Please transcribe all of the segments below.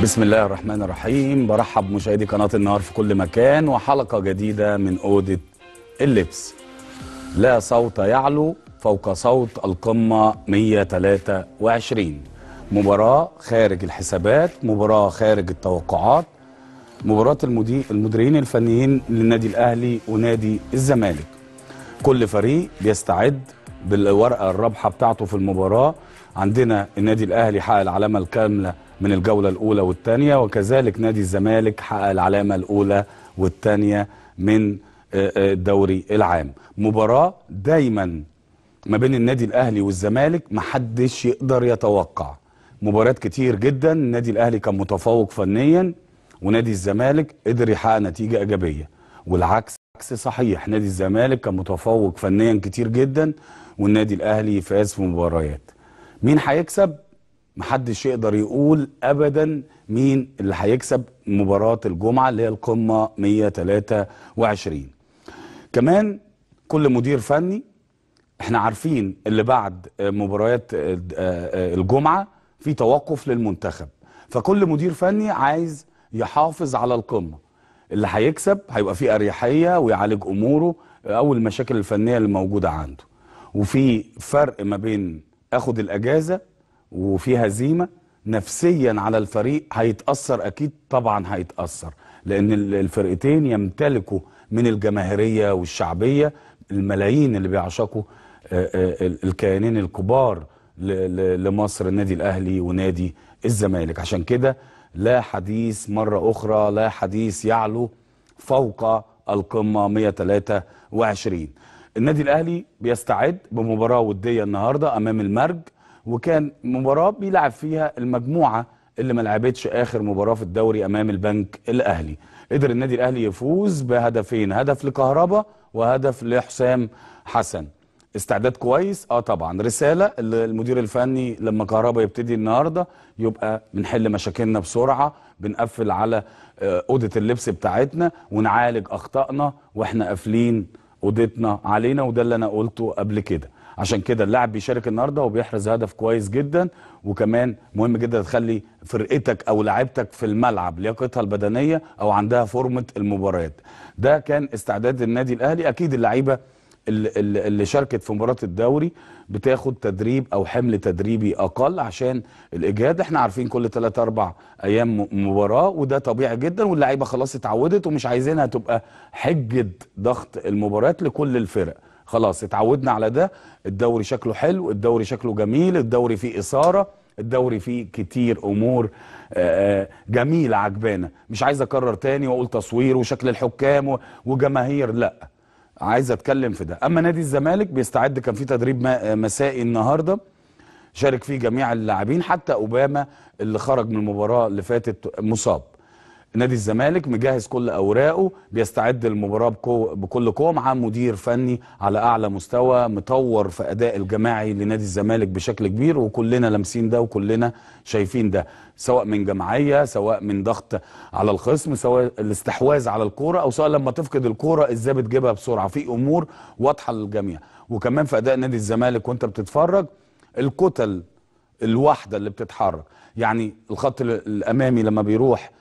بسم الله الرحمن الرحيم برحب بمشاهدي قناة النهار في كل مكان وحلقة جديدة من أوضة اللبس لا صوت يعلو فوق صوت القمة 123 مباراة خارج الحسابات مباراة خارج التوقعات مباراة المدير المديرين الفنيين للنادي الأهلي ونادي الزمالك كل فريق بيستعد بالورقة الرابحة بتاعته في المباراة عندنا النادي الأهلي حقق العلامة الكاملة من الجولة الأولى والثانية وكذلك نادي الزمالك حقق العلامة الأولى والثانية من الدوري العام مباراة دايما ما بين النادي الأهلي والزمالك محدش يقدر يتوقع مباريات كتير جدا النادي الأهلي كان متفوق فنيا ونادي الزمالك قدر يحقق نتيجة إيجابية والعكس عكس صحيح نادي الزمالك كان متفوق فنيا كتير جدا والنادي الأهلي فاز في مباريات مين هيكسب محدش يقدر يقول ابدا مين اللي هيكسب مباراه الجمعه اللي هي القمه 123 كمان كل مدير فني احنا عارفين اللي بعد مباريات الجمعه في توقف للمنتخب فكل مدير فني عايز يحافظ على القمه اللي هيكسب هيبقى فيه اريحيه ويعالج اموره او المشاكل الفنيه اللي موجوده عنده وفي فرق ما بين اخد الاجازه وفي هزيمه نفسيا على الفريق هيتاثر اكيد طبعا هيتاثر لان الفرقتين يمتلكوا من الجماهيريه والشعبيه الملايين اللي بيعشقوا الكيانين الكبار لمصر النادي الاهلي ونادي الزمالك عشان كده لا حديث مره اخرى لا حديث يعلو فوق القمه 123 النادي الاهلي بيستعد بمباراه وديه النهارده امام المرج وكان مباراه بيلعب فيها المجموعه اللي ما لعبتش اخر مباراه في الدوري امام البنك الاهلي قدر النادي الاهلي يفوز بهدفين هدف لكهربا وهدف لحسام حسن استعداد كويس اه طبعا رساله المدير الفني لما كهربا يبتدي النهارده يبقى بنحل مشاكلنا بسرعه بنقفل على اوضه اللبس بتاعتنا ونعالج اخطائنا واحنا قافلين اوضتنا علينا وده اللي انا قلته قبل كده عشان كده اللاعب بيشارك النهارده وبيحرز هدف كويس جدا وكمان مهم جدا تخلي فرقتك او لاعيبتك في الملعب لياقتها البدنيه او عندها فورمه المباريات ده كان استعداد النادي الاهلي اكيد اللعيبه اللي, اللي شاركت في مباراه الدوري بتاخد تدريب او حمل تدريبي اقل عشان الاجهاد احنا عارفين كل 3 4 ايام مباراه وده طبيعي جدا واللعيبه خلاص اتعودت ومش عايزينها تبقى حجه ضغط المباريات لكل الفرق خلاص اتعودنا على ده الدوري شكله حلو الدوري شكله جميل الدوري فيه إثارة الدوري فيه كتير أمور جميلة عجبانة مش عايز أكرر تاني وأقول تصوير وشكل الحكام وجماهير لا عايز أتكلم في ده أما نادي الزمالك بيستعد كان في تدريب مسائي النهاردة شارك فيه جميع اللاعبين حتى أوباما اللي خرج من المباراة اللي فاتت مصاب نادي الزمالك مجهز كل اوراقه بيستعد للمباراه بكل قوه مع مدير فني على اعلى مستوى مطور في اداء الجماعي لنادي الزمالك بشكل كبير وكلنا لامسين ده وكلنا شايفين ده سواء من جماعيه سواء من ضغط على الخصم سواء الاستحواذ على الكوره او سواء لما تفقد الكوره ازاي بتجيبها بسرعه في امور واضحه للجميع وكمان في اداء نادي الزمالك وانت بتتفرج الكتل الواحده اللي بتتحرك يعني الخط الامامي لما بيروح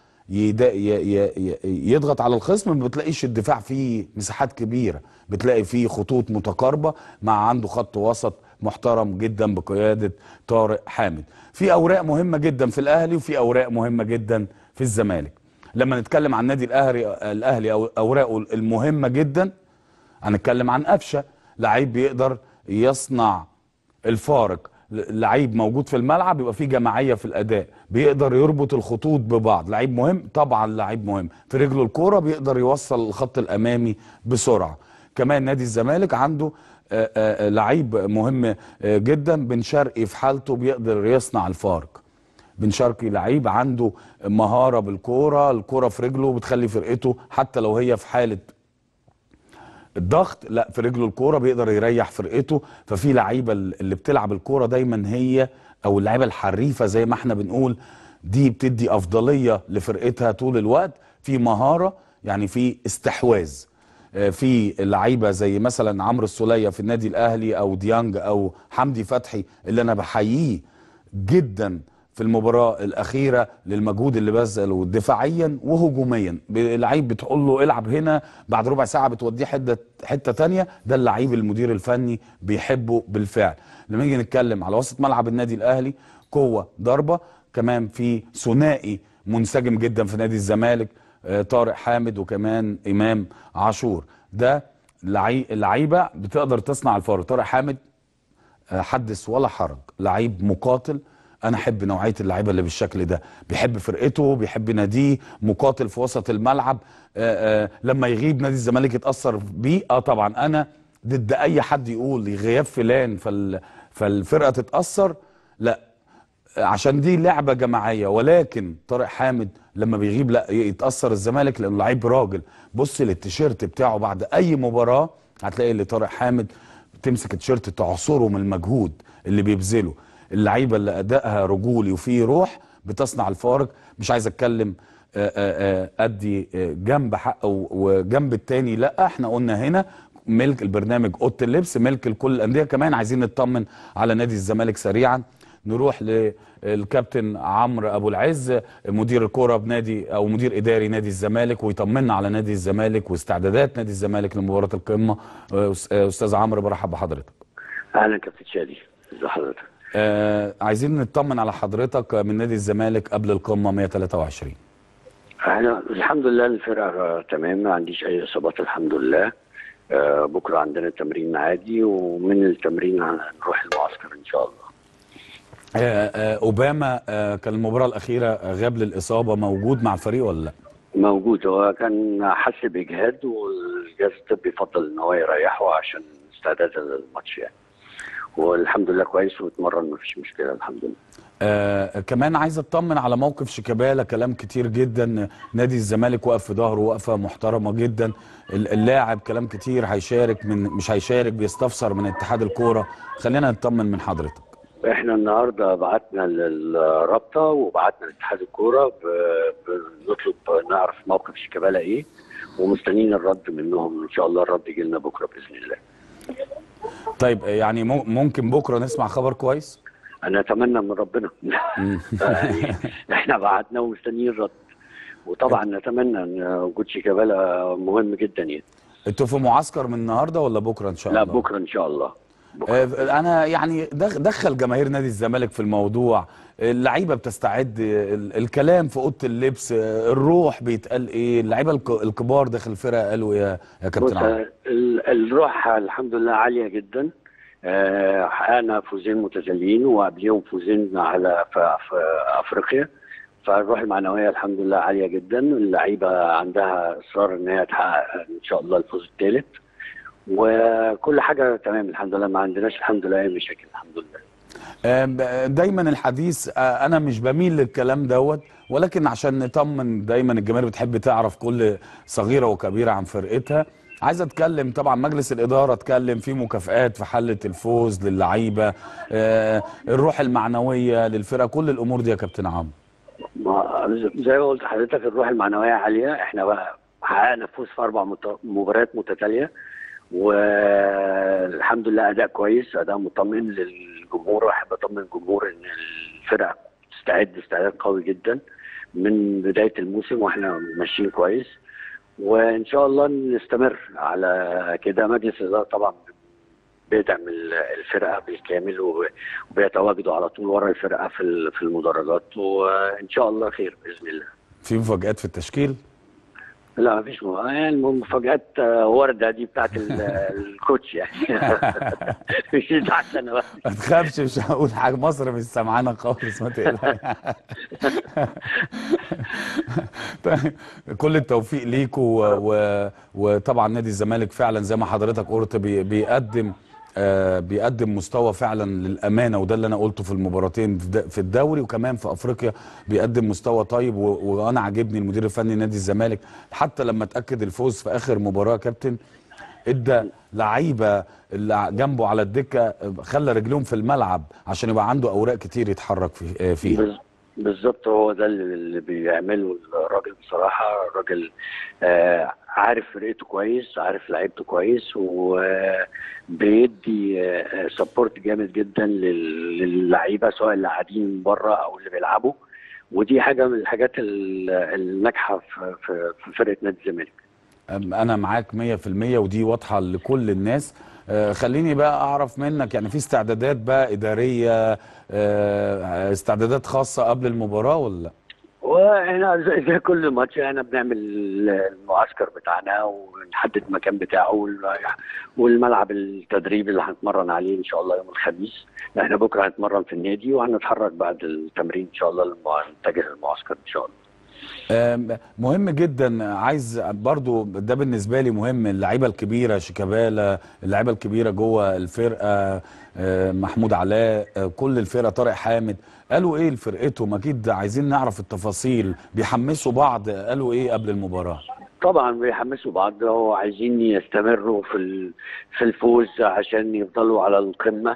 يضغط على الخصم ما بتلاقيش الدفاع فيه مساحات كبيره بتلاقي فيه خطوط متقاربه مع عنده خط وسط محترم جدا بقياده طارق حامد في اوراق مهمه جدا في الاهلي وفي اوراق مهمه جدا في الزمالك لما نتكلم عن النادي الاهلي الاهلي او اوراقه المهمه جدا هنتكلم عن قفشه لعيب بيقدر يصنع الفارق لعيب موجود في الملعب يبقى فيه جماعيه في الاداء بيقدر يربط الخطوط ببعض لعيب مهم طبعا لعيب مهم في رجله الكوره بيقدر يوصل الخط الامامي بسرعه كمان نادي الزمالك عنده لعيب مهم جدا بن شرقي في حالته بيقدر يصنع الفارق بن شرقي لعيب عنده مهاره بالكوره الكوره في رجله بتخلي فرقته حتى لو هي في حاله الضغط لا في رجله الكوره بيقدر يريح فرقته ففي لعيبه اللي بتلعب الكوره دايما هي او اللعيبه الحريفه زي ما احنا بنقول دي بتدي افضليه لفرقتها طول الوقت في مهاره يعني في استحواذ في لعيبه زي مثلا عمرو السوليه في النادي الاهلي او ديانج او حمدي فتحي اللي انا بحييه جدا في في المباراه الاخيره للمجهود اللي بذله دفاعيا وهجوميا اللعيب بتقول له العب هنا بعد ربع ساعه بتوديه حته حته ثانيه ده اللعيب المدير الفني بيحبه بالفعل لما نيجي نتكلم على وسط ملعب النادي الاهلي قوه ضربه كمان في ثنائي منسجم جدا في نادي الزمالك آه، طارق حامد وكمان امام عاشور ده لعي- لعيبه بتقدر تصنع الفارق طارق حامد آه، حدث ولا حرج لعيب مقاتل انا احب نوعيه اللعيبه اللي بالشكل ده بيحب فرقته بيحب ناديه مقاتل في وسط الملعب آه، آه، لما يغيب نادي الزمالك يتاثر بيه اه طبعا انا ضد اي حد يقول غياب فلان فال فالفرقه تتاثر لا عشان دي لعبه جماعيه ولكن طارق حامد لما بيغيب لا يتاثر الزمالك لانه لعيب راجل بص للتيشيرت بتاعه بعد اي مباراه هتلاقي اللي طارق حامد تمسك التيشيرت تعصره من المجهود اللي بيبذله اللعيبه اللي ادائها رجولي وفيه روح بتصنع الفارق مش عايز اتكلم آه، آه، آه، ادي آه، جنب حق و- وجنب التاني لا احنا قلنا هنا ملك البرنامج اوضه اللبس ملك لكل الانديه كمان عايزين نطمن على نادي الزمالك سريعا نروح للكابتن عمرو ابو العز مدير الكوره بنادي او مدير اداري نادي الزمالك ويطمنا على نادي الزمالك واستعدادات نادي الزمالك لمباراه القمه آه، أس- آه، استاذ عمرو برحب بحضرتك اهلا كابتن شادي ازي حضرتك آه عايزين نطمن على حضرتك من نادي الزمالك قبل القمه 123 احنا الحمد لله الفرقه تمام ما عنديش اي اصابات الحمد لله آه، بكره عندنا تمرين عادي ومن التمرين هنروح المعسكر ان شاء الله آه آه اوباما آه كان المباراه الاخيره غاب للاصابه موجود مع الفريق ولا لا موجود هو كان حس باجهاد والجهاز الطبي يفضل ان هو يريحه عشان استعداد للماتش يعني والحمد لله كويس واتمرن مفيش مشكله الحمد لله آه كمان عايز اطمن على موقف شيكابالا كلام كتير جدا نادي الزمالك واقف في ظهره وقفه محترمه جدا ال- اللاعب كلام كتير هيشارك من مش هيشارك بيستفسر من اتحاد الكوره خلينا نطمن من حضرتك احنا النهارده بعتنا للرابطه وبعتنا لاتحاد الكوره ب- بنطلب نعرف موقف شيكابالا ايه ومستنيين الرد منهم ان شاء الله الرد يجي لنا بكره باذن الله. طيب آه، يعني مو- ممكن بكره نسمع خبر كويس انا اتمنى من ربنا يعني احنا بعتنا ومستنيين الرد وطبعا نتمنى ان وجود شيكابالا مهم جدا يعني انتوا في معسكر من النهارده ولا بكره ان شاء لا الله بكره ان شاء الله بكرة. آه، انا يعني دخ- دخل جماهير نادي الزمالك في الموضوع اللعيبه بتستعد ال- الكلام في اوضه اللبس آه، الروح بيتقال ايه اللعيبه الك- الكبار داخل الفرقه قالوا يا يا بص كابتن عمرو ال- الروح الحمد لله عاليه جدا آه، حققنا فوزين متتاليين وقبليهم فوزين على في, في افريقيا فالروح المعنويه الحمد لله عاليه جدا اللعيبه عندها اصرار ان هي تحقق ان شاء الله الفوز الثالث وكل حاجه تمام الحمد لله ما عندناش الحمد لله اي مشاكل الحمد لله آم، دايما الحديث آه، انا مش بميل للكلام دوت ولكن عشان نطمن دايما الجماهير بتحب تعرف كل صغيره وكبيره عن فرقتها عايز اتكلم طبعا مجلس الاداره اتكلم في مكافئات في حله الفوز للعيبه آه، الروح المعنويه للفرقه كل الامور دي يا كابتن عمرو ما زي ما قلت لحضرتك الروح المعنويه عاليه احنا بقى حققنا فوز في اربع مت- مباريات متتاليه والحمد لله اداء كويس اداء مطمئن للجمهور واحب اطمن الجمهور ان الفرقه تستعد استعداد قوي جدا من بدايه الموسم واحنا ماشيين كويس وان شاء الله نستمر على كده مجلس الاداره طبعا بيدعم ال- الفرقه بالكامل و- وبيتواجدوا على طول ورا الفرقه في ال- في المدرجات وان شاء الله خير باذن الله. في مفاجات في التشكيل لا ما فيش يعني المفاجات آه، ورده دي بتاعت ال- الكوتش يعني مش بتاعت انا بس ما تخافش مش هقول حاجه مصر مش سامعانا خالص ما تقلقش طيب كل التوفيق ليكوا و... و... وطبعا نادي الزمالك فعلا زي ما حضرتك قلت بي... بيقدم آه بيقدم مستوى فعلا للامانه وده اللي انا قلته في المباراتين في د- في الدوري وكمان في افريقيا بيقدم مستوى طيب و... وانا عاجبني المدير الفني نادي الزمالك حتى لما اتاكد الفوز في اخر مباراه يا كابتن ادى لعيبه اللي جنبه على الدكه خلى رجلهم في الملعب عشان يبقى عنده اوراق كتير يتحرك في- فيها بز- بالظبط هو ده اللي اللي بيعمله الراجل بصراحه الراجل آه عارف فرقته كويس عارف لعيبته كويس وبيدي سبورت جامد جدا لل- للعيبه سواء اللي قاعدين بره او اللي بيلعبوا ودي حاجه من الحاجات ال- الناجحه في في في فرقه نادي الزمالك أم- انا معاك 100% ودي واضحه لكل الناس آه، خليني بقى اعرف منك يعني في استعدادات بقى اداريه آه، استعدادات خاصه قبل المباراه ولا لا واحنا زي زي كل ماتش احنا بنعمل المعسكر بتاعنا ونحدد المكان بتاعه وال- والملعب التدريب اللي هنتمرن عليه ان شاء الله يوم الخميس احنا بكره هنتمرن في النادي وهنتحرك بعد التمرين ان شاء الله للمع- نتجه للمعسكر ان شاء الله آم، مهم جدا عايز برضو ده بالنسبه لي مهم اللعيبه الكبيره شيكابالا اللعيبه الكبيره جوه الفرقه آه، محمود علاء آه، كل الفرقه طارق حامد قالوا ايه لفرقتهم اكيد عايزين نعرف التفاصيل بيحمسوا بعض قالوا ايه قبل المباراه طبعا بيحمسوا بعض وعايزين يستمروا في ال- في الفوز عشان يفضلوا على القمه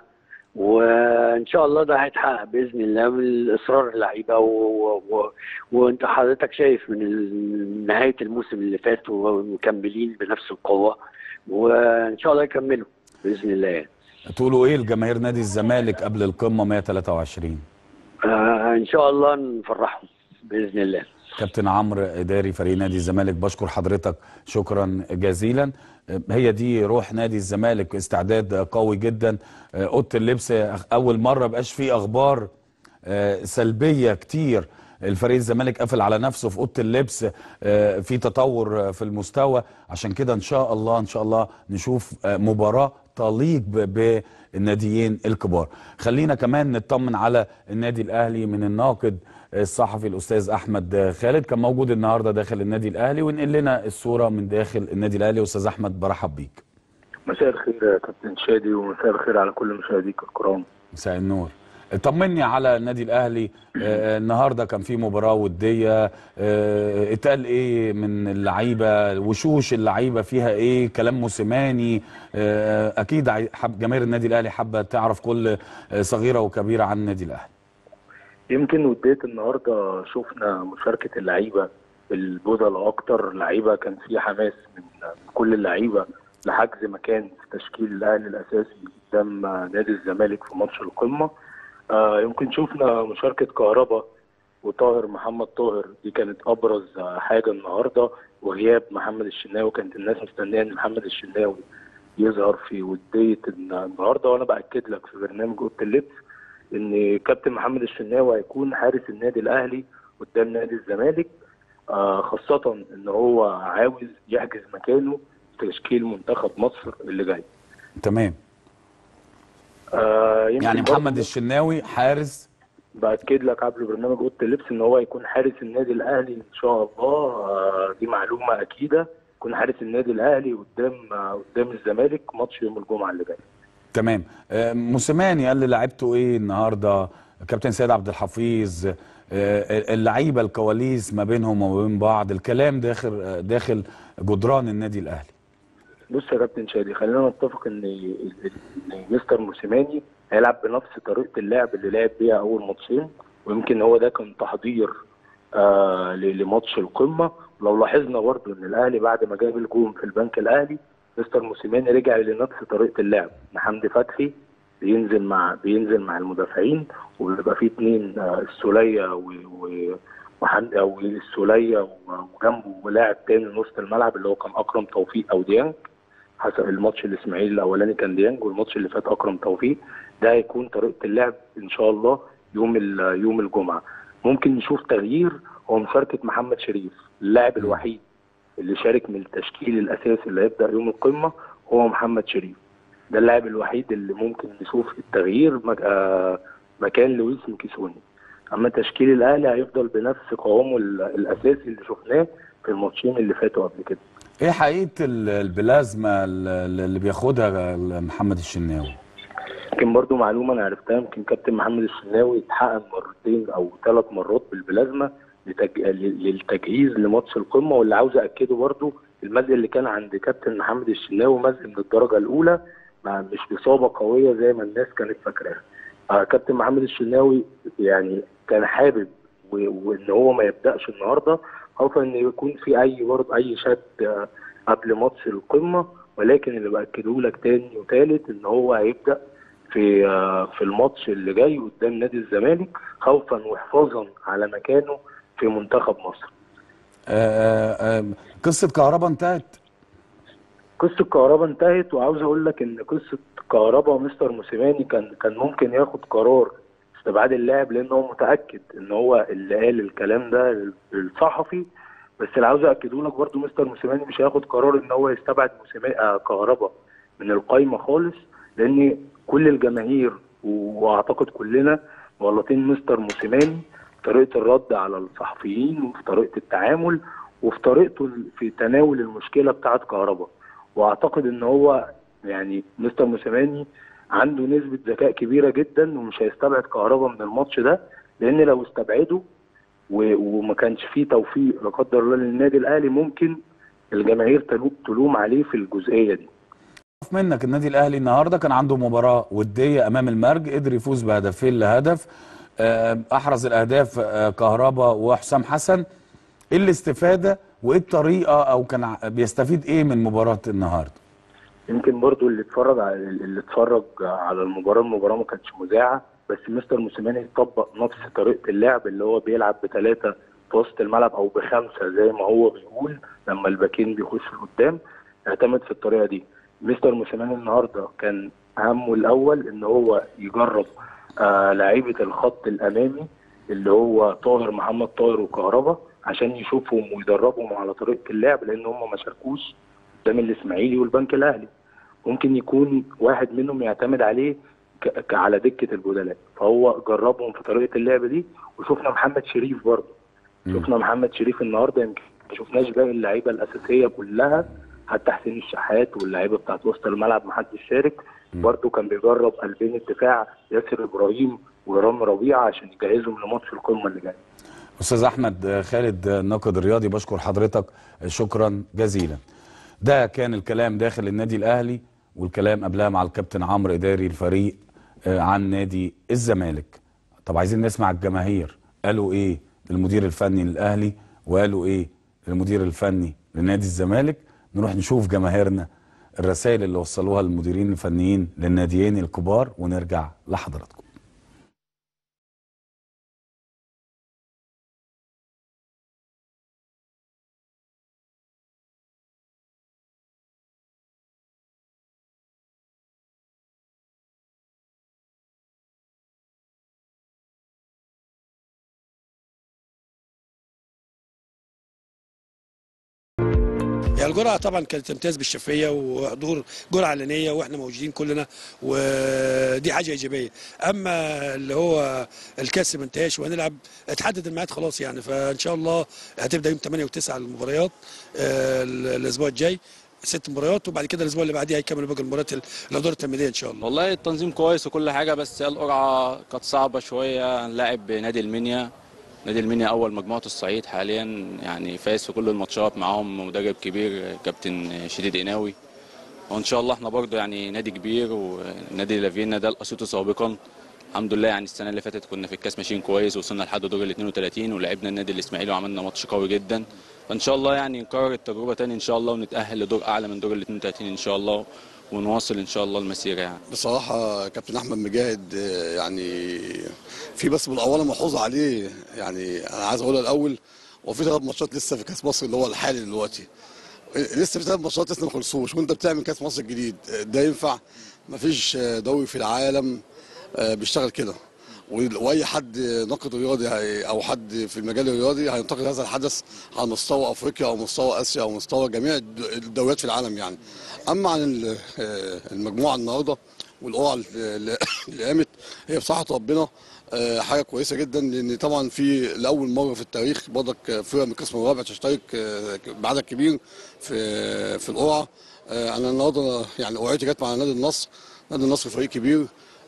وان شاء الله ده هيتحقق باذن الله من اصرار اللعيبه و... و... وانت حضرتك شايف من ال- نهايه الموسم اللي فات ومكملين بنفس القوه وان شاء الله يكملوا باذن الله يعني. تقولوا ايه لجماهير نادي الزمالك قبل القمه 123 آه ان شاء الله نفرحهم باذن الله كابتن عمرو اداري فريق نادي الزمالك بشكر حضرتك شكرا جزيلا هي دي روح نادي الزمالك استعداد قوي جدا اوضه اللبس اول مره بقاش فيه اخبار آه، سلبيه كتير الفريق الزمالك قافل على نفسه في اوضه اللبس آه، في تطور في المستوى عشان كده ان شاء الله ان شاء الله نشوف آه، مباراه تليق ب- بالناديين الكبار خلينا كمان نطمن على النادي الاهلي من الناقد الصحفي الاستاذ احمد خالد كان موجود النهارده داخل النادي الاهلي ونقل لنا الصوره من داخل النادي الاهلي استاذ احمد برحب بيك مساء الخير يا كابتن شادي ومساء الخير على كل مشاهديك الكرام مساء النور طمني على النادي الاهلي آه، النهارده كان في مباراه وديه آه، اتقال ايه من اللعيبه وشوش اللعيبه فيها ايه كلام موسيماني آه، اكيد عاي- حب جماهير النادي الاهلي حابه تعرف كل آه، صغيره وكبيره عن النادي الاهلي يمكن ودية النهارده شفنا مشاركة اللعيبة البذل أكتر لعيبة كان في حماس من من كل اللعيبة لحجز مكان في تشكيل الأهلي الأساسي قدام نادي الزمالك في ماتش القمة آه يمكن شفنا مشاركة كهربا وطاهر محمد طاهر دي كانت أبرز آه، حاجة النهارده وغياب محمد الشناوي كانت الناس مستنية إن محمد الشناوي يظهر في ودية النهارده وأنا بأكد لك في برنامج أوضة اللبس ان كابتن محمد الشناوي هيكون حارس النادي الاهلي قدام نادي الزمالك آه خاصة ان هو عاوز يحجز مكانه في تشكيل منتخب مصر اللي جاي تمام آه يمكن يعني برضه محمد الشناوي حارس باكد لك قبل برنامج اوضه اللبس ان هو هيكون حارس النادي الاهلي ان شاء الله آه دي معلومه اكيده يكون حارس النادي الاهلي قدام آه قدام الزمالك ماتش يوم الجمعه اللي جاي تمام آه، موسيماني قال لعيبته ايه النهارده كابتن سيد عبد الحفيظ آه، اللعيبه الكواليس ما بينهم وما بين بعض الكلام داخل آه، داخل جدران النادي الاهلي بص يا كابتن شادي خلينا نتفق ان ان مستر موسيماني هيلعب بنفس طريقه اللعب اللي لعب بيها اول ماتشين ويمكن هو ده كان تحضير آه ل- لماتش القمه لو لاحظنا برضه ان الاهلي بعد ما جاب الجون في البنك الاهلي مستر موسيماني رجع لنفس طريقه اللعب ان حمدي فتحي بينزل مع بينزل مع المدافعين وبيبقى فيه اثنين آه السوليه و, و وحمدي او السوليه وجنبه لاعب تاني نص الملعب اللي هو كان اكرم توفيق او ديانج حسب الماتش الاسماعيلي الاولاني كان ديانج والماتش اللي فات اكرم توفيق ده هيكون طريقه اللعب ان شاء الله يوم ال- يوم الجمعه ممكن نشوف تغيير هو مشاركه محمد شريف اللاعب الوحيد اللي شارك من التشكيل الاساسي اللي هيبدا يوم القمه هو محمد شريف ده اللاعب الوحيد اللي ممكن نشوف التغيير مك- آه، مكان لويس مكيسوني اما تشكيل الاهلي هيفضل بنفس قوامه ال- الاساسي اللي شفناه في الماتشين اللي فاتوا قبل كده ايه حقيقه ال- البلازما ال- اللي بياخدها محمد الشناوي يمكن برضو معلومه انا عرفتها يمكن كابتن محمد الشناوي اتحقن مرتين او ثلاث مرات بالبلازما لتج... ل- للتجهيز لماتش القمه واللي عاوز اكده برضو المزق اللي كان عند كابتن محمد الشناوي مزق من الدرجه الاولى ما مش باصابه قويه زي ما الناس كانت فاكراها آه كابتن محمد الشناوي يعني كان حابب و- وان هو ما يبداش النهارده خوفا ان يكون في اي برضه اي شد آه، قبل ماتش القمه ولكن اللي باكده لك تاني وتالت ان هو هيبدا في آه، في الماتش اللي جاي قدام نادي الزمالك خوفا وحفاظا على مكانه في منتخب مصر آه، آه، قصه كهربا انتهت قصه كهربا انتهت وعاوز اقول لك ان قصه كهربا ومستر موسيماني كان كان ممكن ياخد قرار استبعاد اللاعب لان هو متاكد ان هو اللي قال الكلام ده للصحفي بس اللي عاوز اكده لك برضه مستر موسيماني مش هياخد قرار ان هو يستبعد موسيماني آه كهربا من القايمه خالص لان كل الجماهير واعتقد كلنا مغلطين مستر موسيماني في طريقه الرد على الصحفيين وفي طريقه التعامل وفي طريقته في تناول المشكله بتاعه كهربا واعتقد ان هو يعني مستر موسيماني عنده نسبه ذكاء كبيره جدا ومش هيستبعد كهربا من الماتش ده لان لو استبعده و- وما كانش فيه توفيق لا قدر الله للنادي الاهلي ممكن الجماهير تلو- تلوم عليه في الجزئيه دي أعرف منك النادي الاهلي النهارده كان عنده مباراه وديه امام المرج قدر يفوز بهدفين لهدف آه، احرز الاهداف آه، كهربا وحسام حسن ايه الاستفاده وايه الطريقه او كان ع- بيستفيد ايه من مباراه النهارده يمكن برضو اللي اتفرج على اللي اتفرج على المباراه المباراه ما كانتش مذاعه بس مستر موسيماني طبق نفس طريقه اللعب اللي هو بيلعب بثلاثه في وسط الملعب او بخمسه زي ما هو بيقول لما الباكين بيخشوا لقدام اعتمد في الطريقه دي مستر موسيماني النهارده كان همه الاول ان هو يجرب آه لعيبه الخط الامامي اللي هو طاهر محمد طاهر وكهربا عشان يشوفهم ويدربهم على طريقه اللعب لان هم ما شاركوش قدام الاسماعيلي والبنك الاهلي ممكن يكون واحد منهم يعتمد عليه ك- ك- على دكه البدلاء فهو جربهم في طريقه اللعب دي وشفنا محمد شريف برضه شفنا محمد شريف النهارده يمكن ما شفناش باقي اللعيبه الاساسيه كلها حتى حسين الشحات واللعيبه بتاعت وسط الملعب ما حدش شارك برضه كان بيجرب قلبين الدفاع ياسر ابراهيم ورامي ربيعه عشان يجهزهم لماتش القمه اللي جاي استاذ احمد آه، خالد آه، الناقد الرياضي بشكر حضرتك آه، شكرا جزيلا ده كان الكلام داخل النادي الاهلي والكلام قبلها مع الكابتن عمرو اداري الفريق آه، عن نادي الزمالك طب عايزين نسمع الجماهير قالوا ايه المدير الفني للاهلي وقالوا ايه المدير الفني لنادي الزمالك نروح نشوف جماهيرنا الرسائل اللي وصلوها المديرين الفنيين للناديين الكبار ونرجع لحضراتكم يعني الجرعه طبعا كانت تمتاز بالشفافيه وحضور جرعه علنيه واحنا موجودين كلنا ودي حاجه ايجابيه اما اللي هو الكاس ما انتهاش وهنلعب اتحدد الميعاد خلاص يعني فان شاء الله هتبدا يوم 8 و9 المباريات آه، الاسبوع الجاي ست مباريات وبعد كده الاسبوع اللي بعديه هيكمل باقي المباريات الادوار التمهيديه ان شاء الله والله التنظيم كويس وكل حاجة بس هي القرعة كانت صعبة شوية هنلاعب نادي المنيا نادي المنيا أول مجموعة الصعيد حاليا يعني فايز في كل الماتشات معاهم مدرب كبير كابتن شديد قناوي وإن شاء الله احنا برضه يعني نادي كبير ونادي لافينا ده الأسيوطي سابقا الحمد لله يعني السنة اللي فاتت كنا في الكاس ماشيين كويس وصلنا لحد دور ال 32 ولعبنا النادي الإسماعيلي وعملنا ماتش قوي جدا فإن شاء الله يعني نكرر التجربة تاني إن شاء الله ونتأهل لدور أعلى من دور ال 32 إن شاء الله ونواصل إن شاء الله المسيرة يعني بصراحة كابتن أحمد مجاهد آه، يعني في بس بالأول ملحوظة عليه يعني أنا عايز أقولها الأول هو في ثلاث ماتشات لسه في كأس مصر اللي هو الحالي دلوقتي لسه في ثلاث ماتشات لسه ما خلصوش وأنت بتعمل كأس مصر الجديد آه، ده ينفع مفيش آه، دوري في العالم آه، بيشتغل كده و- واي حد ناقد رياضي هي- او حد في المجال الرياضي هينتقد هذا الحدث على مستوى افريقيا او مستوى اسيا او مستوى جميع الد- الدوريات في العالم يعني اما عن ال- آه، المجموعه النهارده والقرعه اللي اللي قامت هي بصراحه ربنا آه، حاجه كويسه جدا لان طبعا في لاول مره في التاريخ برضك فرق من القسم الرابع تشترك آه، بعدد كبير في في القرعه آه، انا النهارده يعني قرعتي جت مع نادي النصر نادي النصر فريق كبير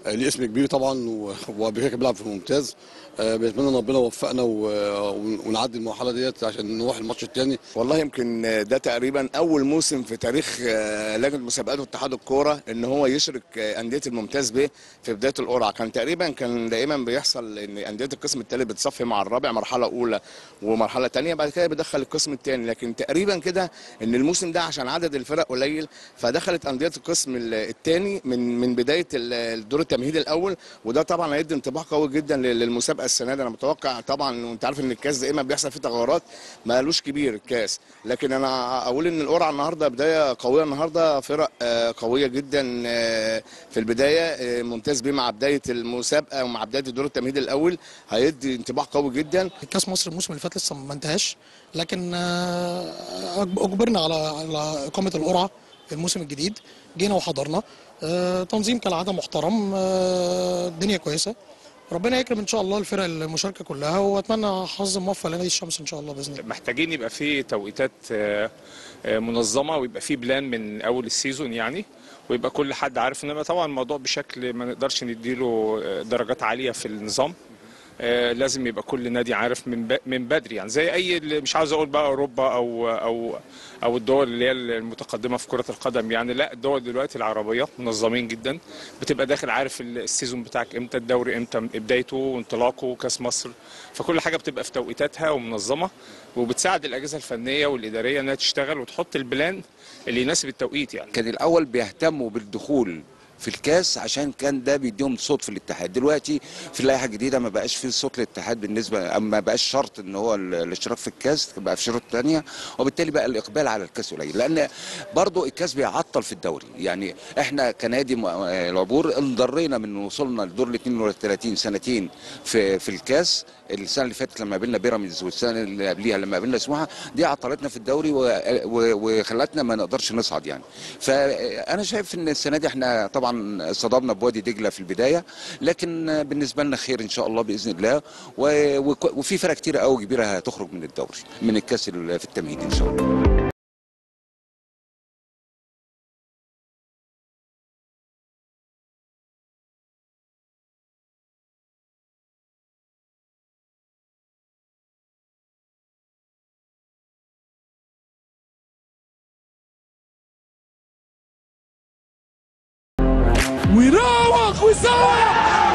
آه، ليه اسم كبير طبعا و- وقبل كده كان بيلعب في الممتاز آه، بنتمنى ان ربنا يوفقنا و- ون- ونعدي المرحله ديت عشان نروح الماتش الثاني والله يمكن ده تقريبا اول موسم في تاريخ آه، لجنه مسابقات واتحاد الكوره ان هو يشرك آه، انديه الممتاز ب في بدايه القرعه كان تقريبا كان دائما بيحصل ان انديه القسم الثالث بتصفي مع الرابع مرحله اولى ومرحله ثانيه بعد كده بيدخل القسم الثاني لكن تقريبا كده ان الموسم ده عشان عدد الفرق قليل فدخلت انديه القسم الثاني من من بدايه ال- الدور التمهيدي الاول وده طبعا هيدي انطباع قوي جدا لل- للمسابقه السنه دي انا متوقع طبعا وانت عارف ان الكاس دائما بيحصل فيه تغيرات مالوش كبير الكاس لكن انا اقول ان القرعه النهارده بدايه قويه النهارده فرق آه، قويه جدا آه، في البدايه آه، ممتاز بيه مع بدايه المسابقه ومع بدايه الدور التمهيدي الاول هيدي انطباع قوي جدا كاس مصر الموسم اللي فات لسه ما انتهاش لكن آه، أج- اجبرنا على على اقامه القرعه الموسم الجديد جينا وحضرنا آه، تنظيم كالعاده محترم آه، الدنيا كويسه ربنا يكرم ان شاء الله الفرق المشاركه كلها واتمنى حظ موفق لنادي الشمس ان شاء الله باذن الله محتاجين يبقى في توقيتات آه، آه، منظمه ويبقى في بلان من اول السيزون يعني ويبقى كل حد عارف انما طبعا الموضوع بشكل ما نقدرش نديله آه، درجات عاليه في النظام آه، لازم يبقى كل نادي عارف من ب- من بدري يعني زي اي اللي- مش عاوز اقول بقى اوروبا او او او الدول اللي هي المتقدمه في كره القدم يعني لا الدول دلوقتي العربيه منظمين جدا بتبقى داخل عارف ال- السيزون بتاعك امتى الدوري امتى بدايته وانطلاقه كاس مصر فكل حاجه بتبقى في توقيتاتها ومنظمه وبتساعد الاجهزه الفنيه والاداريه انها تشتغل وتحط البلان اللي يناسب التوقيت يعني كان الاول بيهتموا بالدخول في الكاس عشان كان ده بيديهم صوت في الاتحاد دلوقتي في اللائحه الجديده ما بقاش في صوت للاتحاد بالنسبه ما بقاش شرط ان هو ال- الاشتراك في الكاس بقى في شروط تانية وبالتالي بقى الاقبال على الكاس قليل لان برضو الكاس بيعطل في الدوري يعني احنا كنادي م- العبور انضرينا من وصلنا لدور ال 32 سنتين في في الكاس السنه اللي فاتت لما قابلنا بيراميدز والسنه اللي قبليها لما قابلنا سموحه دي عطلتنا في الدوري و- و- وخلتنا ما نقدرش نصعد يعني فانا شايف ان السنه دي احنا طبعا صدمنا بوادي دجله في البدايه لكن بالنسبه لنا خير ان شاء الله باذن الله و- وك- وفي فرق كتيره قوي كبيره هتخرج من الدوري من الكاس ال- في التمهيد ان شاء الله ويراوغ ويسوي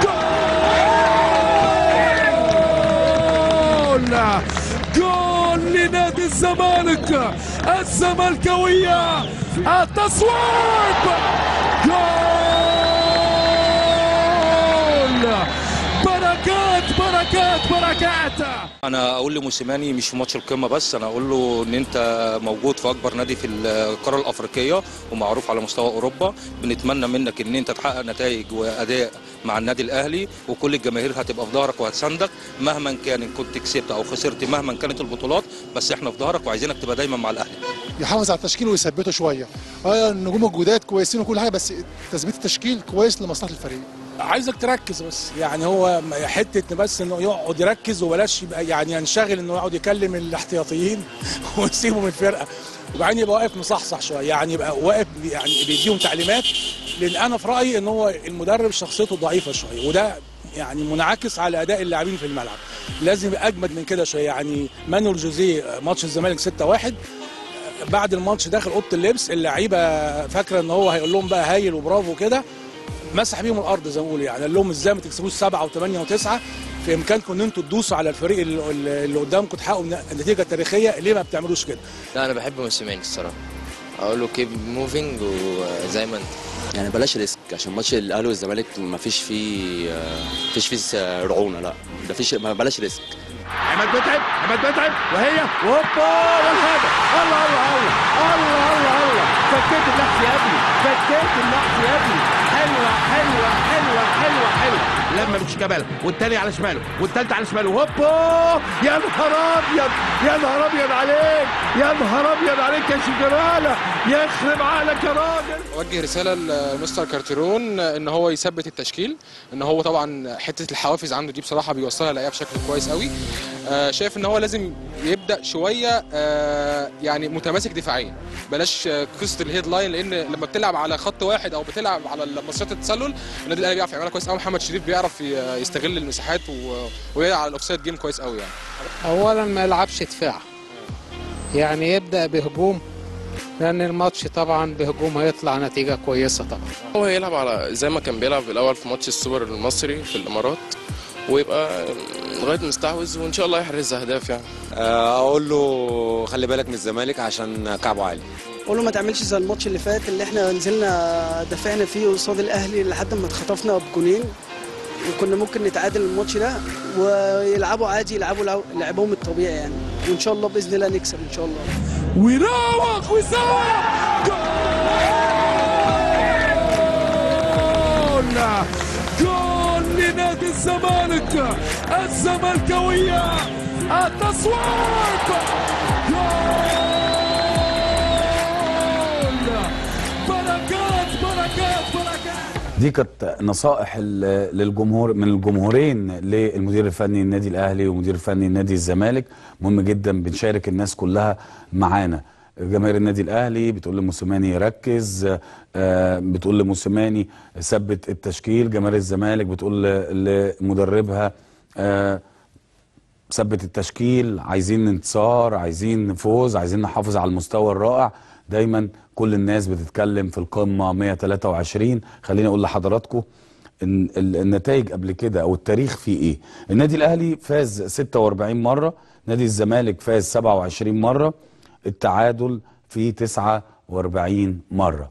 جول جول لنادي الزمالك الزملكاوية التصويب جول بركات بركات بركات انا اقول لموسيماني مش في ماتش القمه بس انا اقول له ان انت موجود في اكبر نادي في القاره الافريقيه ومعروف على مستوى اوروبا بنتمنى منك ان انت تحقق نتائج واداء مع النادي الاهلي وكل الجماهير هتبقى في ظهرك وهتساندك مهما كان ان كنت كسبت او خسرت مهما كانت البطولات بس احنا في ظهرك وعايزينك تبقى دايما مع الاهلي يحافظ على التشكيل ويثبته شويه اه النجوم الجداد كويسين وكل حاجه بس تثبيت التشكيل كويس لمصلحه الفريق عايزك تركز بس يعني هو حته بس انه يقعد يركز وبلاش يبقى يعني ينشغل انه يقعد يكلم الاحتياطيين ويسيبه من الفرقه وبعدين يبقى واقف مصحصح شويه يعني يبقى واقف يعني بيديهم تعليمات لان انا في رايي ان هو المدرب شخصيته ضعيفه شويه وده يعني منعكس على اداء اللاعبين في الملعب لازم يبقى اجمد من كده شويه يعني مانويل جوزيه ماتش الزمالك 6-1 بعد الماتش داخل اوضه اللبس اللعيبه فاكره ان هو هيقول لهم بقى هايل وبرافو كده مسح بيهم الارض زي ما بيقولوا يعني قال لهم ازاي ما تكسبوش سبعه وثمانيه وتسعه في امكانكم ان انتوا تدوسوا على الفريق اللي اللي قدامكم تحققوا النتيجه التاريخيه ليه ما بتعملوش كده؟ لا انا بحب موسيماني الصراحه اقول له كيب موفينج وزي ما انت يعني بلاش ريسك عشان ماتش الاهلي والزمالك ما فيش فيه ما فيش فيه رعونه لا ده فيش ما بلاش ريسك عماد متعب عماد متعب وهي هوبا والهدف الله الله الله الله الله الله فكيت اللحظ يا ابني فكيت اللحظ يا ابني حلوه حلوه حلوه حلوه حلوه لما بشيكابالا والتاني على شماله والتالت على شماله هوبا يا نهار ابيض يا نهار ابيض عليك يا نهار ابيض عليك يا شيكابالا يخرب عقلك يا راجل وجه رساله لمستر كارتيرون ان هو يثبت التشكيل ان هو طبعا حته الحوافز عنده دي بصراحه بيوصلها للاعيبه بشكل كويس قوي آه، شايف ان هو لازم يبدا شويه آه، يعني متماسك دفاعيا بلاش آه، قصه الهيد لاين لان لما بتلعب على خط واحد او بتلعب على مصيده التسلل النادي الاهلي بيعرف يعملها كويس قوي محمد شريف بيعرف ي- يستغل المساحات و- ويلعب على الاوفسايد جيم كويس قوي يعني اولا ما يلعبش دفاع يعني يبدا بهجوم لان الماتش طبعا بهجوم هيطلع نتيجه كويسه طبعا هو يلعب على زي ما كان بيلعب الاول في ماتش السوبر المصري في الامارات ويبقى لغايه مستحوذ وان شاء الله يحرز اهداف يعني اقول له خلي بالك من الزمالك عشان كعبه عالي قول له ما تعملش زي الماتش اللي فات اللي احنا نزلنا دافعنا فيه قصاد الاهلي لحد ما اتخطفنا بجونين وكنا ممكن نتعادل الماتش ده ويلعبوا عادي يلعبوا لعب- لعبهم الطبيعي يعني وان شاء الله باذن الله نكسب ان شاء الله ويراوغ ويسوي جول جول لنادي الزمالك الزملكاوية التصويت جول بركات بركات بركات دي كانت نصائح ال- للجمهور من الجمهورين للمدير الفني النادي الاهلي ومدير الفني النادي الزمالك مهم جدا بنشارك الناس كلها معانا جماهير النادي الاهلي بتقول لموسيماني ركز آه، بتقول لموسيماني ثبت التشكيل جماهير الزمالك بتقول ل- لمدربها آه، ثبت التشكيل عايزين انتصار عايزين فوز عايزين نحافظ على المستوى الرائع دايما كل الناس بتتكلم في القمة 123 خليني اقول لحضراتكم ان ال- النتائج قبل كده او التاريخ فيه ايه النادي الاهلي فاز 46 مرة نادي الزمالك فاز 27 مرة التعادل في 49 مرة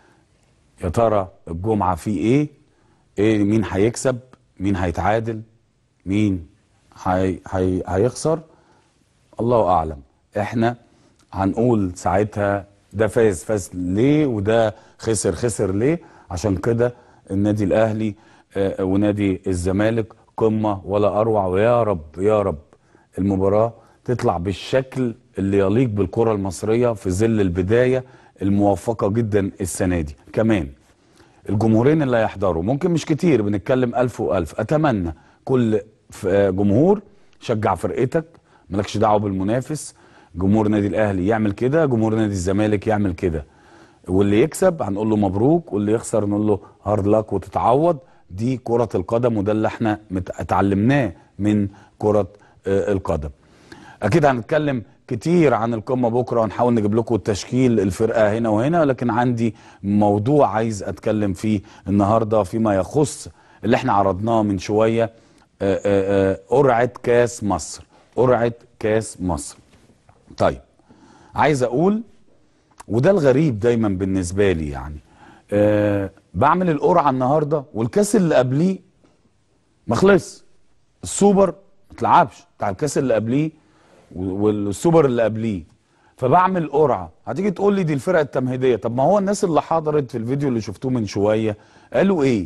يا ترى الجمعة فيه ايه ايه مين هيكسب مين هيتعادل مين هي هي هيخسر الله اعلم احنا هنقول ساعتها ده فاز فاز ليه وده خسر خسر ليه عشان كده النادي الاهلي آه، ونادي الزمالك قمه ولا اروع ويا رب يا رب المباراه تطلع بالشكل اللي يليق بالكره المصريه في ظل البدايه الموفقه جدا السنه دي كمان الجمهورين اللي هيحضروا ممكن مش كتير بنتكلم ألف وألف أتمنى كل ف- آه، جمهور شجع فرقتك مالكش دعوة بالمنافس جمهور نادي الأهلي يعمل كده جمهور نادي الزمالك يعمل كده واللي يكسب هنقول له مبروك واللي يخسر نقول له هارد لك وتتعوض دي كرة القدم وده اللي احنا مت- اتعلمناه من كرة آه، القدم اكيد هنتكلم كتير عن القمه بكره ونحاول نجيب لكم التشكيل الفرقه هنا وهنا لكن عندي موضوع عايز اتكلم فيه النهارده فيما يخص اللي احنا عرضناه من شويه آه، آه، آه، قرعه كاس مصر قرعه كاس مصر طيب عايز اقول وده الغريب دايما بالنسبه لي يعني أه بعمل القرعه النهارده والكاس اللي قبليه ما خلص السوبر ما اتلعبش بتاع الكاس اللي قبليه والسوبر اللي قبليه فبعمل قرعه هتيجي تقول لي دي الفرقه التمهيديه طب ما هو الناس اللي حضرت في الفيديو اللي شفتوه من شويه قالوا ايه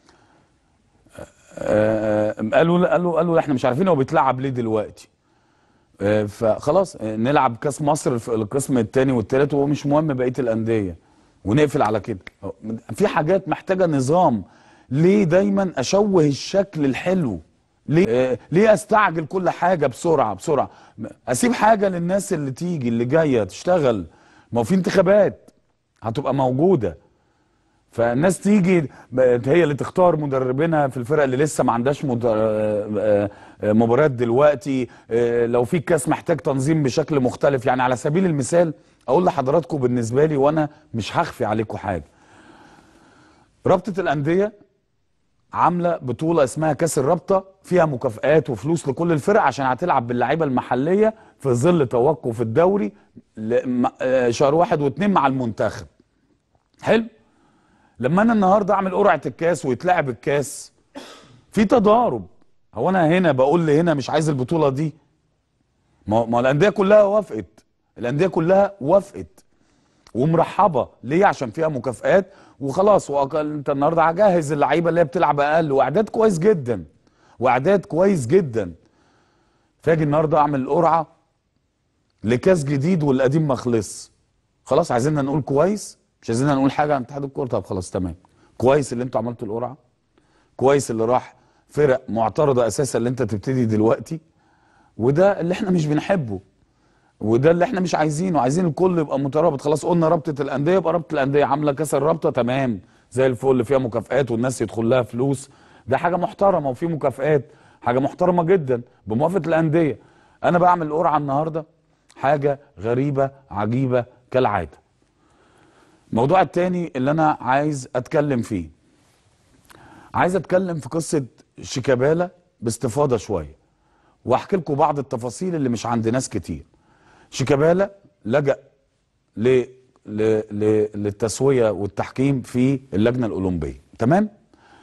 آه قالوا قالوا قالوا احنا مش عارفين هو بيتلعب ليه دلوقتي آه فخلاص آه نلعب كاس مصر في القسم الثاني والثالث وهو مش مهم بقيه الانديه ونقفل على كده في حاجات محتاجه نظام ليه دايما اشوه الشكل الحلو ليه آه ليه استعجل كل حاجه بسرعه بسرعه اسيب حاجه للناس اللي تيجي اللي جايه تشتغل ما هو في انتخابات هتبقى موجوده فالناس تيجي هي اللي تختار مدربينها في الفرق اللي لسه ما عندهاش مباريات دلوقتي لو في كاس محتاج تنظيم بشكل مختلف يعني على سبيل المثال اقول لحضراتكم بالنسبه لي وانا مش هخفي عليكم حاجه رابطه الانديه عامله بطوله اسمها كاس الرابطه فيها مكافآت وفلوس لكل الفرق عشان هتلعب باللعيبه المحليه في ظل توقف الدوري شهر واحد واثنين مع المنتخب حلو لما انا النهارده اعمل قرعه الكاس ويتلعب الكاس في تضارب هو انا هنا بقول لي هنا مش عايز البطوله دي ما ما الانديه كلها وافقت الانديه كلها وافقت ومرحبه ليه عشان فيها مكافآت وخلاص وأقل انت النهارده هجهز اللعيبه اللي هي بتلعب اقل واعداد كويس جدا واعداد كويس جدا فاجي النهارده اعمل قرعه لكاس جديد والقديم ما خلص خلاص عايزيننا نقول كويس مش عايزين نقول حاجه عن اتحاد الكوره طب خلاص تمام كويس اللي انتوا عملتوا القرعه كويس اللي راح فرق معترضه اساسا اللي انت تبتدي دلوقتي وده اللي احنا مش بنحبه وده اللي احنا مش عايزينه عايزين الكل يبقى مترابط خلاص قلنا رابطه الانديه يبقى رابطه الانديه عامله كاس الرابطه تمام زي الفل فيها مكافآت والناس يدخل لها فلوس ده حاجه محترمه وفي مكافآت حاجه محترمه جدا بموافقه الانديه انا بعمل القرعه النهارده حاجه غريبه عجيبه كالعاده الموضوع التاني اللي انا عايز اتكلم فيه عايز اتكلم في قصه شيكابالا باستفاضه شويه واحكي لكم بعض التفاصيل اللي مش عند ناس كتير شيكابالا لجأ ل... ل... ل... للتسويه والتحكيم في اللجنه الاولمبيه تمام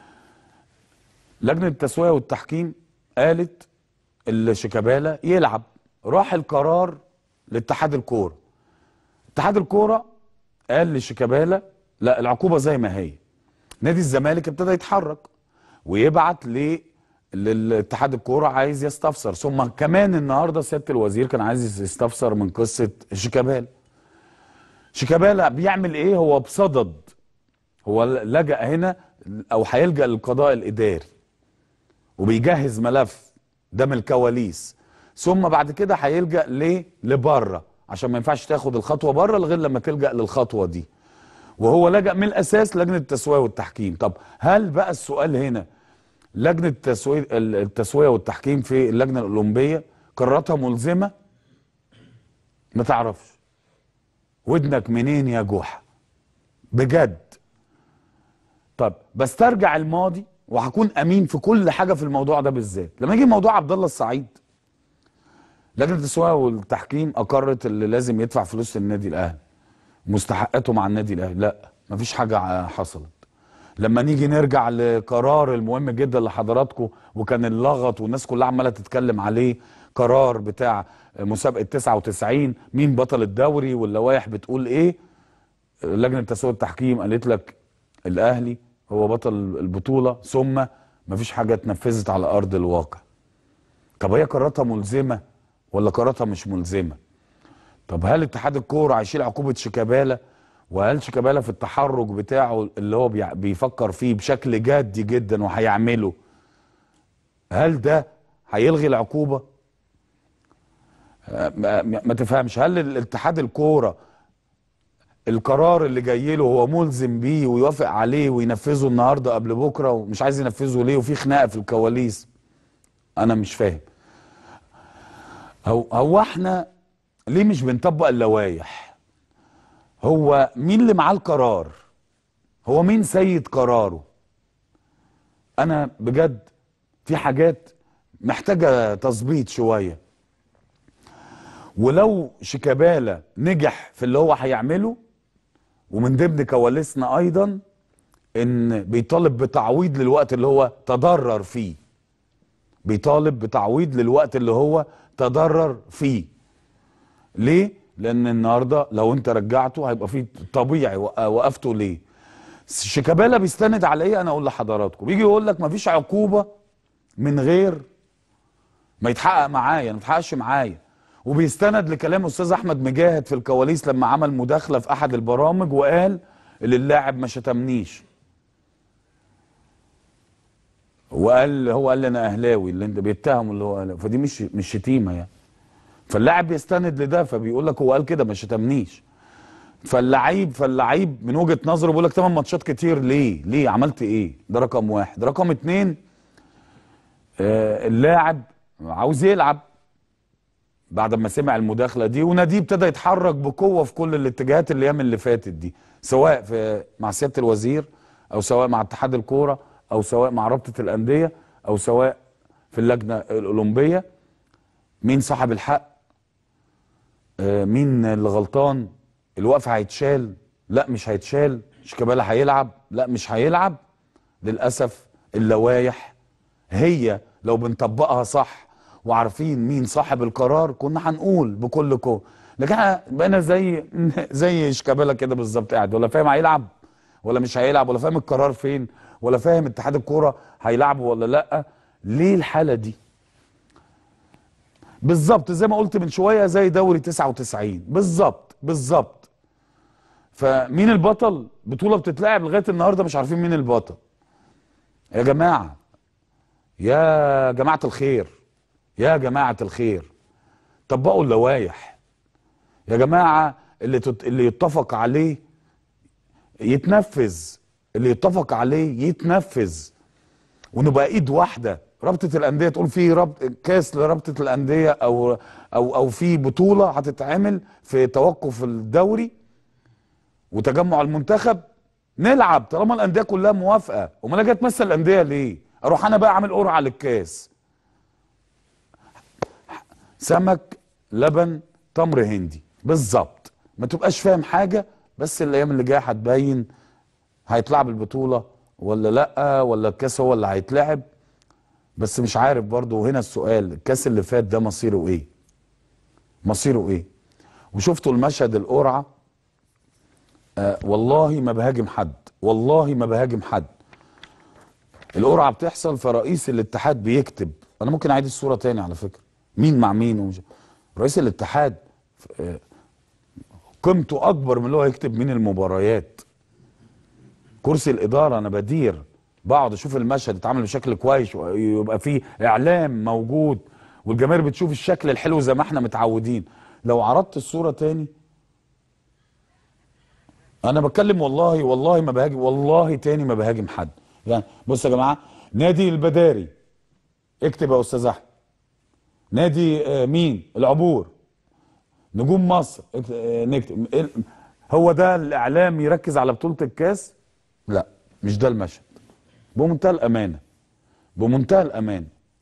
لجنه التسويه والتحكيم قالت اللي شيكابالا يلعب راح القرار لاتحاد الكوره اتحاد الكوره قال لشيكابالا لا العقوبه زي ما هي نادي الزمالك ابتدى يتحرك ويبعت ل للاتحاد الكوره عايز يستفسر ثم كمان النهارده سياده الوزير كان عايز يستفسر من قصه شيكابالا شيكابالا بيعمل ايه هو بصدد هو لجأ هنا او هيلجأ للقضاء الاداري وبيجهز ملف ده من الكواليس ثم بعد كده هيلجأ ليه لبره عشان ما ينفعش تاخد الخطوه بره غير لما تلجأ للخطوه دي وهو لجأ من الاساس لجنه التسويه والتحكيم طب هل بقى السؤال هنا لجنه التسويه التسويه والتحكيم في اللجنه الاولمبيه قراراتها ملزمه ما تعرفش ودنك منين يا جحا بجد طب بسترجع الماضي وهكون امين في كل حاجه في الموضوع ده بالذات لما يجي موضوع عبد الله السعيد لجنه التسويه والتحكيم اقرت اللي لازم يدفع فلوس للنادي الاهلي مستحقاته مع النادي الاهلي لا مفيش حاجه حصلت لما نيجي نرجع لقرار المهم جدا لحضراتكم وكان اللغط والناس كلها عماله تتكلم عليه قرار بتاع مسابقه 99 مين بطل الدوري واللوائح بتقول ايه لجنه تسويه التحكيم قالت لك الاهلي هو بطل البطوله ثم مفيش حاجه اتنفذت على ارض الواقع طب هي قراراتها ملزمه ولا قراراتها مش ملزمه طب هل اتحاد الكوره هيشيل عقوبه شيكابالا وهل شيكابالا في التحرك بتاعه اللي هو بيع- بيفكر فيه بشكل جدي جدا وهيعمله هل ده هيلغي العقوبه آه، ما, ما ما تفهمش هل الاتحاد الكوره القرار اللي جاي له هو ملزم بيه ويوافق عليه وينفذه النهارده قبل بكره ومش عايز ينفذه ليه وفي خناقه في الكواليس انا مش فاهم هو هو احنا ليه مش بنطبق اللوائح هو مين اللي معاه القرار هو مين سيد قراره انا بجد في حاجات محتاجه تظبيط شويه ولو شيكابالا نجح في اللي هو هيعمله ومن ضمن كواليسنا ايضا ان بيطالب بتعويض للوقت اللي هو تضرر فيه بيطالب بتعويض للوقت اللي هو تضرر فيه ليه لان النهارده لو انت رجعته هيبقى فيه طبيعي وق- وقفته ليه شيكابالا بيستند على ايه انا اقول لحضراتكم بيجي يقول لك مفيش عقوبه من غير ما يتحقق معايا ما يتحققش معايا وبيستند لكلام استاذ احمد مجاهد في الكواليس لما عمل مداخله في احد البرامج وقال اللي اللاعب ما شتمنيش وقال هو قال لي انا اهلاوي اللي انت بيتهم اللي هو أهلاوي فدي مش مش شتيمه يعني فاللاعب بيستند لده فبيقول لك هو قال كده ما شتمنيش فاللعيب فاللعيب من وجهه نظره بيقول لك 8 ماتشات كتير ليه؟ ليه عملت ايه؟ ده رقم واحد، رقم اتنين آه اللاعب عاوز يلعب بعد ما سمع المداخله دي وناديه ابتدى يتحرك بقوه في كل الاتجاهات الايام اللي فاتت دي سواء في مع سياده الوزير او سواء مع اتحاد الكوره او سواء مع رابطه الانديه او سواء في اللجنه الاولمبيه مين صاحب الحق آه، مين اللي غلطان الوقف هيتشال لا مش هيتشال شيكابالا هيلعب لا مش هيلعب للاسف اللوائح هي لو بنطبقها صح وعارفين مين صاحب القرار كنا هنقول بكل قوه لكن احنا بقينا زي زي شيكابالا كده بالظبط قاعد ولا فاهم هيلعب ولا مش هيلعب ولا فاهم القرار فين ولا فاهم اتحاد الكوره هيلعبه ولا لا ليه الحاله دي بالظبط زي ما قلت من شويه زي دوري 99 بالظبط بالظبط فمين البطل بطوله بتتلعب لغايه النهارده مش عارفين مين البطل يا جماعه يا جماعه الخير يا جماعه الخير طبقوا اللوائح يا جماعه اللي تت... اللي يتفق عليه يتنفذ اللي يتفق عليه يتنفذ ونبقى ايد واحده رابطه الانديه تقول في ربط كاس لرابطه الانديه او او او في بطوله هتتعمل في توقف الدوري وتجمع المنتخب نلعب طالما الانديه كلها موافقه امال انا جاي اتمثل الانديه ليه اروح انا بقى اعمل قرعه للكاس سمك لبن تمر هندي بالظبط ما تبقاش فاهم حاجه بس الايام اللي جايه هتبين هيتلعب البطوله ولا لا ولا الكاس هو اللي هيتلعب بس مش عارف برضه هنا السؤال الكاس اللي فات ده مصيره ايه مصيره ايه وشفتوا المشهد القرعه آه والله ما بهاجم حد والله ما بهاجم حد القرعه بتحصل فرئيس الاتحاد بيكتب انا ممكن اعيد الصوره تاني على فكره مين مع مين ومش رئيس الاتحاد آه، قيمته اكبر من اللي هو يكتب مين المباريات كرسي الاداره انا بدير بقعد اشوف المشهد يتعمل بشكل كويس ويبقى فيه اعلام موجود والجماهير بتشوف الشكل الحلو زي ما احنا متعودين لو عرضت الصوره تاني انا بتكلم والله والله ما بهاجم والله تاني ما بهاجم حد يعني بص يا جماعه نادي البداري اكتب يا استاذ احمد نادي آه، مين العبور نجوم مصر اكت- آه، نكتب ال- هو ده الاعلام يركز على بطوله الكاس لا مش ده المشهد بمنتهى الامانه بمنتهى الامانه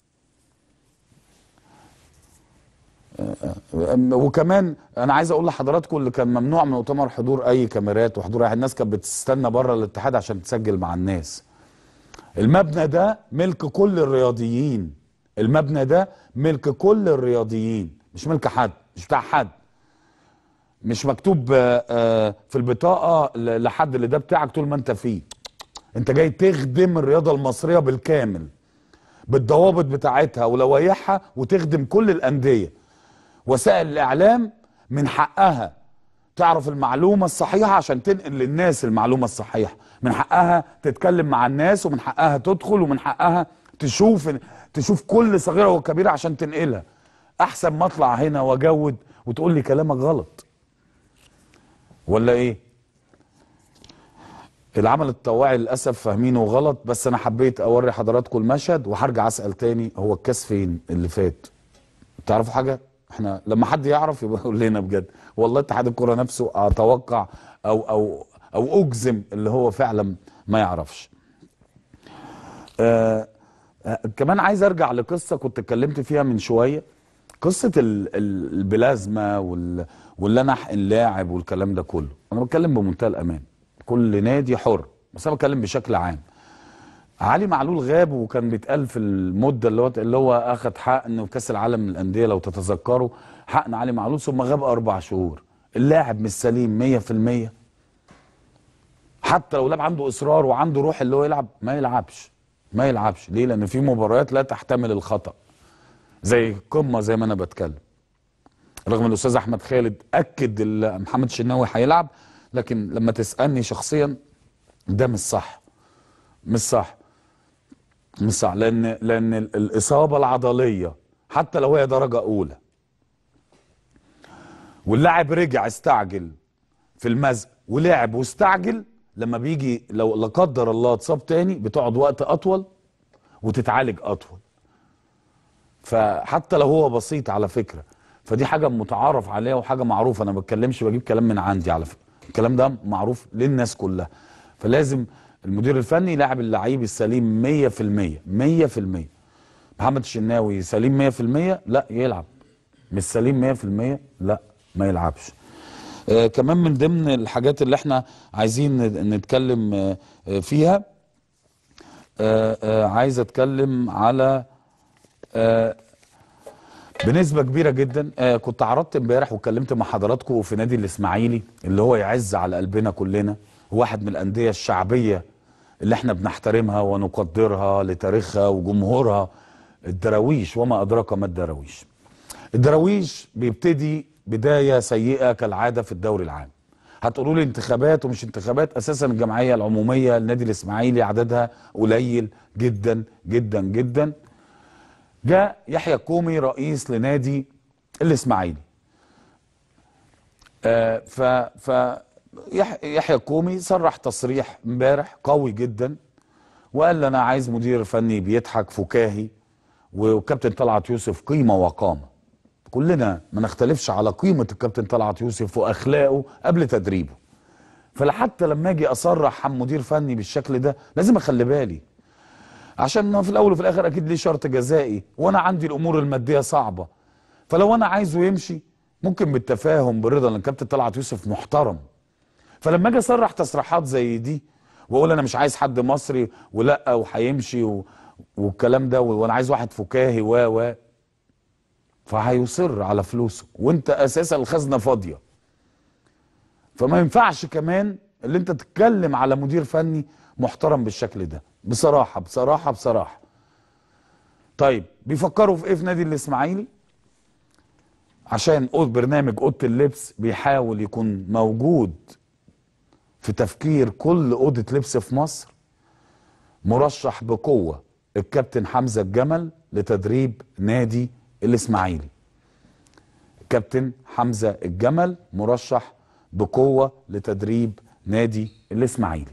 آه، آه، وكمان انا عايز اقول لحضراتكم اللي كان ممنوع من مؤتمر حضور اي كاميرات وحضور اي الناس كانت بتستنى بره الاتحاد عشان تسجل مع الناس المبنى ده ملك كل الرياضيين المبنى ده ملك كل الرياضيين مش ملك حد مش بتاع حد مش مكتوب آه، آه، في البطاقه ل- لحد اللي ده بتاعك طول ما انت فيه انت جاي تخدم الرياضه المصريه بالكامل بالضوابط بتاعتها ولوائحها وتخدم كل الانديه وسائل الاعلام من حقها تعرف المعلومه الصحيحه عشان تنقل للناس المعلومه الصحيحه من حقها تتكلم مع الناس ومن حقها تدخل ومن حقها تشوف تشوف كل صغيره وكبيره عشان تنقلها احسن ما اطلع هنا واجود وتقول لي كلامك غلط ولا ايه العمل التطوعي للاسف فاهمينه غلط بس انا حبيت اوري حضراتكم المشهد وهرجع اسال تاني هو الكاس فين اللي فات تعرفوا حاجه احنا لما حد يعرف يبقى يقول لنا بجد والله اتحاد الكره نفسه اتوقع او او او اجزم اللي هو فعلا ما يعرفش آه آه كمان عايز ارجع لقصه كنت اتكلمت فيها من شويه قصه ال- ال- البلازما وال واللي انا احقن لاعب والكلام ده كله انا بتكلم بمنتهى الامان كل نادي حر بس انا بتكلم بشكل عام علي معلول غاب وكان بيتقال في المده اللي هو اللي هو اخذ حقن في كاس العالم للانديه لو تتذكروا حقن علي معلول ثم غاب اربع شهور اللاعب مش سليم 100% حتى لو لاعب عنده اصرار وعنده روح اللي هو يلعب ما يلعبش ما يلعبش ليه لان في مباريات لا تحتمل الخطا زي قمه زي ما انا بتكلم رغم ان الاستاذ احمد خالد اكد ال- محمد شناوي هيلعب لكن لما تسالني شخصيا ده مش صح مش صح مش صح لان لان ال- الاصابه العضليه حتى لو هي درجه اولى واللاعب رجع استعجل في المزق ولعب واستعجل لما بيجي لو لا قدر الله اتصاب تاني بتقعد وقت اطول وتتعالج اطول فحتى لو هو بسيط على فكره فدي حاجه متعارف عليها وحاجه معروفه انا ما بتكلمش بجيب كلام من عندي على فكره الكلام ده معروف للناس كلها فلازم المدير الفني يلاعب اللعيب السليم 100% 100% محمد الشناوي سليم 100% لا يلعب مش سليم 100% لا ما يلعبش آه كمان من ضمن الحاجات اللي احنا عايزين ن- نتكلم آه آه فيها آه آه عايز اتكلم على آه بنسبة كبيرة جدا آه كنت عرضت امبارح واتكلمت مع حضراتكم في نادي الاسماعيلي اللي هو يعز على قلبنا كلنا واحد من الأندية الشعبية اللي احنا بنحترمها ونقدرها لتاريخها وجمهورها الدراويش وما أدراك ما الدراويش الدراويش بيبتدي بداية سيئة كالعادة في الدوري العام هتقولوا لي انتخابات ومش انتخابات اساسا الجمعيه العموميه للنادي الاسماعيلي عددها قليل جدا جدا جدا جاء يحيى الكومي رئيس لنادي الاسماعيلي آه، ف ف يح- يحيى الكومي صرح تصريح امبارح قوي جدا وقال انا عايز مدير فني بيضحك فكاهي وكابتن طلعت يوسف قيمه وقامه كلنا ما نختلفش على قيمه الكابتن طلعت يوسف واخلاقه قبل تدريبه فحتى لما اجي اصرح عن مدير فني بالشكل ده لازم اخلي بالي عشان في الاول وفي الاخر اكيد ليه شرط جزائي وانا عندي الامور الماديه صعبه فلو انا عايزه يمشي ممكن بالتفاهم بالرضا لان كابتن طلعت يوسف محترم فلما اجي اصرح تصريحات زي دي واقول انا مش عايز حد مصري ولا وهيمشي و... والكلام ده وانا عايز واحد فكاهي و و فهيصر على فلوسه وانت اساسا الخزنه فاضيه فما ينفعش كمان اللي انت تتكلم على مدير فني محترم بالشكل ده بصراحه بصراحه بصراحه طيب بيفكروا في ايه في نادي الاسماعيلي عشان أوض برنامج اوضه اللبس بيحاول يكون موجود في تفكير كل اوضه لبس في مصر مرشح بقوه الكابتن حمزه الجمل لتدريب نادي الاسماعيلي كابتن حمزه الجمل مرشح بقوه لتدريب نادي الاسماعيلي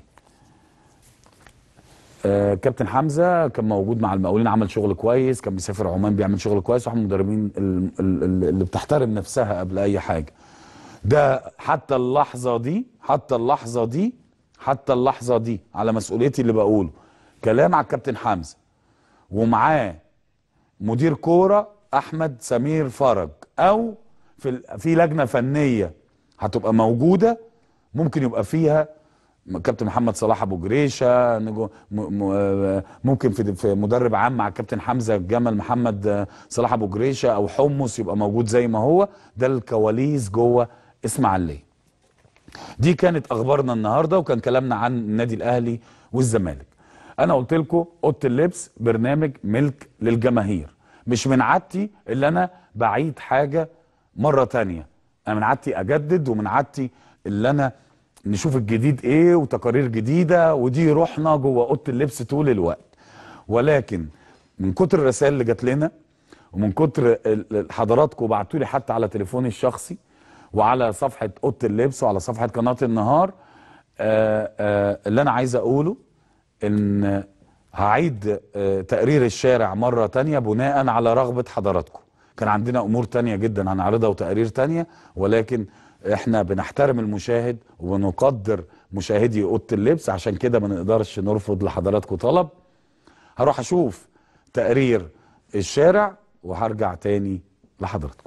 آه كابتن حمزه كان موجود مع المقاولين عمل شغل كويس كان بيسافر عمان بيعمل شغل كويس واحد من المدربين ال- ال- ال- اللي بتحترم نفسها قبل اي حاجه ده حتى اللحظه دي حتى اللحظه دي حتى اللحظه دي على مسؤوليتي اللي بقوله كلام على الكابتن حمزه ومعاه مدير كوره احمد سمير فرج او في ال- في لجنه فنيه هتبقى موجوده ممكن يبقى فيها كابتن محمد صلاح ابو جريشه نجو- م- م- ممكن في في مدرب عام مع الكابتن حمزه الجمل محمد صلاح ابو جريشه او حمص يبقى موجود زي ما هو ده الكواليس جوه اسماعيليه دي كانت اخبارنا النهارده وكان كلامنا عن النادي الاهلي والزمالك انا قلت لكم اوضه اللبس برنامج ملك للجماهير مش من عادتي اللي انا بعيد حاجه مره تانية انا من عادتي اجدد ومن عادتي اللي انا نشوف الجديد ايه وتقارير جديده ودي روحنا جوه اوضه اللبس طول الوقت ولكن من كتر الرسائل اللي جات لنا ومن كتر ال- ال- حضراتكم بعتوا لي حتى على تليفوني الشخصي وعلى صفحه اوضه اللبس وعلى صفحه قناه النهار آه آه اللي انا عايز اقوله ان هعيد آه تقرير الشارع مره تانية بناء على رغبه حضراتكم كان عندنا امور تانية جدا هنعرضها وتقارير تانية ولكن احنا بنحترم المشاهد ونقدر مشاهدي اوضه اللبس عشان كده ما نقدرش نرفض لحضراتكم طلب هروح اشوف تقرير الشارع وهرجع تاني لحضراتكم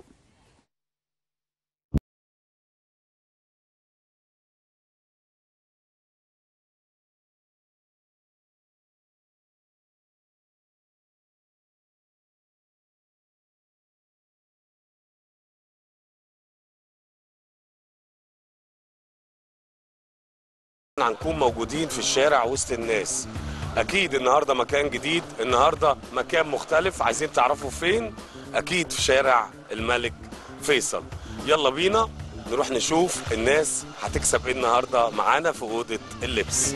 هنكون موجودين في الشارع وسط الناس اكيد النهارده مكان جديد النهارده مكان مختلف عايزين تعرفوا فين اكيد في شارع الملك فيصل يلا بينا نروح نشوف الناس هتكسب ايه النهارده معانا في اوضه اللبس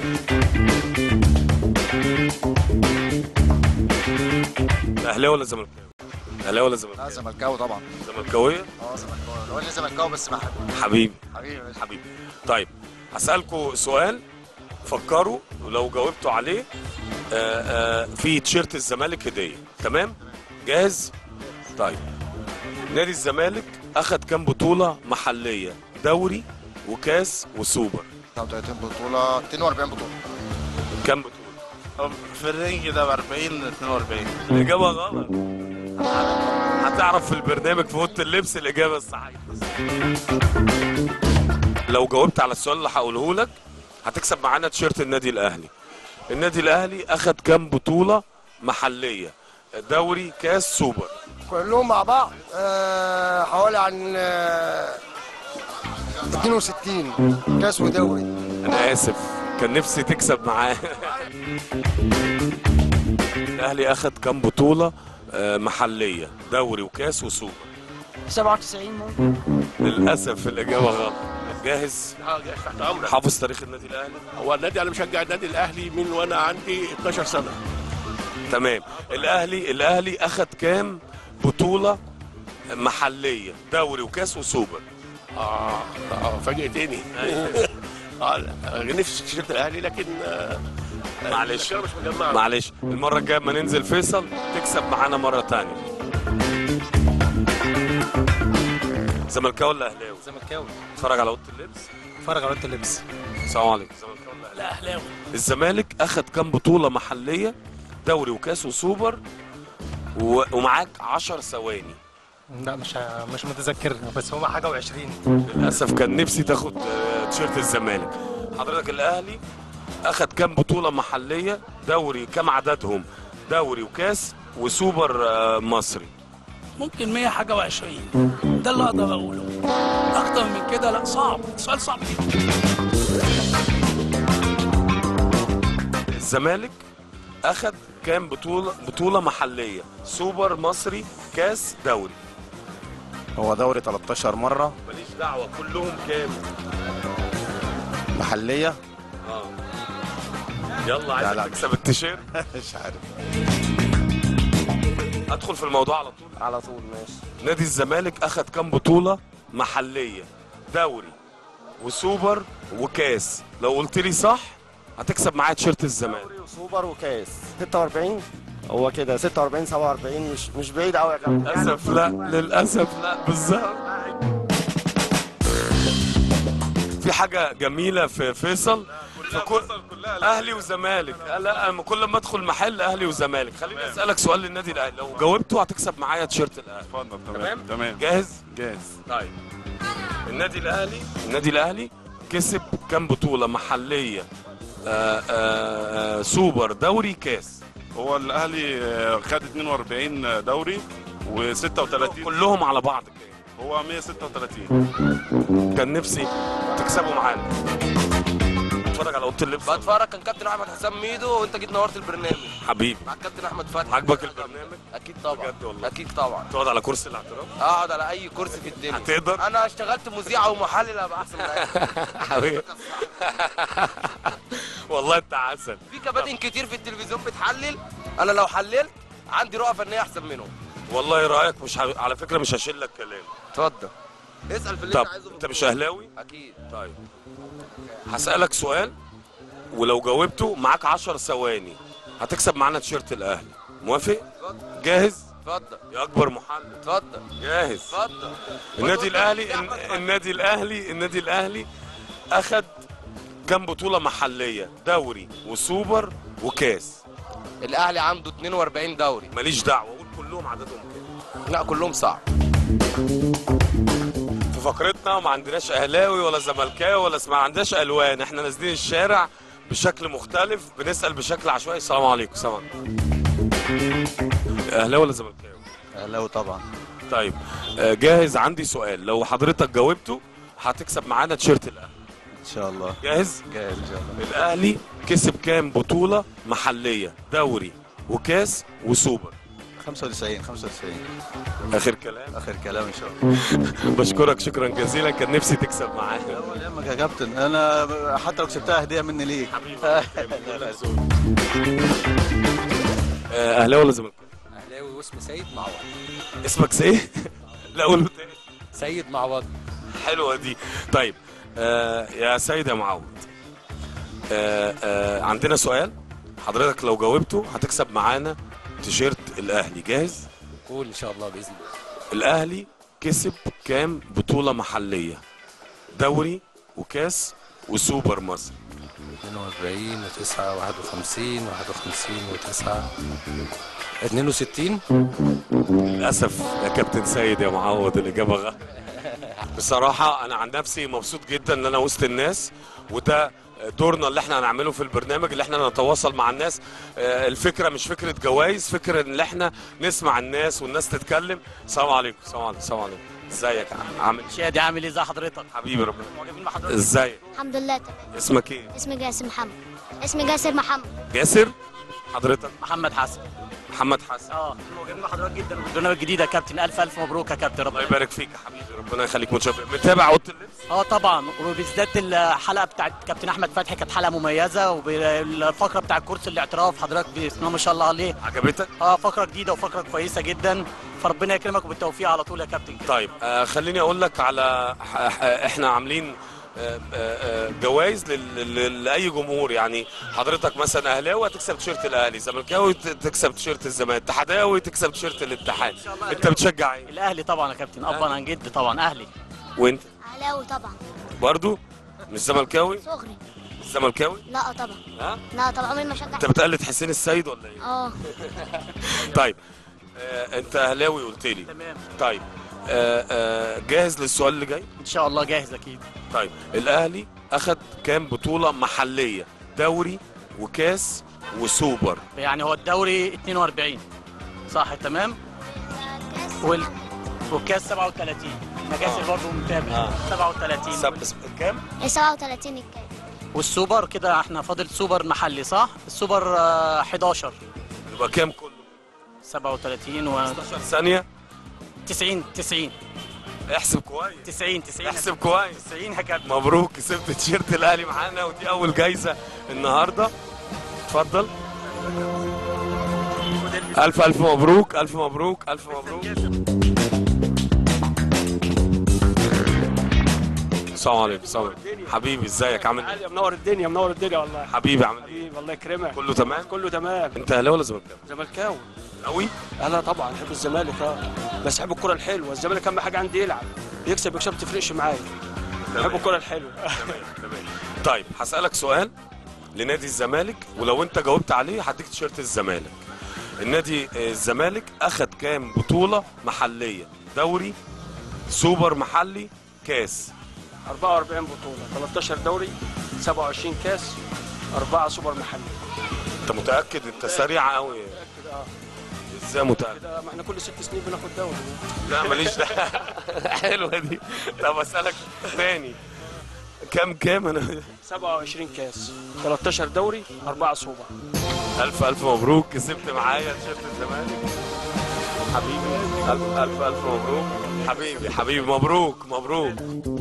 اهلاوي ولا زملكاوي اهلاوي ولا لا زملكاوي زملكاوي طبعا زملكاويه اه زملكاوي هو اللي زملكاوي بس مع حبيبي حبيبي ماشي. حبيبي طيب هسألكوا سؤال فكروا ولو جاوبتوا عليه آآ آآ في تيشيرت الزمالك هدية تمام جاهز طيب نادي الزمالك أخد كام بطولة محلية دوري وكاس وسوبر 39 بطولة 42 بطولة كام بطولة في الرينج ده ب 40 42 الإجابة غلط هتعرف في البرنامج في اوضه اللبس الاجابه الصحيحه لو جاوبت على السؤال اللي هقوله لك هتكسب معانا تيشيرت النادي الاهلي النادي الاهلي اخد كام بطوله محليه دوري كاس سوبر كلهم مع بعض آه، حوالي عن آه، 62 كاس ودوري انا اسف كان نفسي تكسب معاه الاهلي اخد كام بطوله آه، محليه دوري وكاس وسوبر 97 ممكن للاسف الاجابه غلط جاهز اه جاي تحت امرك حافظ تاريخ النادي الاهلي هو النادي انا مشجع النادي الاهلي من وانا عندي 12 سنه تمام الاهلي الاهلي اخد كام بطوله محليه دوري وكاس وسوبر اه اه فاجئتني اه لا، أنا نفسي تيشيرت الاهلي لكن آه، معلش الأشياء مش مجمعه معلش المره الجايه اما ننزل فيصل تكسب معانا مره تانية زملكاوي ولا اهلاوي زملكاوي اتفرج على اوضه اللبس اتفرج على اوضه اللبس السلام عليكم زملكاوي ولا لا اهلاوي الزمالك اخد كام بطوله محليه دوري وكاس وسوبر و... ومعاك 10 ثواني لا مش مش متذكر بس هما حاجه و20 للاسف كان نفسي تاخد آه، تيشيرت الزمالك حضرتك الاهلي اخد كام بطوله محليه دوري كام عددهم دوري وكاس وسوبر آه، مصري ممكن 100 حاجه و20 ده اللي اقدر اقوله اكتر من كده لا صعب سؤال صعب جدا الزمالك اخد كام بطوله بطوله محليه سوبر مصري كاس دوري هو دوري 13 مرة ماليش دعوه كلهم كام محلية اه يلا لا، عايزك لا. تكسب التيشيرت مش عارف ادخل في الموضوع على طول على طول ماشي نادي الزمالك اخد كام بطوله محليه دوري وسوبر وكاس لو قلت لي صح هتكسب معايا تيشيرت الزمالك سوبر وكاس 46 هو كده 46 47 مش مش بعيد قوي يا كابتن للاسف لا للاسف لا بالظبط في حاجه جميله في فيصل في كل اهلي وزمالك لا أنا كل ما ادخل محل اهلي وزمالك خليني اسالك سؤال للنادي الاهلي لو جاوبته هتكسب معايا تيشيرت الاهلي اتفضل تمام تمام جاهز جاهز طيب النادي الاهلي النادي الاهلي كسب كام بطوله محليه آآ آآ سوبر دوري كاس هو الاهلي آه، خد 42 دوري و36 كلهم على بعض كام هو 136 كان نفسي تكسبوا معانا اتفرج على اوضه اللبس بتفرج كان كابتن احمد حسام ميدو وانت جيت نورت البرنامج حبيبي مع الكابتن احمد فتحي عاجبك البرنامج اكيد طبعا بجد والله اكيد طبعا تقعد على كرسي الاعتراف اقعد على اي كرسي في الدنيا هتقدر؟ انا اشتغلت مذيع او محلل ابقى احسن منك حبيبي والله انت عسل في كباتن كتير في التلفزيون بتحلل انا لو حللت عندي رؤى فنيه احسن منهم والله رايك مش ه... على فكره مش هشيل لك كلام اتفضل اسال في اللي طب انت عايزه انت مش اهلاوي اكيد طيب هسالك سؤال ولو جاوبته معاك 10 ثواني هتكسب معانا تيشيرت الاهلي موافق جاهز اتفضل يا اكبر محلل اتفضل جاهز اتفضل النادي الاهلي الن- النادي الاهلي النادي الاهلي اخد كام بطوله محليه دوري وسوبر وكاس الاهلي عنده 42 دوري ماليش دعوه اقول كلهم عددهم كام لا كلهم صعب في فقرتنا ما عندناش اهلاوي ولا زملكاوي ولا ما عندناش الوان احنا نازلين الشارع بشكل مختلف بنسال بشكل عشوائي السلام عليكم السلام عليكم اهلاوي ولا زملكاوي اهلاوي طبعا طيب آه، جاهز عندي سؤال لو حضرتك جاوبته هتكسب معانا تيشيرت الاهلي ان شاء الله جاهز جاهز ان شاء الله الاهلي كسب كام بطوله محليه دوري وكاس وسوبر 95 95 اخر كلام اخر كلام ان شاء الله بشكرك شكرا جزيلا كان نفسي تكسب معانا يهمك يا كابتن انا حتى لو كسبتها هديه مني ليك آه، اهلاوي ولا زملكاوي اهلاوي واسمي سيد معوض اسمك سيد لا قوله تاني سيد معوض حلوه دي طيب آه يا سيد يا معوض آه آه عندنا سؤال حضرتك لو جاوبته هتكسب معانا تيشيرت الاهلي جاهز قول ان شاء الله باذن الله الاهلي كسب كام بطوله محليه دوري وكاس وسوبر مصر 42 و9 51 51 و9 62 للاسف يا كابتن سيد يا معوض الاجابه غلط بصراحه انا عن نفسي مبسوط جدا ان انا وسط الناس وده دورنا اللي احنا هنعمله في البرنامج اللي احنا نتواصل مع الناس آه، الفكره مش فكره جوائز فكره ان احنا نسمع الناس والناس تتكلم السلام عليكم السلام عليكم السلام عليكم ازيك يا عم عامل شادي عامل ايه ازي حضرتك حبيبي ربنا ازيك الحمد لله تمام اسمك ايه اسمي جاسر محمد اسمي جاسر محمد جاسر حضرتك محمد حسن محمد حسن اه معجبين بحضرتك جدا والبرنامج الجديد يا كابتن الف الف مبروك يا كابتن الله ربنا يبارك فيك يا حبيبي ربنا يخليك متشكر متابع اوضه اللبس اه طبعا وبالذات الحلقه بتاعت كابتن احمد فتحي كانت حلقه مميزه والفقره بتاع كرسي الاعتراف حضرتك بسم الله ما شاء الله عليه عجبتك اه فقره جديده وفقره كويسه جدا فربنا يكرمك وبالتوفيق على طول يا كابتن طيب آه خليني اقول لك على ح- ح- احنا عاملين آه، آه، آه، جوائز لل- لل- لاي جمهور يعني حضرتك مثلا اهلاوي هتكسب تيشيرت الاهلي زملكاوي ت- تكسب تيشيرت الزمالك اتحاداوي تكسب تيشيرت الاتحاد انت بتشجع ايه الاهلي طبعا يا كابتن ابا عن جد طبعا اهلي وانت اهلاوي طبعا برضو مش زملكاوي صغري مش زملكاوي لا طبعا ها لا طبعا عمري ما شجعت انت بتقلد حسين السيد ولا ايه اه طيب آه انت اهلاوي قلت لي تمام طيب آه آه جاهز للسؤال اللي جاي ان شاء الله جاهز اكيد طيب الاهلي اخد كام بطوله محليه دوري وكاس وسوبر يعني هو الدوري 42 صح تمام وال... والكاس 37 مجاسر برضه متابع آه. 37 سب... كام 37 الكام والسوبر كده احنا فاضل سوبر محلي صح السوبر آه، 11 يبقى كام كله 37 و 15 ثانيه 90 90 احسب كويس 90 90 احسب كويس 90 يا كابتن مبروك كسبت تيشيرت الاهلي معانا ودي اول جايزه النهارده اتفضل الف الف مبروك الف مبروك الف مبروك السلام عليكم السلام عليكم حبيبي ازيك عامل ايه يا منور الدنيا منور الدنيا والله حبيبي عامل ايه حبيبي الله يكرمك كله تمام كله تمام انت اهلاوي ولا زملكاوي زملكاوي قوي انا طبعا بحب الزمالك اه بس بحب الكره الحلوه الزمالك اهم حاجه عندي يلعب يكسب يكسب ما تفرقش معايا بحب الكره الحلوه تمام طيب هسألك سؤال لنادي الزمالك ولو انت جاوبت عليه هديك تيشيرت الزمالك النادي آه، الزمالك اخد كام بطولة محلية دوري سوبر محلي كاس 44 بطوله 13 دوري 27 كاس 4 سوبر محلي انت متأكد انت سريع قوي كده اه ازاي متأكد كده ما احنا كل ست سنين بناخد دوري لا ماليش دعوة حلوة دي طب اسألك تاني كام كام انا 27 كاس 13 دوري 4 سوبر الف الف مبروك كسبت معايا تيشيرت الزمالك حبيبي الف الف الف مبروك حبيبي حبيبي مبروك مبروك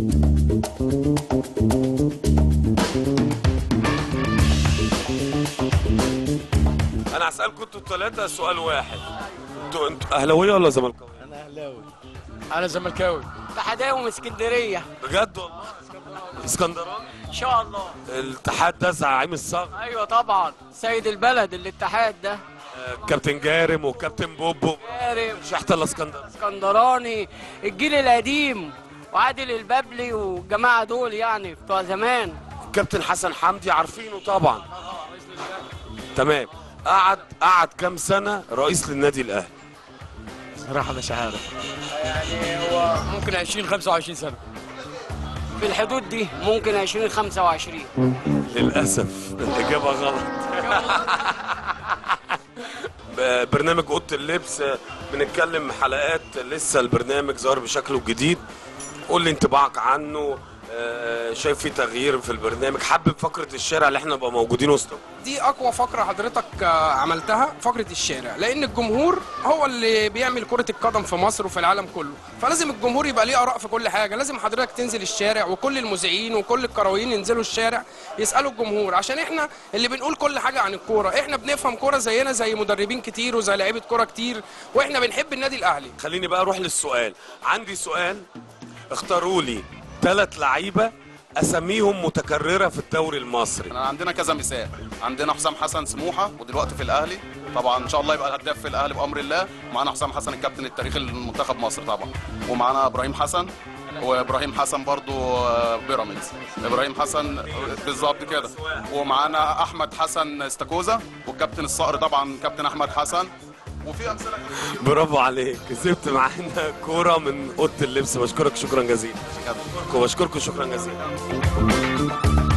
انا هسألكم انتوا الثلاثة سؤال واحد انتوا انتوا اهلاوية ولا زملكاوية؟ انا اهلاوي انا زملكاوي اتحداوي من اسكندريه بجد والله اسكندراني ان شاء الله الاتحاد ده زعيم الصغر ايوه طبعا سيد البلد الاتحاد ده كابتن جارم وكابتن بوبو كارم شحت الاسكندر اسكندراني الجيل القديم وعادل البابلي والجماعه دول يعني بتوع زمان كابتن حسن حمدي عارفينه طبعا تمام قعد قعد كام سنه رئيس للنادي الاهلي صراحه مش عارف يعني هو ممكن 20 25 سنه في الحدود دي ممكن 20 25 للاسف الاجابه غلط ب- برنامج اوضه اللبس بنتكلم حلقات لسه البرنامج ظهر بشكله الجديد قول لي انطباعك عنه آه، شايف في تغيير في البرنامج حابب فقره الشارع اللي احنا نبقى موجودين وسطهم دي اقوى فقره حضرتك آه، عملتها فقره الشارع لان الجمهور هو اللي بيعمل كره القدم في مصر وفي العالم كله فلازم الجمهور يبقى ليه اراء في كل حاجه لازم حضرتك تنزل الشارع وكل المذيعين وكل الكرويين ينزلوا الشارع يسالوا الجمهور عشان احنا اللي بنقول كل حاجه عن الكوره احنا بنفهم كوره زينا زي مدربين كتير وزي لعيبه كوره كتير واحنا بنحب النادي الاهلي خليني بقى اروح للسؤال عندي سؤال اختاروا لي ثلاث لعيبه اساميهم متكرره في الدوري المصري عندنا كذا مثال عندنا حسام حسن سموحه ودلوقتي في الاهلي طبعا ان شاء الله يبقى الهداف في الاهلي بامر الله ومعانا حسام حسن الكابتن التاريخي لمنتخب مصر طبعا ومعانا ابراهيم حسن وابراهيم حسن برضو آه، بيراميدز ابراهيم حسن بالظبط كده ومعانا احمد حسن استاكوزا والكابتن الصقر طبعا كابتن احمد حسن وفي امثله كتير برافو عليك كسبت معانا كوره من اوضه اللبس بشكرك شكرا جزيلا بشكركم بشكركم شكرا جزيلا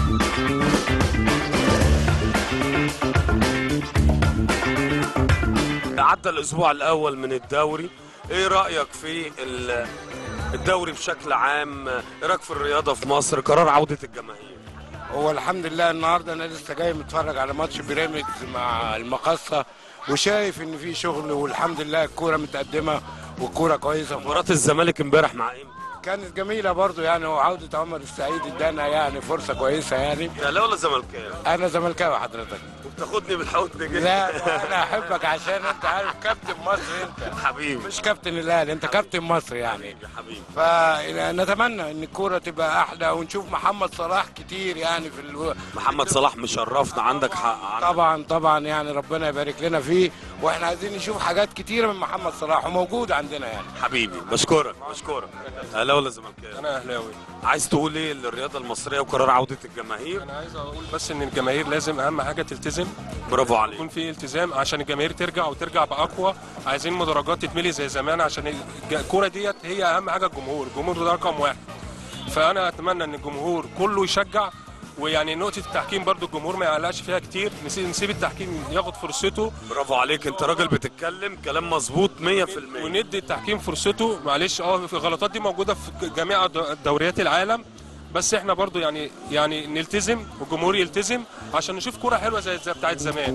عدى الاسبوع الاول من الدوري ايه رايك في ال- الدوري بشكل عام ايه رايك في الرياضه في مصر قرار عوده الجماهير هو الحمد لله النهارده انا لسه جاي متفرج على ماتش بيراميدز مع المقصه وشايف ان في شغل والحمد لله الكوره متقدمه والكوره كويسه مباراه الزمالك امبارح مع ايه كانت جميله برضو يعني وعوده عمر السعيد ادانا يعني فرصه كويسه يعني اهلاوي ولا زملكاوي انا زملكاوي حضرتك وبتاخدني بتحاوطني كده لا انا احبك عشان انت عارف كابتن مصر انت حبيبي مش كابتن الاهلي انت كابتن مصر يعني يا حبيبي فنتمنى ان الكوره تبقى احلى ونشوف محمد صلاح كتير يعني في الو... محمد صلاح مشرفنا عندك حق عندك طبعا طبعا يعني ربنا يبارك لنا فيه واحنا عايزين نشوف حاجات كتيره من محمد صلاح وموجود عندنا يعني حبيبي بشكرك بشكرك اهلاوي ولا زملكاوي انا اهلاوي عايز تقول ايه للرياضه المصريه وقرار عوده الجماهير انا عايز اقول بس ان الجماهير لازم اهم حاجه تلتزم برافو عليك يكون في التزام عشان الجماهير ترجع وترجع باقوى عايزين مدرجات تتملي زي زمان عشان الج- الكوره ديت هي اهم حاجه الجمهور الجمهور ده رقم واحد فانا اتمنى ان الجمهور كله يشجع ويعني نقطه التحكيم برضو الجمهور ما يعلقش فيها كتير نسيب نسيب التحكيم ياخد فرصته برافو عليك انت راجل بتتكلم كلام مظبوط 100% وندي التحكيم فرصته معلش اه في الغلطات دي موجوده في جميع د- دوريات العالم بس احنا برضو يعني يعني نلتزم والجمهور يلتزم عشان نشوف كوره حلوه زي زي بتاعت زمان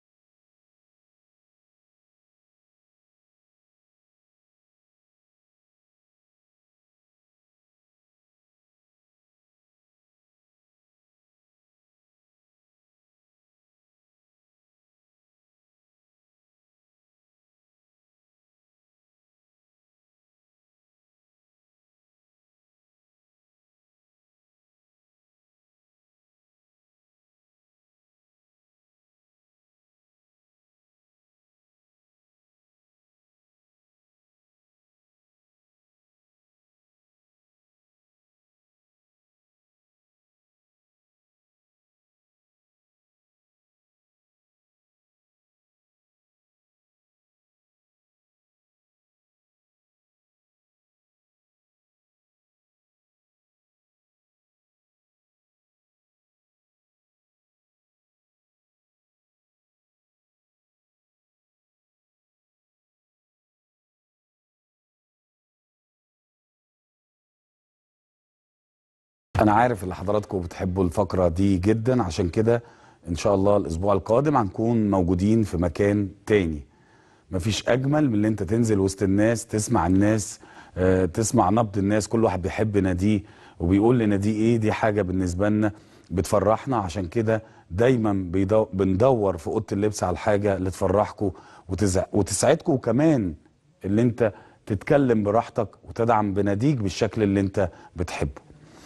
انا عارف ان حضراتكم بتحبوا الفقره دي جدا عشان كده ان شاء الله الاسبوع القادم هنكون موجودين في مكان تاني مفيش اجمل من اللي انت تنزل وسط الناس تسمع الناس آه، تسمع نبض الناس كل واحد بيحب ناديه وبيقول لناديه ايه دي حاجه بالنسبه لنا بتفرحنا عشان كده دايما بيدو بندور في اوضه اللبس على الحاجه اللي تفرحكم وتزع... وتسعدكم وكمان اللي انت تتكلم براحتك وتدعم بناديك بالشكل اللي انت بتحبه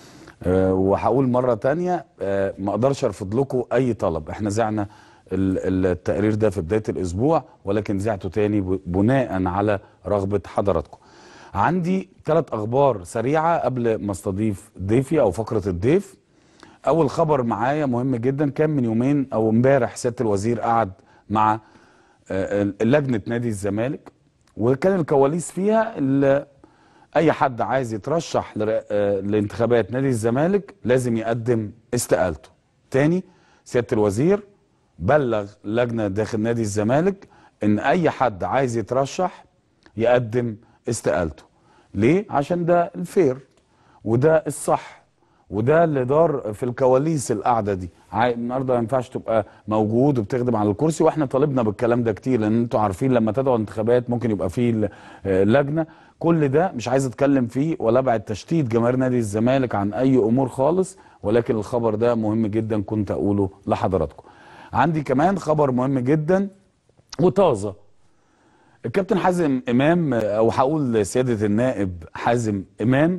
آه، وهقول مرة تانية آه، ما اقدرش ارفض لكم اي طلب احنا زعنا ال- التقرير ده في بداية الاسبوع ولكن زعته تاني ب- بناء على رغبة حضراتكم عندي ثلاث اخبار سريعة قبل ما استضيف ضيفي او فقرة الضيف اول خبر معايا مهم جدا كان من يومين او امبارح سيادة الوزير قعد مع آه، لجنة نادي الزمالك وكان الكواليس فيها ال- اي حد عايز يترشح لر- آه، لانتخابات نادي الزمالك لازم يقدم استقالته تاني سياده الوزير بلغ لجنه داخل نادي الزمالك ان اي حد عايز يترشح يقدم استقالته ليه عشان ده الفير وده الصح وده اللي دار في الكواليس القعده دي عاي- النهارده ما ينفعش تبقى موجود وبتخدم على الكرسي واحنا طالبنا بالكلام ده كتير لان انتوا عارفين لما تدعوا انتخابات ممكن يبقى فيه ال- آه، لجنه كل ده مش عايز اتكلم فيه ولا ابعد تشتيت جماهير نادي الزمالك عن اي امور خالص ولكن الخبر ده مهم جدا كنت اقوله لحضراتكم عندي كمان خبر مهم جدا وطازه الكابتن حازم امام او هقول سياده النائب حازم امام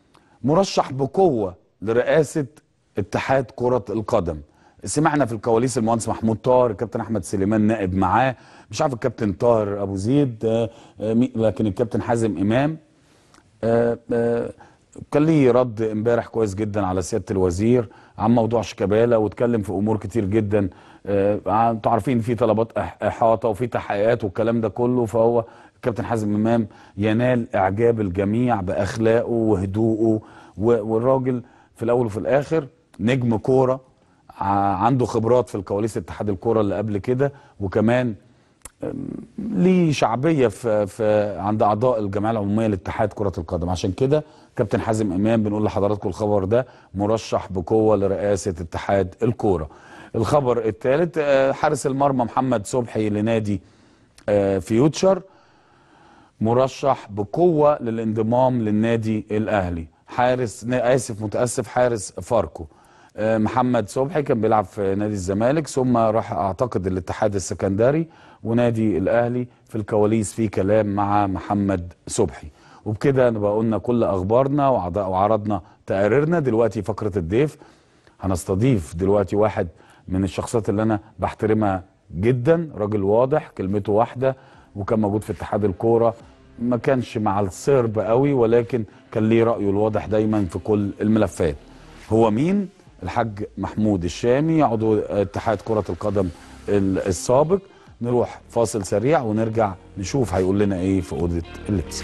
مرشح بقوه لرئاسه اتحاد كره القدم سمعنا في الكواليس المهندس محمود طاهر الكابتن احمد سليمان نائب معاه مش عارف الكابتن طاهر ابو زيد آه، آه، مي- لكن الكابتن حازم امام آه، آه، كان ليه رد امبارح كويس جدا على سياده الوزير عن موضوع شيكابالا واتكلم في امور كتير جدا آه، عن- انتوا عارفين في طلبات إح- احاطه وفي تحقيقات والكلام ده كله فهو الكابتن حازم امام ينال اعجاب الجميع باخلاقه وهدوءه و- والراجل في الاول وفي الاخر نجم كوره ع- عنده خبرات في الكواليس اتحاد الكوره اللي قبل كده وكمان ليه شعبيه في, في عند اعضاء الجمعيه العموميه لاتحاد كره القدم عشان كده كابتن حازم امام بنقول لحضراتكم الخبر ده مرشح بقوه لرئاسه اتحاد الكوره الخبر الثالث حارس المرمى محمد صبحي لنادي آه، فيوتشر مرشح بقوه للانضمام للنادي الاهلي حارس نا- اسف متاسف حارس فاركو آه، محمد صبحي كان بيلعب في نادي الزمالك ثم راح اعتقد الاتحاد السكندري ونادي الاهلي في الكواليس في كلام مع محمد صبحي وبكده نبقى قلنا كل اخبارنا وعض- وعرضنا تقاريرنا دلوقتي فقره الضيف هنستضيف دلوقتي واحد من الشخصيات اللي انا بحترمها جدا راجل واضح كلمته واحده وكان موجود في اتحاد الكوره ما كانش مع السرب قوي ولكن كان ليه رايه الواضح دايما في كل الملفات هو مين الحاج محمود الشامي عضو اتحاد كره القدم ال- السابق نروح فاصل سريع ونرجع نشوف هيقول لنا ايه في اوضه اللبس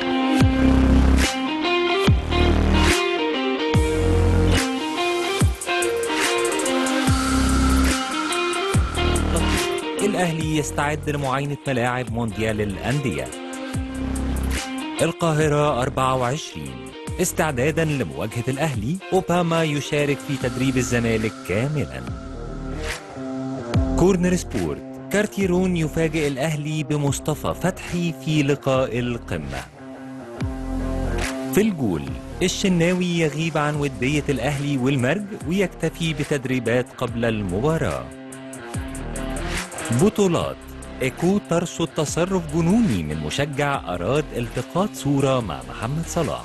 الأهلي يستعد لمعاينة ملاعب مونديال الأندية القاهرة 24 استعدادا لمواجهة الأهلي أوباما يشارك في تدريب الزمالك كاملا كورنر سبورت كارتيرون يفاجئ الأهلي بمصطفى فتحي في لقاء القمة في الجول الشناوي يغيب عن ودية الأهلي والمرج ويكتفي بتدريبات قبل المباراة بطولات إيكو ترصد تصرف جنوني من مشجع أراد التقاط صورة مع محمد صلاح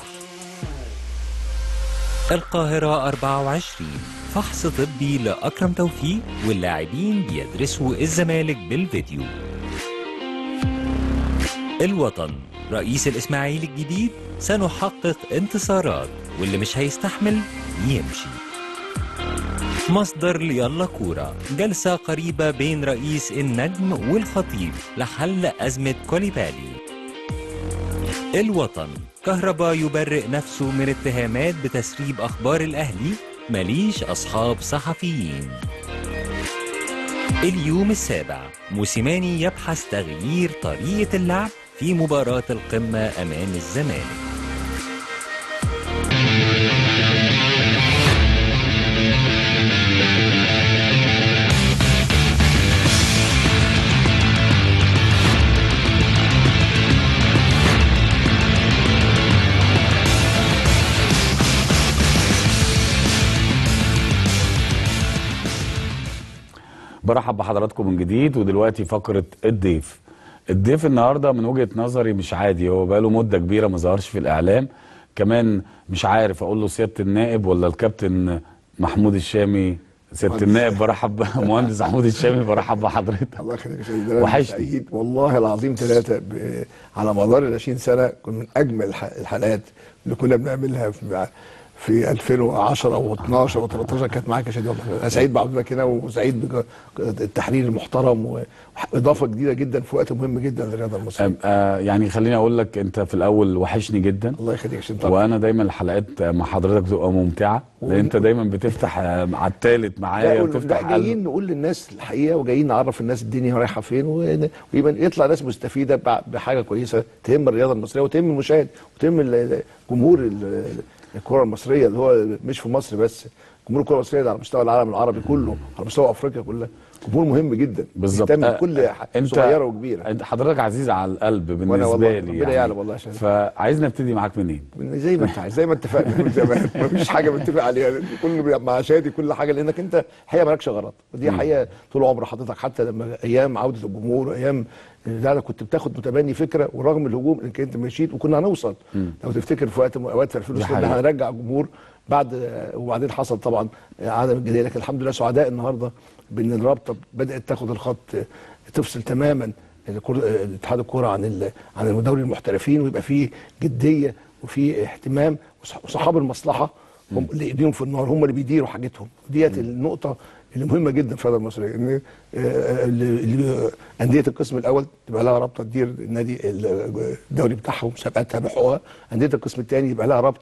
القاهرة 24 فحص طبي لأكرم توفيق واللاعبين بيدرسوا الزمالك بالفيديو الوطن رئيس الإسماعيلي الجديد سنحقق انتصارات واللي مش هيستحمل يمشي مصدر ليلا كورة جلسة قريبة بين رئيس النجم والخطيب لحل أزمة كوليبالي الوطن كهربا يبرئ نفسه من اتهامات بتسريب أخبار الأهلي ماليش أصحاب صحفيين اليوم السابع موسيماني يبحث تغيير طريقة اللعب في مباراة القمة أمام الزمالك برحب بحضراتكم من جديد ودلوقتي فقره الضيف الضيف النهارده من وجهه نظري مش عادي هو بقاله مده كبيره ما ظهرش في الاعلام كمان مش عارف اقول له سياده النائب ولا الكابتن محمود الشامي سياده النائب برحب مهندس محمود الشامي برحب بحضرتك الله يخليك يا سيدي ده أنا وحشني. سعيد والله العظيم ثلاثة ب... على مدار ال 20 سنة كنا من أجمل الح- الحلقات اللي كنا بنعملها في, في 2010 و12 و13 كانت معاك يا سيدي والله أنا سعيد بعودتك هنا وسعيد بالتحرير المحترم وإضافة جديدة جدا في وقت مهم جدا للرياضة المصرية أم- آه يعني خليني اقول لك انت في الاول وحشني جدا الله يخليك يا سيدي طبعا وانا دايما الحلقات مع حضرتك بتبقى ممتعه لان انت دايما بتفتح آه، على الثالث معايا لا وتفتح لا جايين نقول للناس الحقيقه وجايين نعرف الناس الدنيا رايحه فين و- ويبقى يطلع ناس مستفيده بع- بحاجه كويسه تهم الرياضه المصريه وتهم المشاهد وتهم ال- ال- جمهور ال- الكره المصريه اللي هو مش في مصر بس جمهور الكره المصريه ده على مستوى العالم العربي كله على مستوى افريقيا كلها جمهور مهم جدا بالظبط يهتم آه، بكل ح- صغيره وكبيره انت حضرتك عزيز على القلب بالنسبه وأنا والله لي ربنا يعني يعلم والله عشان- فعايز نبتدي معاك منين من زي ما انت عايز زي ما اتفقنا من زمان مفيش حاجه بنتفق عليها كل بي- مع شادي كل حاجه لانك انت الحقيقه مالكش غلط ودي مم. حقيقه طول عمر حضرتك حتى لما ايام عوده الجمهور ايام لا لا كنت بتاخد متبني فكره ورغم الهجوم انك انت مشيت وكنا هنوصل مم. لو تفتكر في وقت من اوقات في دي 2006 حقيقة. هنرجع الجمهور بعد وبعدين حصل طبعا عدم الجديه لكن الحمد لله سعداء النهارده بان الرابطه بدات تاخد الخط تفصل تماما الكرة- اتحاد الكوره عن ال- عن دوري المحترفين ويبقى فيه جديه وفي اهتمام وصح- وصحاب المصلحه هم اللي ايديهم في النار هم اللي بيديروا حاجتهم ديت النقطه اللي مهمه جدا في الرياضه المصريه ان آه، اللي- اللي- انديه القسم الاول تبقى لها رابطه تدير النادي الدوري بتاعهم مسابقاتها بحقوقها انديه القسم الثاني يبقى لها رابطه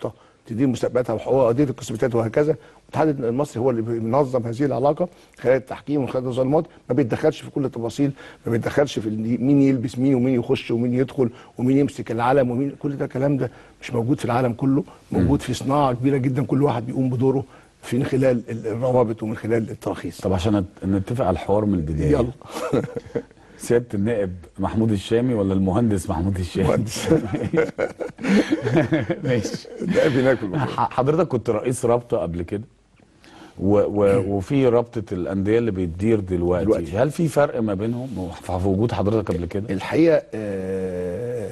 تدير مسابقاتها وحقوقها قضيه القسم الثالث وهكذا الاتحاد المصري هو اللي بينظم هذه العلاقه خلال التحكيم وخلال التظلمات ما بيتدخلش في كل التفاصيل ما بيتدخلش في ال- مين يلبس مين ومين يخش ومين يدخل ومين يمسك العلم ومين كل ده الكلام ده مش موجود في العالم كله موجود في صناعه كبيره جدا كل واحد بيقوم بدوره في من خلال ال- الروابط ومن خلال التراخيص طب عشان نت- نتفق على الحوار من البدايه يلا سياده النائب محمود الشامي ولا المهندس محمود الشامي؟ مهندس ماشي ده بناكل ح- حضرتك كنت رئيس رابطه قبل كده و و وفي رابطه الانديه اللي بتدير دلوقتي. دلوقتي. هل في فرق ما بينهم في وجود حضرتك قبل كده؟ الحقيقه آه،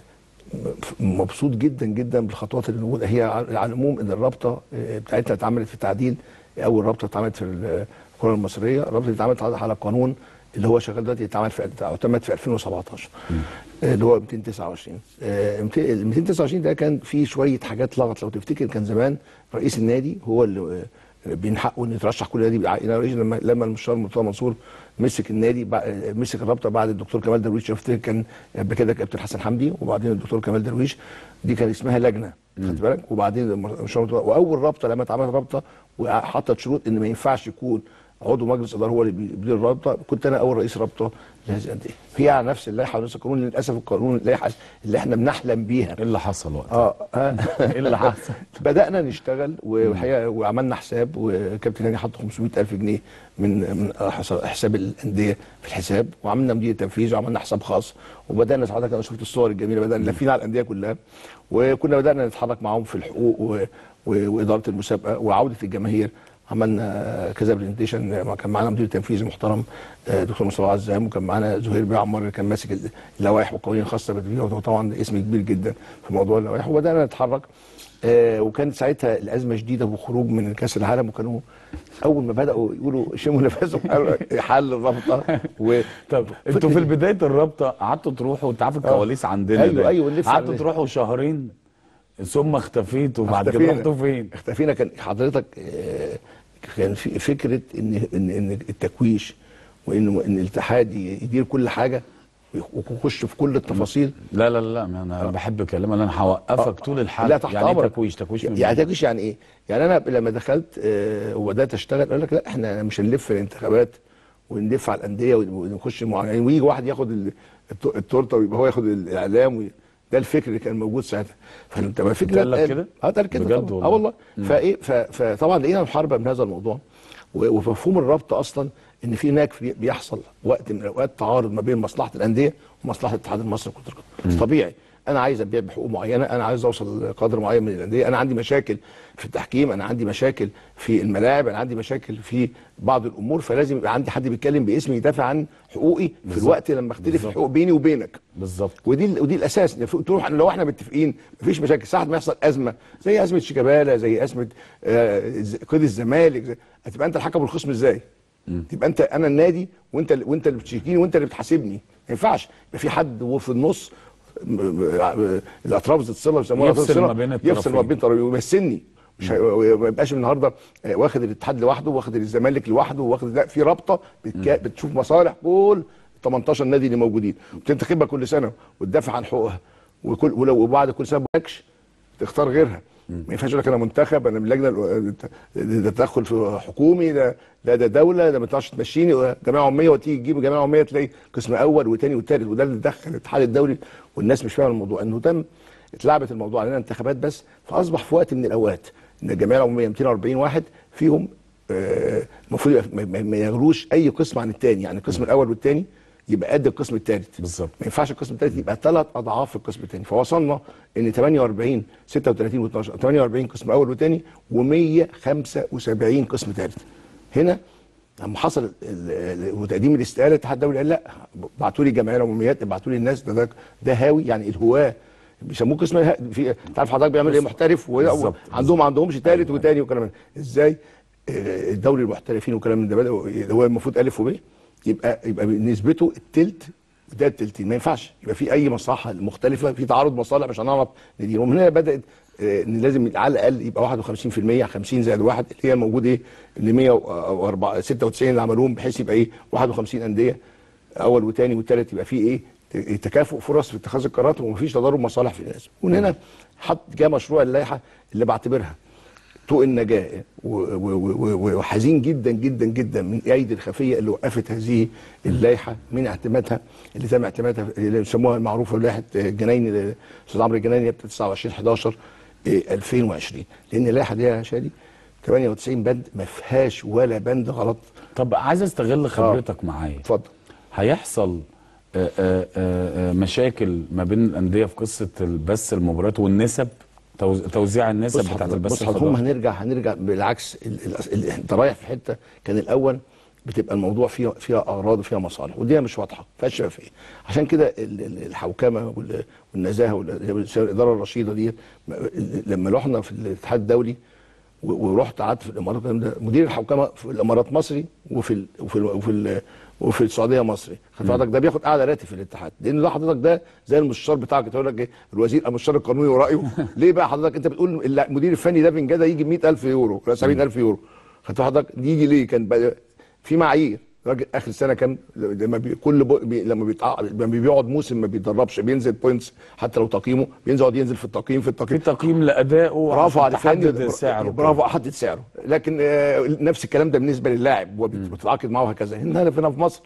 مبسوط جدا جدا بالخطوات اللي موجوده هي على على العموم ان الرابطه آه، بتاعتنا اتعملت في تعديل اول رابطه اتعملت في الكره المصريه الرابطه دي اتعملت على على قانون اللي هو شغال دلوقتي اتعمل في اعتمد في 2017 آه، اللي هو 229 آه، ال 229 ده كان فيه شويه حاجات لغط لو تفتكر كان زمان رئيس النادي هو اللي آه، بين حقه انه يترشح كل نادي بع- لما لما المستشار مرتضى منصور مسك النادي بع- مسك الرابطه بعد الدكتور كمال درويش شفت كان قبل كده كابتن حسن حمدي وبعدين الدكتور كمال درويش دي كان اسمها لجنه خدت بالك وبعدين المستشار مرتضى واول رابطه لما اتعملت رابطه وحطت شروط ان ما ينفعش يكون عضو مجلس اداره هو اللي بي- بيدير الرابطه كنت انا اول رئيس رابطه لهذه الانديه هي على نفس اللائحه ونفس القانون للاسف القانون اللائحه اللي احنا بنحلم بيها ايه اللي حصل وقتها؟ اه اه ايه اللي حصل؟ بدانا نشتغل والحقيقه وعملنا حساب وكابتن هاني حط 500000 جنيه من من حس- حساب الانديه في الحساب وعملنا مدير تنفيذي وعملنا حساب خاص وبدانا ساعتها انا شفت الصور الجميله بدانا لافين على الانديه كلها وكنا بدانا نتحرك معاهم في الحقوق و... و... واداره المسابقه وعوده الجماهير عملنا كذا برزنتيشن كان معانا مدير تنفيذي محترم آه، دكتور مصطفى عزام وكان معانا زهير بيه عمار اللي كان ماسك اللوائح والقوانين الخاصه بالفيديو وهو طبعا اسم كبير جدا في موضوع اللوائح وبدانا نتحرك آه، وكانت ساعتها الازمه شديده وخروج من كاس العالم وكانوا اول ما بداوا يقولوا شموا نفسهم قالوا حل الرابطه و طب انتوا في بدايه الرابطه قعدتوا تروحوا انت عارف الكواليس عندنا أيوة، ده. أيوة، نلف على قعدتوا الناس. تروحوا شهرين ثم اختفيتوا وبعد كده اختفينا. رحتوا فين؟ اختفينا كان حضرتك آه، كان في فكره ان ان ان التكويش وان ان الاتحاد يدير كل حاجه ويخش في كل التفاصيل لا لا لا ما انا بحب كلام انا هوقفك طول الحلقه لا تحت يعني ايه امرك تكويش تكويش من يعني مين؟ تكويش يعني ايه؟ يعني انا لما دخلت آه، وبدات اشتغل قال لك لا احنا مش هنلف الانتخابات ونلف على الانديه ونخش مع- يعني ويجي واحد ياخد ال- الت- التورته ويبقى هو ياخد الاعلام وي... ده الفكر اللي كان موجود ساعتها فانت ما فكره قال لك كده؟ اه قال كده بجد طبعا. والله؟ اه والله مم. فايه ف- فطبعا لقينا محاربه من هذا الموضوع و- ومفهوم الربط اصلا ان في هناك في- بيحصل وقت من الاوقات تعارض ما بين مصلحه الانديه ومصلحه الاتحاد المصري لكره القدم طبيعي انا عايز ابيع بحقوق معينه انا عايز اوصل لقدر معين من الانديه انا عندي مشاكل في التحكيم انا عندي مشاكل في الملاعب انا عندي مشاكل في بعض الامور فلازم يبقى عندي حد بيتكلم باسمي يدافع عن حقوقي في بالظبط. الوقت لما اختلف بالظبط. الحقوق بيني وبينك بالظبط ودي ال- ودي الاساس إن في- تروح لو احنا متفقين مفيش مشاكل ساعه ما يحصل ازمه زي ازمه شيكابالا زي ازمه آه، ز- قيد الزمالك زي- هتبقى انت الحكم والخصم ازاي؟ تبقى انت انا النادي وانت ال- وانت اللي بتشيكيني وانت اللي بتحاسبني ما ينفعش يبقى في حد وفي النص م- م- الاطراف ذات الصله بيسموها يفصل أطراف الصلة، ما بين يفصل ما الطرفين. بين طرفين ويمثلني مش هي- ما يبقاش النهارده آه، واخد الاتحاد لوحده واخد الزمالك لوحده واخد لا في رابطه بتكا- بتشوف مصالح كل 18 نادي اللي موجودين وبتنتخبها كل سنه وتدافع عن حقوقها وكل ولو وبعد كل سنه ما بقاش تختار غيرها ما ينفعش يقول لك انا منتخب انا من اللجنه ال- ده تدخل في حكومي ده ده ده دوله ده ما تقدرش تمشيني جمعيه عموميه وتيجي تجيب جمعيه عموميه تلاقي قسم اول وثاني وثالث وده اللي دخل الاتحاد الدولي والناس مش فاهمه الموضوع انه تم اتلعبت الموضوع علينا انتخابات بس فاصبح في وقت من الاوقات ان الجمعيه العموميه 240 واحد فيهم آه، المفروض يبقى ما- ما ما يغلوش اي قسم عن الثاني يعني القسم الاول والثاني يبقى قد القسم الثالث بالظبط ما ينفعش القسم الثالث يبقى ثلاث اضعاف القسم الثاني فوصلنا ان 48 36 و12 48 قسم اول وثاني و175 قسم ثالث هنا لما حصل ال- ال- وتقديم الاستقاله الاتحاد الدولي قال لا ابعتوا لي الجمعيه العموميات ابعتوا لي الناس ده ده, ده هاوي يعني الهواه بيسموه قسم الها- في تعرف حضرتك بيعمل ايه محترف و- بالظبط. عندهم ما عندهمش ثالث وثاني وكلام من ده. ازاي آه، الدوري المحترفين وكلام من ده بدأوا- اللي هو المفروض الف وب يبقى يبقى نسبته التلت ده التلتين ما ينفعش يبقى في اي مصلحه مختلفه في تعارض مصالح مش هنعرف ندير ومن هنا بدات آه، ان لازم على الاقل يبقى 51% 50 زائد واحد اللي هي موجود ايه اللي 196 اللي عملوهم بحيث يبقى ايه 51 انديه اول وثاني وثالث يبقى في ايه ت- تكافؤ فرص في اتخاذ القرارات ومفيش تضارب مصالح في الناس ومن هنا حط جاء مشروع اللائحه اللي بعتبرها طوق النجاه و- و- و- و- وحزين جدا جدا جدا من ايدي الخفيه اللي وقفت هذه اللائحه من اعتمادها اللي تم اعتمادها اللي يسموها المعروفه لائحه الجنايني الاستاذ عمرو الجنايني بتاعت 29 11 2020 لان اللائحه دي يا شادي 98 بند ما فيهاش ولا بند غلط طب عايز استغل خبرتك معايا اتفضل هيحصل آه، آه، آه، آه، مشاكل ما بين الانديه في قصه بث المباريات والنسب توز- توزيع النسب بص بتاعت حضرتك- البث بص حضرتك هم هنرجع هنرجع بالعكس ال- ال- ال- انت رايح في حته كان الاول بتبقى الموضوع فيها فيها اغراض وفيها مصالح ودي مش واضحه ما فيهاش شفافيه عشان كده ال- ال- الحوكمه وال- والنزاهه وال- الاداره الرشيده دي لما رحنا في الاتحاد الدولي و- ورحت قعدت في الامارات والكلام ده مدير الحوكمه في الامارات مصري وفي ال وفي ال وفي, ال وفي السعوديه مصري خد حضرتك ده بياخد اعلى راتب في الاتحاد لان ده حضرتك ده زي المستشار بتاعك تقول لك ايه الوزير المستشار القانوني ورايه ليه بقى حضرتك انت بتقول الل- المدير الفني ده فنجاده يجي ب 100000 يورو ولا 70000 يورو خدت حضرتك يجي ليه كان بقى في معايير راجل اخر سنه كان لما بي كل بو بي لما بيتع... لما بيقعد موسم ما بيتدربش بينزل بوينتس حتى لو تقييمه بينزل يقعد ينزل في التقييم في التقييم في تقييم لادائه برافو عشان على تحدد فني سعره برافو احدد سعره لكن آه، نفس الكلام ده بالنسبه للاعب وبتتعاقد معاه وهكذا هنا هنا في مصر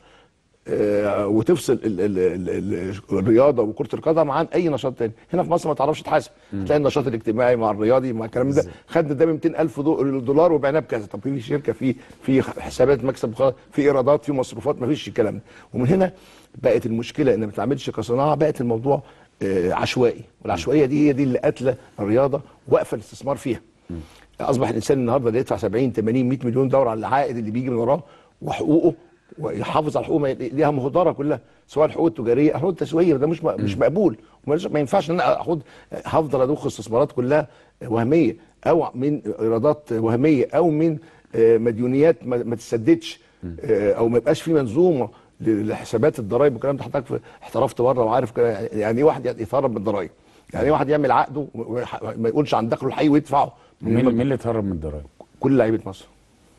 آه، وتفصل ال ال ال ال الرياضه وكره القدم عن اي نشاط تاني هنا في مصر ما تعرفش تحاسب تلاقي النشاط الاجتماعي مع الرياضي مع الكلام ده خدنا ده ب 200000 دو- دولار وبعناه بكذا طب في شركه في في حسابات مكسب وخسارة، في ايرادات في مصروفات ما فيش الكلام ده ومن هنا بقت المشكله ان ما بتعملش كصناعه بقت الموضوع آه، عشوائي والعشوائيه دي هي دي اللي قاتله الرياضه واقفه الاستثمار فيها اصبح الانسان النهارده اللي يدفع 70 80 100 مليون دولار على العائد اللي بيجي من وراه وحقوقه ويحافظ على حقوقه ما- ليها مهدره كلها سواء الحقوق التجاريه الحقوق التسويقيه ده مش م- مش مقبول ومالش- ما ينفعش ان انا اخد هفضل ادوخ استثمارات كلها وهميه او من ايرادات وهميه او من آه، مديونيات ما ما تسددش آه، او ما يبقاش في منظومه ل- لحسابات الضرائب والكلام ده حضرتك في- احترفت بره وعارف كده. يعني ايه واحد يتهرب من الضرائب يعني ايه واحد يعمل عقده وما ما يقولش عن دخله الحقيقي ويدفعه مين مين اللي اتهرب من الضرايب؟ كل لعيبه مصر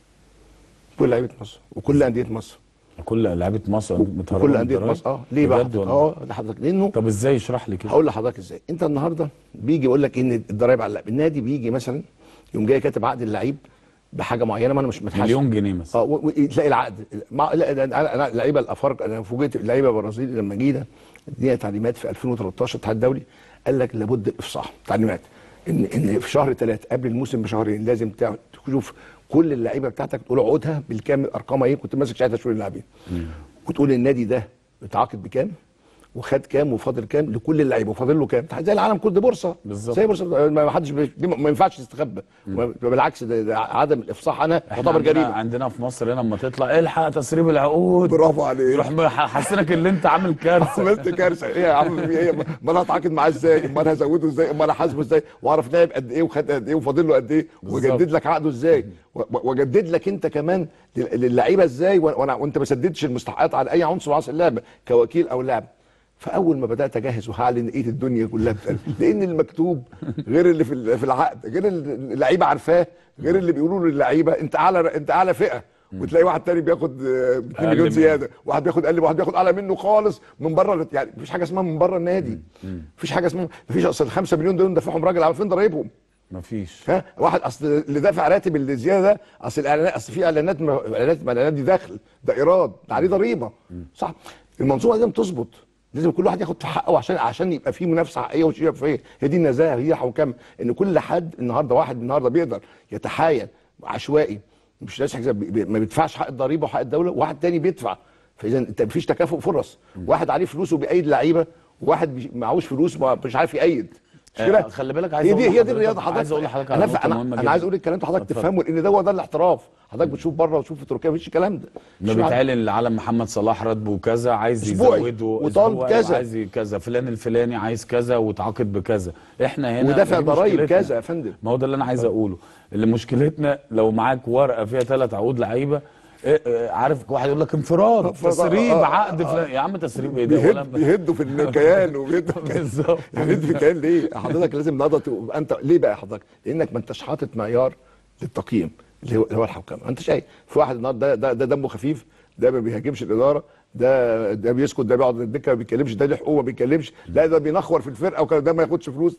كل لعيبه مصر وكل انديه مصر كل لعيبه مصر متهربه كل من انديه الضرايب؟ مصر اه ليه بقى بجد حضرتك؟ والله؟ اه لحضرتك لانه طب ازاي اشرح لي كده هقول لحضرتك ازاي انت النهارده بيجي يقول لك ان الضرايب على اللاعب النادي بيجي مثلا يوم جاي كاتب عقد اللعيب بحاجه معينه ما انا مش متحاسب مليون جنيه مثلا اه و- وتلاقي العقد مع لا ده انا أنا اللعيبه الافارقه انا فوجئت اللعيبه البرازيل لما جينا ادينا تعليمات في 2013 الاتحاد الدولي قال لك لابد الافصاح تعليمات ان ان في شهر ثلاثة قبل الموسم بشهرين لازم تع- تشوف كل اللعيبه بتاعتك تقول عقودها بالكامل ارقامها ايه كنت ماسك ساعتها تشوير اللاعبين وتقول النادي ده اتعاقد بكام وخد كام وفاضل كام لكل اللعيبه وفاضل له كام زي العالم كله دي بورصه بالظبط. زي بورصه ما حدش بي- دي ما ينفعش تستخبى بالعكس ده, ده عدم الافصاح انا احنا يعتبر عندنا, جريمه عندنا في مصر هنا لما تطلع الحق تسريب العقود برافو عليك يروح حاسسنك ان انت عامل كارثه عملت كارثه ايه يا عم في ايه ما انا هتعاقد معاه ازاي ما انا هزوده ازاي ما انا هحاسبه ازاي واعرف لعب قد ايه وخد قد ايه وفاضل له قد ايه واجدد لك عقده ازاي و- واجدد لك انت كمان لل- للعيبه ازاي وأنا- وانا وانت ما سددتش المستحقات على اي عنصر من عناصر اللعبه كوكيل او لاعب فاول ما بدات اجهز وهعلن ايه الدنيا كلها بتقل. لان المكتوب غير اللي في ال- في العقد غير اللي اللعيبه عارفاه غير اللي بيقولوا للعيبه انت اعلى انت اعلى فئه وتلاقي واحد تاني بياخد آه، 2 أقل مليون منه. زياده واحد بياخد اقل واحد بياخد اعلى منه خالص من بره يعني مفيش حاجه اسمها من بره النادي مفيش حاجه اسمها مفيش اصل ال 5 مليون دول دافعهم راجل على فين ضرايبهم مفيش ها واحد اصل اللي دافع راتب الزياده ده اصل الاعلانات اصل في اعلانات ما اعلانات ما الاعلانات دي دخل ده ايراد ده عليه ضريبه صح المنظومه دي لازم تظبط لازم كل واحد ياخد في حقه عشان عشان يبقى في منافسه حقيقيه وشفافيه هي دي النزاهه هي الحوكمه ان كل حد النهارده واحد النهارده بيقدر يتحايل عشوائي مش ناس حساب بي- ما بيدفعش حق الضريبه وحق الدوله وواحد تاني بيدفع فاذا انت مفيش تكافؤ فرص واحد عليه فلوس وبيأيد لعيبه وواحد بيش- معهوش فلوس ما- مش عارف يأيد مش آه، كده خلي بالك عايز هي أقول دي هي دي لحضرتك- الرياضه حضرتك عايز أقول لحضرتك على انا نقطة انا, مهمة أنا جدا. عايز اقول الكلام ده حضرتك اتفضل. تفهمه لان ده هو ده الاحتراف حضرتك بتشوف بره وتشوف في تركيا مفيش الكلام ده ده مش بيتهيألي ان العالم محمد صلاح راتبه كذا عايز أسبوعي، يزوده وطالب أسبوعي كذا. وعايز كذا فلان الفلاني عايز كذا وتعاقد بكذا احنا هنا ودافع ودي ضرايب مشكلتنا. كذا يا فندم ما هو ده اللي انا عايز اقوله اللي مشكلتنا لو معاك ورقه فيها ثلاث عقود لعيبه إيه إيه عارف واحد يقول لك انفراد انفراد، تسريب آه، آه، عقد فلان يا عم تسريب ايه ده ولا بيهد بيهدوا في الكيان وبيهدوا في الكيان. بالظبط يعني في الكيان ليه؟ حضرتك لازم النهارده تبقى انت ليه بقى حضرتك؟ لانك ما انتش حاطط معيار للتقييم اللي هو اللي هو الحكام ما انتش اي في واحد النهارده ده, ده ده دمه خفيف ده ما بيهاجمش الاداره ده ده بيسكت ده بيقعد على الدكه ما بيتكلمش ده له حقوق ما بيتكلمش لا ده بينخور في الفرقه وكده ده ما ياخدش فلوس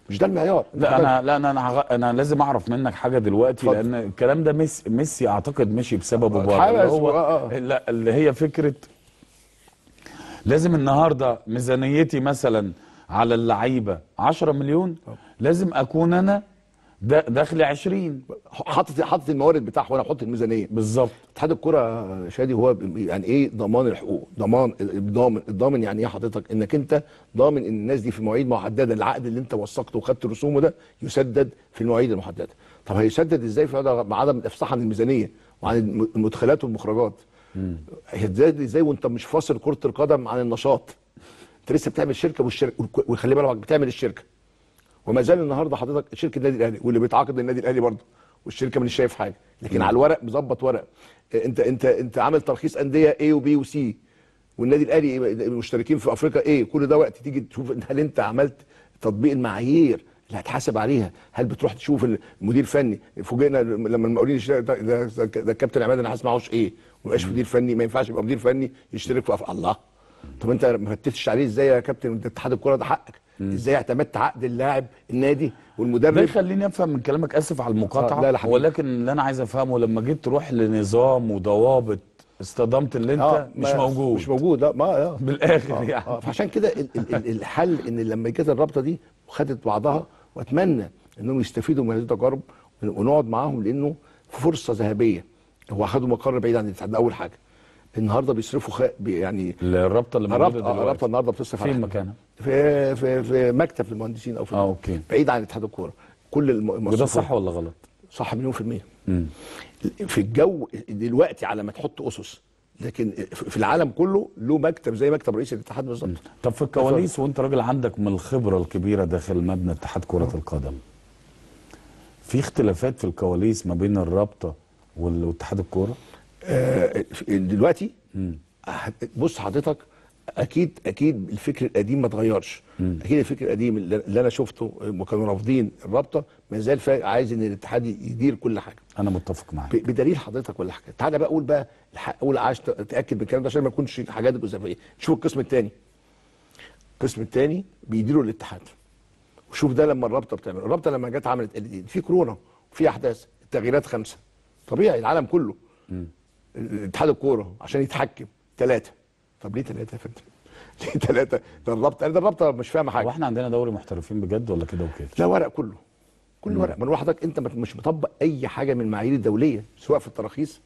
مش ده المعيار لا انا لا انا انا, هغ- أنا لازم اعرف منك حاجه دلوقتي لان الكلام ده ميسي, ميسي اعتقد مشي بسببه بره اللي حبس هو و- آه. لا اللي هي فكره لازم النهارده ميزانيتي مثلا على اللعيبه 10 مليون لازم اكون انا دا- داخلي 20 حاطط حاطط الموارد بتاعه وانا احط الميزانيه بالظبط اتحاد الكره شادي هو ب- يعني ايه ضمان الحقوق ضمان الضامن الضامن يعني ايه حضرتك انك انت ضامن ان الناس دي في مواعيد محدده العقد اللي انت وثقته وخدت رسومه ده يسدد في المواعيد المحدده طب هيسدد ازاي في عدم عدم الافصاح عن الميزانيه وعن الم- المدخلات والمخرجات هيتزاد ازاي وانت مش فاصل كره القدم عن النشاط انت لسه بتعمل شركه والشركه وخلي بالك بتعمل الشركه وما زال النهارده حضرتك شركه النادي الاهلي واللي بيتعاقد للنادي الاهلي برضه والشركه مش شايف حاجه لكن مم. على الورق مظبط ورق انت انت انت عامل ترخيص انديه A وبي وسي والنادي الاهلي مشتركين في افريقيا ايه كل ده وقت تيجي تشوف هل انت عملت تطبيق المعايير اللي هتحاسب عليها هل بتروح تشوف المدير الفني فوجئنا لما المقاولين يشترك ده, ده, ده, ده الكابتن عماد انا حاسس معهوش ايه ما يبقاش مدير فني ما ينفعش يبقى مدير فني يشترك في أف... الله طب انت ما فتشتش عليه ازاي يا كابتن انت اتحاد الكوره ده حقك ازاي اعتمدت عقد اللاعب النادي والمدرب ده يخليني افهم من كلامك اسف على المقاطعه آه، لا لا حبيبي. ولكن اللي انا عايز افهمه لما جيت تروح لنظام وضوابط اصطدمت اللي انت آه، مش ما- موجود مش موجود لا ما آه. بالاخر آه، يعني آه. فعشان كده ال- ال- ال- الحل ان لما جت الرابطه دي وخدت بعضها واتمنى انهم يستفيدوا من هذه التجارب ونقعد معاهم لانه فرصه ذهبيه هو اخدوا مقر بعيد عن الاتحاد ده اول حاجه النهارده بيصرفوا خ... بي- يعني الرابطه اللي موجوده الرابطه آه، دلوقتي الرابطه النهارده بتصرف على فين حاجة. مكانها؟ في في في مكتب المهندسين او في اه اوكي بعيد عن اتحاد الكوره كل الم- وده المصروفات صح ولا غلط؟ صح مليون في المية مم. في الجو دلوقتي على ما تحط اسس لكن في العالم كله له مكتب زي مكتب رئيس الاتحاد بالظبط طب في الكواليس وانت راجل عندك من الخبره الكبيره داخل مبنى اتحاد كره القدم في اختلافات في الكواليس ما بين الرابطه وال- واتحاد الكوره آه، دلوقتي مم. هت- بص حضرتك اكيد اكيد الفكر القديم ما اتغيرش مم. اكيد الفكر القديم اللي اللي انا شفته آه، وكانوا رافضين الرابطه ما زال فا- عايز ان الاتحاد يدير كل حاجه انا متفق معاك ب- بدليل حضرتك ولا حاجه تعالى بقى اقول بقى الح- اقول عايز ت- تاكد من الكلام ده عشان ما يكونش حاجات جزافيه شوف القسم الثاني القسم الثاني بيديروا الاتحاد وشوف ده لما الرابطه بتعمل الرابطه لما جت عملت ال- في كورونا وفي احداث التغييرات خمسه طبيعي العالم كله اتحاد الكوره عشان يتحكم ثلاثه طب ليه ثلاثه يا فندم؟ ليه ثلاثه؟ ده الرابطه ده الرابطه مش فاهمه حاجه هو احنا عندنا دوري محترفين بجد ولا كده وكده؟ لا ورق كله كل ورق من حضرتك انت مت- مش مطبق اي حاجه من المعايير الدوليه سواء في التراخيص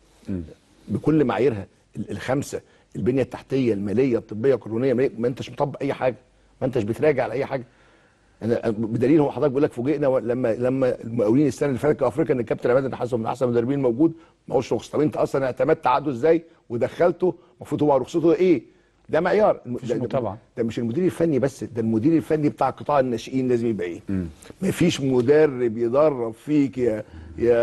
بكل معاييرها ال- الخمسه البنيه التحتيه الماليه الطبيه القانونيه ما ما انتش مطبق اي حاجه ما انتش بتراجع على اي حاجه انا بدليل هو حضرتك بيقول لك فوجئنا و- لما لما المقاولين السنه اللي فاتت افريقيا ان الكابتن عماد الحسن من احسن المدربين موجود ما هوش رخص طب انت اصلا اعتمدت عقده ازاي ودخلته المفروض هو رخصته ايه ده معيار مفيش ده- ده- متابعة. ده مش المدير الفني بس ده المدير الفني بتاع قطاع الناشئين لازم يبقى ايه مفيش مدرب يدرب فيك يا يا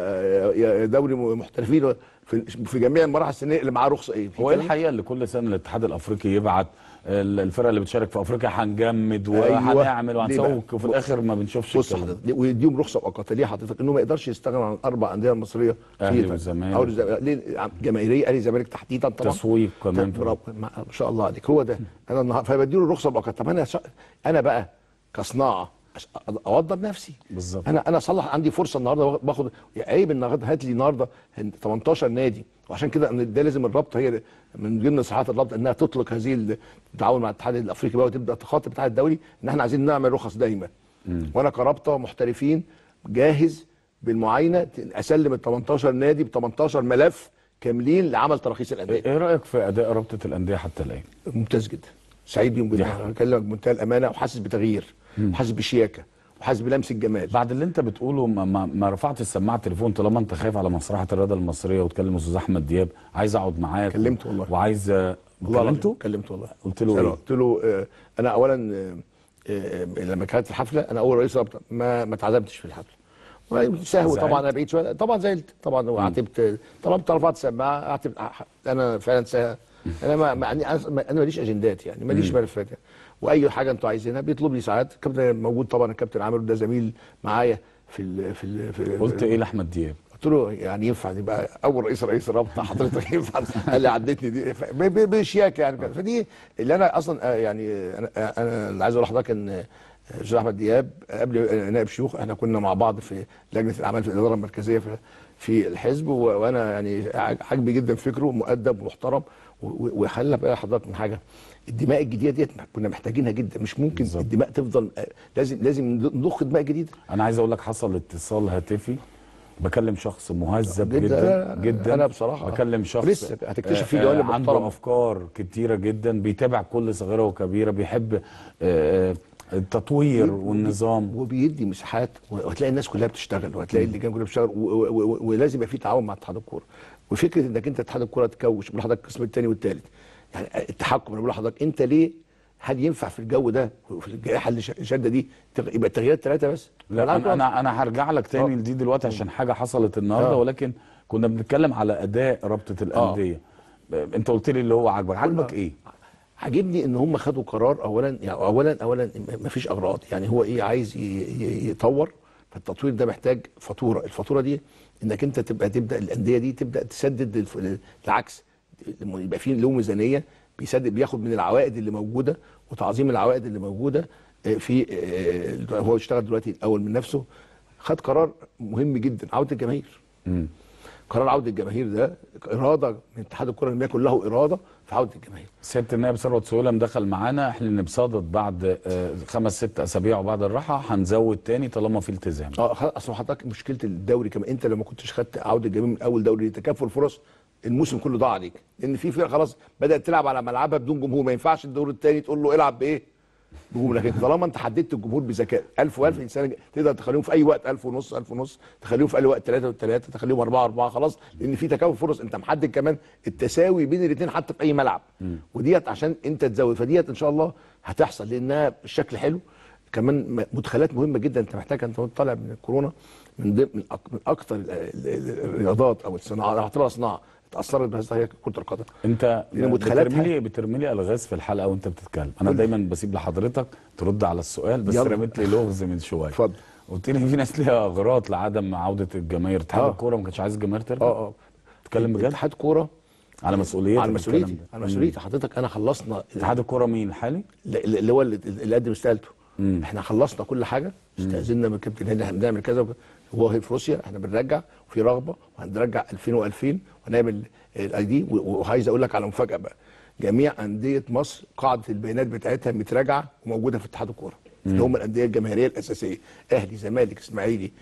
يا يا دوري محترفين في في جميع المراحل السنيه اللي معاه رخصه ايه في هو ايه كلام؟ الحقيقه اللي كل سنه الاتحاد الافريقي يبعت ال- الفرق اللي بتشارك في افريقيا هنجمد أيوة. وهنعمل ليه وهنسوي بقى؟ وفي الاخر ما بنشوفش بص الكلام ده. حضرتك ويديهم رخصه مؤقته ليه حضرتك انه ما يقدرش يستغنى عن الاربع انديه المصريه أهلي في- والزمالك. أهلي والزمالك. ليه جماهيريه اهلي الزمالك تحديدا طبعا تسويق كمان. طب برافو. ما ما شاء الله عليك هو ده انا النهارده فبديله الرخصه المؤقته طب انا شا... انا بقى كصناعه عش- اوضب نفسي بالظبط انا انا اصلح عندي فرصه النهارده باخد عيب النهارده هات لي النهارده 18 نادي وعشان كده إن ده لازم الرابطه هي من ضمن نصيحات الرابطه انها تطلق هذه التعاون مع الاتحاد الافريقي بقى وتبدا تخاطب الاتحاد الدولي ان احنا عايزين نعمل رخص دايما وانا كرابطه محترفين جاهز بالمعاينه اسلم ال 18 نادي ب 18 ملف كاملين لعمل تراخيص الانديه ايه رايك في اداء رابطه الانديه حتى الان؟ ممتاز جدا سعيد بيهم جدا بكلمك بمنتهى الامانه وحاسس بتغيير وحاسس بشياكه وحاسس بلمس الجمال بعد اللي انت بتقوله ما, ما, ما رفعت السماعه التليفون طالما انت خايف على مسرحيه الرياضه المصريه وتكلم استاذ احمد دياب عايز اقعد معاك كلمته والله. وعايز والله العظيم كلمته؟ كلمته والله قلت له ايه؟ قلت له آه، انا اولا آه، آه، لما كانت الحفله انا اول رئيس رابطه ما ما اتعزمتش في الحفله سهو زعلت؟ طبعا انا بعيد شويه طبعا زعلت طبعا وعاتبت طالما رفعت السماعه اعتب انا فعلا سهل انا ما ما- يعني انا أنا ماليش اجندات يعني ماليش مم. ملفات يعني. واي حاجه انتوا عايزينها بيطلب لي ساعات الكابتن موجود طبعا الكابتن عامر ده زميل معايا في ال في ال في قلت ايه لاحمد دياب؟ قلت له يعني ينفع يبقى اول رئيس رئيس الرابطه حضرتك ينفع قال لي عدتني دي ف- ب- ب- بشياكه يعني كده. فدي اللي انا اصلا آه، يعني انا انا اللي عايز اقول لحضرتك ان الاستاذ احمد دياب قبل آه، نائب شيوخ احنا كنا مع بعض في لجنه الاعمال في الاداره المركزيه في في الحزب و- وانا يعني عج- عاجبني جدا فكره مؤدب ومحترم و- و- وخلى بقى حضرتك من حاجه الدماء الجديده ديت كنا محتاجينها جدا مش ممكن بالزبط. الدماء تفضل آه، لازم لازم نضخ دماء جديده انا عايز اقول لك حصل اتصال هاتفي بكلم شخص مهذب جدا. جدا أنا- جدا أنا بصراحة بكلم شخص ولسه هتكتشف فيه آه، جوانب آه، عنده محترمة. افكار كتيره جدا بيتابع كل صغيره وكبيره بيحب آه، آه، التطوير والنظام وبيدي مساحات وهتلاقي الناس كلها بتشتغل وهتلاقي اللجان كلها بتشتغل و- و- و- ولازم يبقى في تعاون مع اتحاد الكوره وفكره انك انت اتحاد الكوره تكوش بقول لحضرتك القسم الثاني والثالث يعني التحكم انا بقول لحضرتك انت ليه هل ينفع في الجو ده وفي الجائحه اللي ش- الشاده دي تغ- يبقى التغييرات ثلاثه بس لا انا انا انا هرجع لك تاني لدي دلوقتي عشان حاجه حصلت النهارده آه. ولكن كنا بنتكلم على اداء رابطه الانديه آه. انت قلت لي اللي هو عاجبك عاجبك ايه عاجبني ان هم خدوا قرار اولا يعني اولا اولا ما فيش اغراض يعني هو ايه عايز ي- ي- يطور فالتطوير ده محتاج فاتوره الفاتوره دي انك انت تبقى تبدا الانديه دي تبدا تسدد الف- العكس لما يبقى في له ميزانيه بيسدد بياخد من العوائد اللي موجوده وتعظيم العوائد اللي موجوده آه، في آه، هو اشتغل دلوقتي الاول من نفسه خد قرار مهم جدا عوده الجماهير قرار عوده الجماهير ده اراده من اتحاد الكره لم يكن له اراده في عوده الجماهير سياده النائب ثروت سهيلم دخل معانا احنا بصدد بعد آه، خمس ست اسابيع وبعد الراحه هنزود تاني طالما في التزام اه خلاص اصل حضرتك مشكله الدوري كمان انت لو ما كنتش خدت عوده الجميع من اول دوري لتكافؤ الفرص الموسم كله ضاع عليك لان في فرق خلاص بدات تلعب على ملعبها بدون جمهور ما ينفعش الدور الثاني تقول له العب بايه بجمهور لكن طالما انت حددت الجمهور بذكاء 1000 و1000 انسان تقدر تخليهم في اي وقت 1000 ونص 1000 ونص تخليهم في اي وقت 3 و3 تخليهم 4 4 خلاص لان في تكافؤ فرص انت محدد كمان التساوي بين الاثنين حتى في اي ملعب وديت عشان انت تزود فديت ان شاء الله هتحصل لانها بالشكل حلو كمان م- مدخلات مهمه جدا انت محتاجها انت وانت طالع من الكورونا من ضمن من, أك- من اكثر ال- ال- الرياضات او الصناعه لو هتبقى صناعه اتاثرت بهذا هي كره القدم انت لأن مدخلاتها- بترمي لي بترمي لي الغاز في الحلقه وانت بتتكلم انا دايما بسيب لحضرتك ترد على السؤال بس يلا. رميت لي لغز من شويه اتفضل قلت لي في ناس ليها اغراض لعدم عوده الجماهير اتحاد آه. الكوره ما كانش عايز الجماهير ترجع اه اه تتكلم بجد اتحاد كوره على مسؤوليتك على مسؤوليتي الكلام ده. على مسؤوليتي حضرتك انا خلصنا اتحاد الكوره مين الحالي اللي اللي هو اللي, اللي قدم استقالته احنا خلصنا كل حاجه استاذنا من كابتن هاني احنا بنعمل كذا وكذا. هو في روسيا احنا بنرجع وفي رغبه وهنرجع 2000 و2000 وهنعمل الاي دي وعايز اقول لك على مفاجاه بقى جميع انديه مصر قاعده البيانات بتاعتها متراجعه وموجوده في اتحاد الكوره اللي هم الانديه الجماهيريه الاساسيه اهلي زمالك اسماعيلي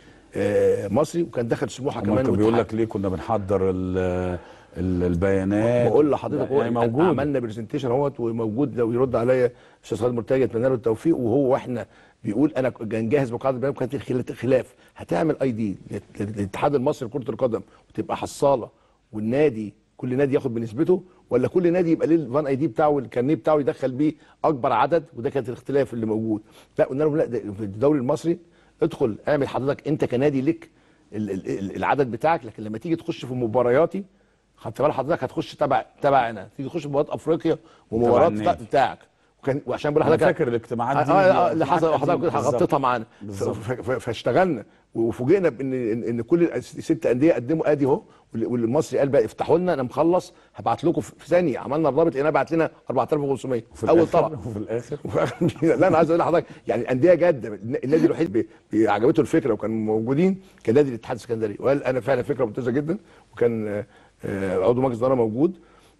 آه مصري وكان دخل سموحه كمان كمان بيقول واتحاد. لك ليه كنا بنحضر ال- ال- البيانات بقول لحضرتك هو يعني يعني موجود عملنا برزنتيشن اهوت وموجود لو يرد عليا استاذ خالد مرتجى اتمنى له التوفيق وهو واحنا بيقول انا كان جاهز بقاعده البيانات وكانت الخلا- خلاف هتعمل اي دي للاتحاد المصري لكره القدم وتبقى حصاله والنادي كل نادي ياخد بنسبته ولا كل نادي يبقى ليه الفان اي دي بتاعه والكارنيه بتاعه يدخل بيه اكبر عدد وده كانت الاختلاف اللي موجود لا قلنا لهم لا ده في الدوري المصري ادخل اعمل حضرتك انت كنادي لك ال- ال- ال- العدد بتاعك لكن لما تيجي تخش في مبارياتي خدت بال حضرتك هتخش تبع تبع انا تيجي تخش مباريات افريقيا ومباريات النادي. بتاع- بتاعك وكان وعشان بقول أنا لحضرتك فاكر الاجتماعات دي اه, آه اللي اجتماعات حصل حضرتك قديمة. غطيتها معانا ف- بالظبط. ف- ف- فاشتغلنا وفوجئنا بان ان إن كل الست انديه قدموا ادي اهو واللي- والمصري قال بقى افتحوا لنا انا مخلص هبعت لكم في في ثانيه عملنا الرابط لقينا بعت لنا 4500 وفي اول الآخر- طبعا وفي الاخر لا انا عايز اقول لحضرتك يعني الانديه جاده النادي الوحيد بي- بي- عجبته الفكره وكانوا موجودين كان نادي الاتحاد السكندري وقال انا فعلا فكره ممتازه جدا وكان آه، آه، عضو مجلس الاداره موجود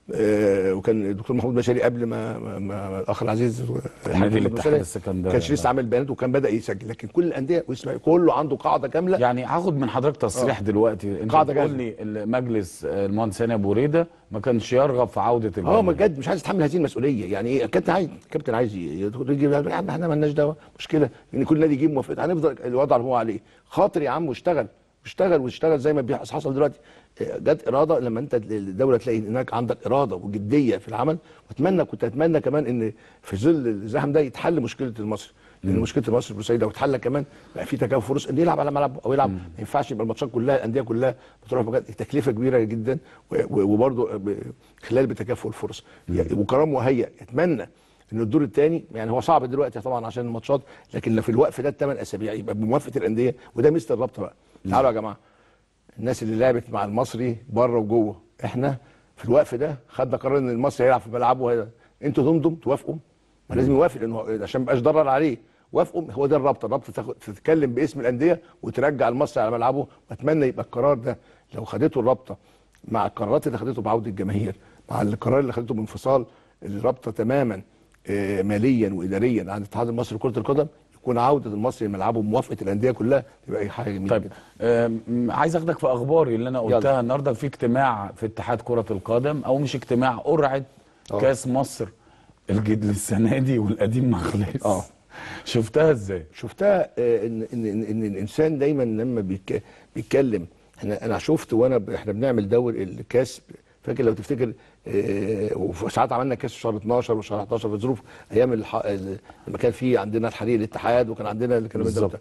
آه، وكان الدكتور محمود بشاري قبل ما, ما, ما الاخ العزيز نادي محمود الاتحاد بشاري السكندري ما كانش لسه عامل بيانات وكان بدا يسجل لكن كل الانديه واسمع كله عنده قاعده كامله يعني هاخد من حضرتك تصريح آه. دلوقتي انت قاعدة بتقول لي المجلس آه، المهندس هاني ابو ريده ما كانش يرغب في عوده اه الجماهير ما بجد مش عايز يتحمل هذه المسؤوليه يعني ايه الكابتن عايز الكابتن عايز يدخل يجيب يا عم احنا مالناش دعوه مشكله ان كل نادي يجيب موافقه هنفضل الوضع اللي هو عليه خاطر يا عم واشتغل اشتغل واشتغل زي ما بيحصل حصل دلوقتي آه، جت اراده لما انت الدوله تلاقي هناك عندك اراده وجديه في العمل واتمنى كنت اتمنى كمان ان في ظل الزحم ده يتحل مشكله المصري لان مشكله المصري البورسعيدي لو اتحل كمان بقى في تكافؤ فرص ان يلعب على ملعبه او يلعب ما ينفعش يبقى الماتشات كلها الانديه كلها بتروح في مكان تكلفه كبيره جدا و- و- وبرضه ب- خلال بتكافؤ الفرص يعني وكرم مهيأ يتمنى ان الدور الثاني يعني هو صعب دلوقتي طبعا عشان الماتشات لكن لو في الوقف ده الثمان اسابيع يبقى بموافقه الانديه وده ميزه الرابطه بقى تعالوا يا جماعه الناس اللي لعبت مع المصري بره وجوه احنا في الوقف ده خدنا قرار ان المصري هيلعب في ملعبه وهي- انتوا تمضوا توافقوا ما لازم يوافق لانه عشان ما يبقاش ضرر عليه وافقوا هو ده الرابطه الرابطه تاخد تتكلم باسم الانديه وترجع المصري على ملعبه واتمنى يبقى القرار ده لو خدته الرابطه مع القرارات اللي خدته بعوده الجماهير مع القرار اللي خدته بانفصال الرابطه تماما آه، ماليا واداريا عن الاتحاد المصري لكره القدم يكون عوده المصري لملعبه بموافقه الانديه كلها تبقى أي حاجه جميله طيب جدا. آم، عايز اخدك في اخباري اللي انا قلتها يلا. النهارده في اجتماع في اتحاد كره القدم او مش اجتماع قرعه آه. كاس مصر الجديد السنه دي والقديم ما خلص اه شفتها ازاي؟ شفتها آه، ان ان ان, إن الانسان دايما لما بيك بيتكلم احنا انا شفت وانا ب- احنا بنعمل دور الكاس فاكر لو تفتكر آه، وساعات عملنا كاس في شهر 12 وشهر 11 في ظروف ايام الح... لما كان في عندنا الحريق الاتحاد وكان عندنا الكلام ده بالظبط. وبتاع.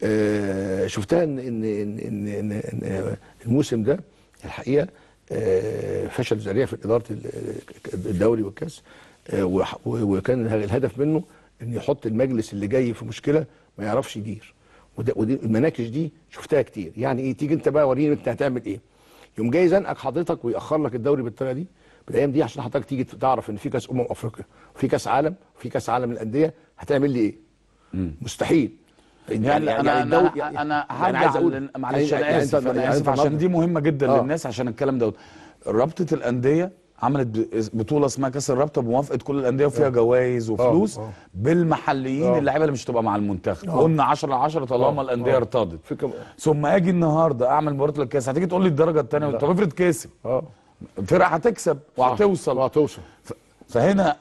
آه، شفتها ان ان ان, إن, إن, إن الموسم ده الحقيقه آه، فشل ذريع في اداره ال- الدوري والكاس آه، وح- وكان الهدف منه ان يحط المجلس اللي جاي في مشكله ما يعرفش يدير وده ودي المناكش دي شفتها كتير يعني ايه تيجي انت بقى وريني انت هتعمل ايه يوم جاي زنقك حضرتك ويأخر لك الدوري بالطريقه دي بالايام دي عشان حضرتك تيجي تعرف ان في كاس امم افريقيا وفي كاس عالم وفي كاس عالم للانديه هتعمل لي ايه؟ مستحيل يعني, انا انا الدوري- انا, أنا يعني عايز هرجع أقول- لل- معلش يعني- انا يعني اسف أنت- انا يعني اسف أنت عشان النهاردة- دي مهمه جدا آه. للناس عشان الكلام دوت رابطه الانديه عملت ب- بطوله اسمها كاس الرابطه بموافقه كل الانديه وفيها آه. جوائز وفلوس آه. بالمحليين آه. اللعيبه اللي مش تبقى مع المنتخب آه. قلنا 10 على 10 طالما آه. الانديه آه. ارتضت في كم... ثم اجي النهارده اعمل مباراه الكاس هتيجي تقول لي الدرجه الثانيه لا. طب افرض كسب اه فرقه هتكسب وهتوصل وهتوصل فهنا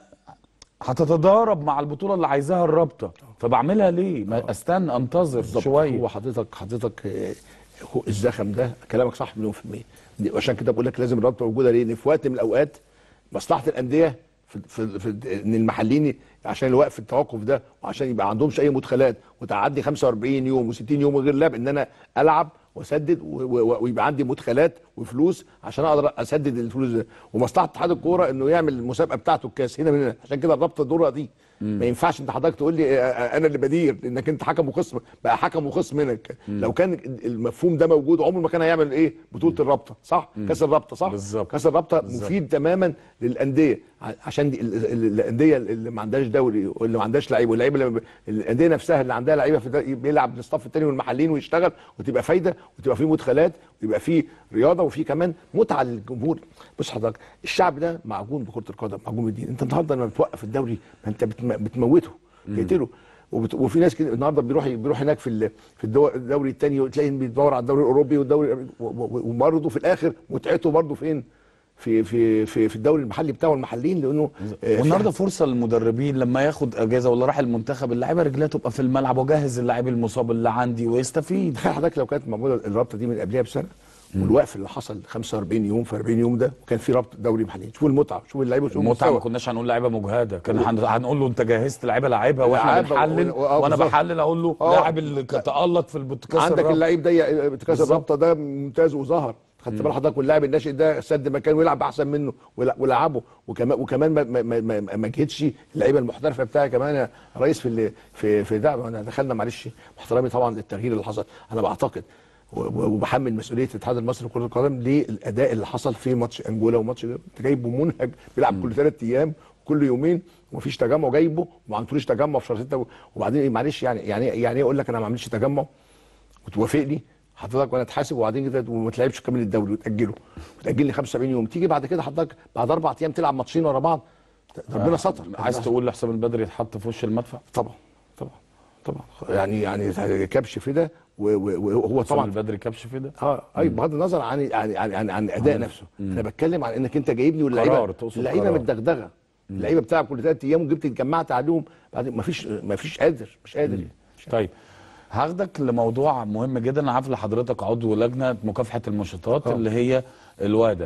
هتتضارب مع البطوله اللي عايزاها الرابطه فبعملها ليه؟ ما استنى انتظر بالظبط. شويه هو حضرتك حضرتك آه، هو الزخم ده كلامك صح مليون في المية دي- وعشان كده بقول لك لازم الرابطه موجوده ليه؟ لان في وقت من الاوقات مصلحه الانديه في, في, في ان المحليين عشان الوقف التوقف ده وعشان يبقى عندهمش اي مدخلات وتعدي 45 يوم و60 يوم من غير لعب ان انا العب واسدد و- و- ويبقى عندي مدخلات وفلوس عشان اقدر اسدد الفلوس ده ومصلحه اتحاد الكوره انه يعمل المسابقه بتاعته الكاس هنا من هنا عشان كده الرابطه دورها دي ما ينفعش انت حضرتك تقول لي آه، آه، انا اللي بدير لانك انت حكم وخصم بقى حكم وخصم منك لو كان المفهوم ده موجود عمره ما كان هيعمل ايه بطوله الرابطه صح كاس الرابطه صح بالظبط. كاس الرابطه بالظبط. مفيد تماما للانديه ع- عشان دي ال- ال- الانديه اللي ما عندهاش دوري واللي ما عندهاش لعيبه واللعيبه اللي الانديه نفسها اللي عندها لعيبه في الد- بيلعب للصف الثاني والمحليين ويشتغل وتبقى فايده وتبقى في مدخلات ويبقى في رياضه وفي كمان متعه للجمهور بص حضرتك الشعب ده معجون بكره القدم معجون بالدين انت النهارده لما بتوقف الدوري ما انت بتم- بتموته تقتله وبت... وفي ناس كده النهارده بيروح بيروح هناك في ال... في الدو... الدوري الثاني تلاقي بيدور على الدوري الاوروبي والدوري و- و- وبرضه في الاخر متعته برضه فين؟ في في في في الدوري المحلي بتاعه المحليين لانه آه، والنهارده في- فرصه للمدربين لما ياخد اجازه ولا راح المنتخب اللعيبه رجلها تبقى في الملعب واجهز اللاعب المصاب اللي عندي ويستفيد تخيل حضرتك لو كانت موجوده الرابطه دي من قبلها بسنه والوقف اللي حصل 45 يوم في 40 يوم ده وكان في رابطه دوري محلي شوفوا المتعه شوفوا اللعيبه شوفوا المتعه ما المستوى. كناش هنقول لعيبه مجهده كان هن- هنقول له انت جهزت لعيبه لعيبها واحنا لعيبة بنحلل و- و- وانا بالظبط. بحلل اقول له آه. لاعب اللي تالق في البودكاست عندك الرابع. اللعيب ده كاس بالظبط. الرابطه ده ممتاز وظهر خدت بال حضرتك واللاعب الناشئ ده سد مكان ويلعب احسن منه ولا- ولعبه وكمان وكمان ما ما ما, ما, ما جهدش اللعيبه المحترفه بتاعي كمان يا رئيس في ال- في في ده انا دخلنا معلش باحترامي طبعا للتغيير اللي حصل انا بعتقد و- و- وبحمل مسؤوليه الاتحاد المصري لكره القدم للاداء اللي حصل في ماتش انجولا وماتش انت جايبه منهج بيلعب كل ثلاث ايام كل يومين ومفيش تجمع جايبه وما عملتوليش تجمع في شهر 6 وبعدين إيه، معلش يعني يعني يعني ايه اقول لك انا ما عملتش تجمع وتوافقني حضرتك وانا اتحاسب وبعدين كده وما تلعبش كامل الدوري وتاجله وتاجل لي 75 يوم تيجي بعد كده حضرتك بعد اربع ايام تلعب ماتشين ورا بعض ربنا ستر عايز تقول لحسام البدري يتحط في وش المدفع طبعا طبعا طبعا يعني يعني كبش فدا و- و- وهو حسام طبعا البدري كبش في ده اه اي بغض النظر عن عن عن, عن, عن الاداء عن- نفسه مم. انا بتكلم عن انك انت جايبني قرار، واللعيبه تقصد اللعيبه قرار. متدغدغه اللعيبه بتاعك كل ثلاث ايام وجبت اتجمعت عليهم بعدين مفيش مفيش قادر مش قادر طيب هاخدك لموضوع مهم جدا انا عارف لحضرتك عضو لجنه مكافحه المنشطات آه. اللي هي الوادا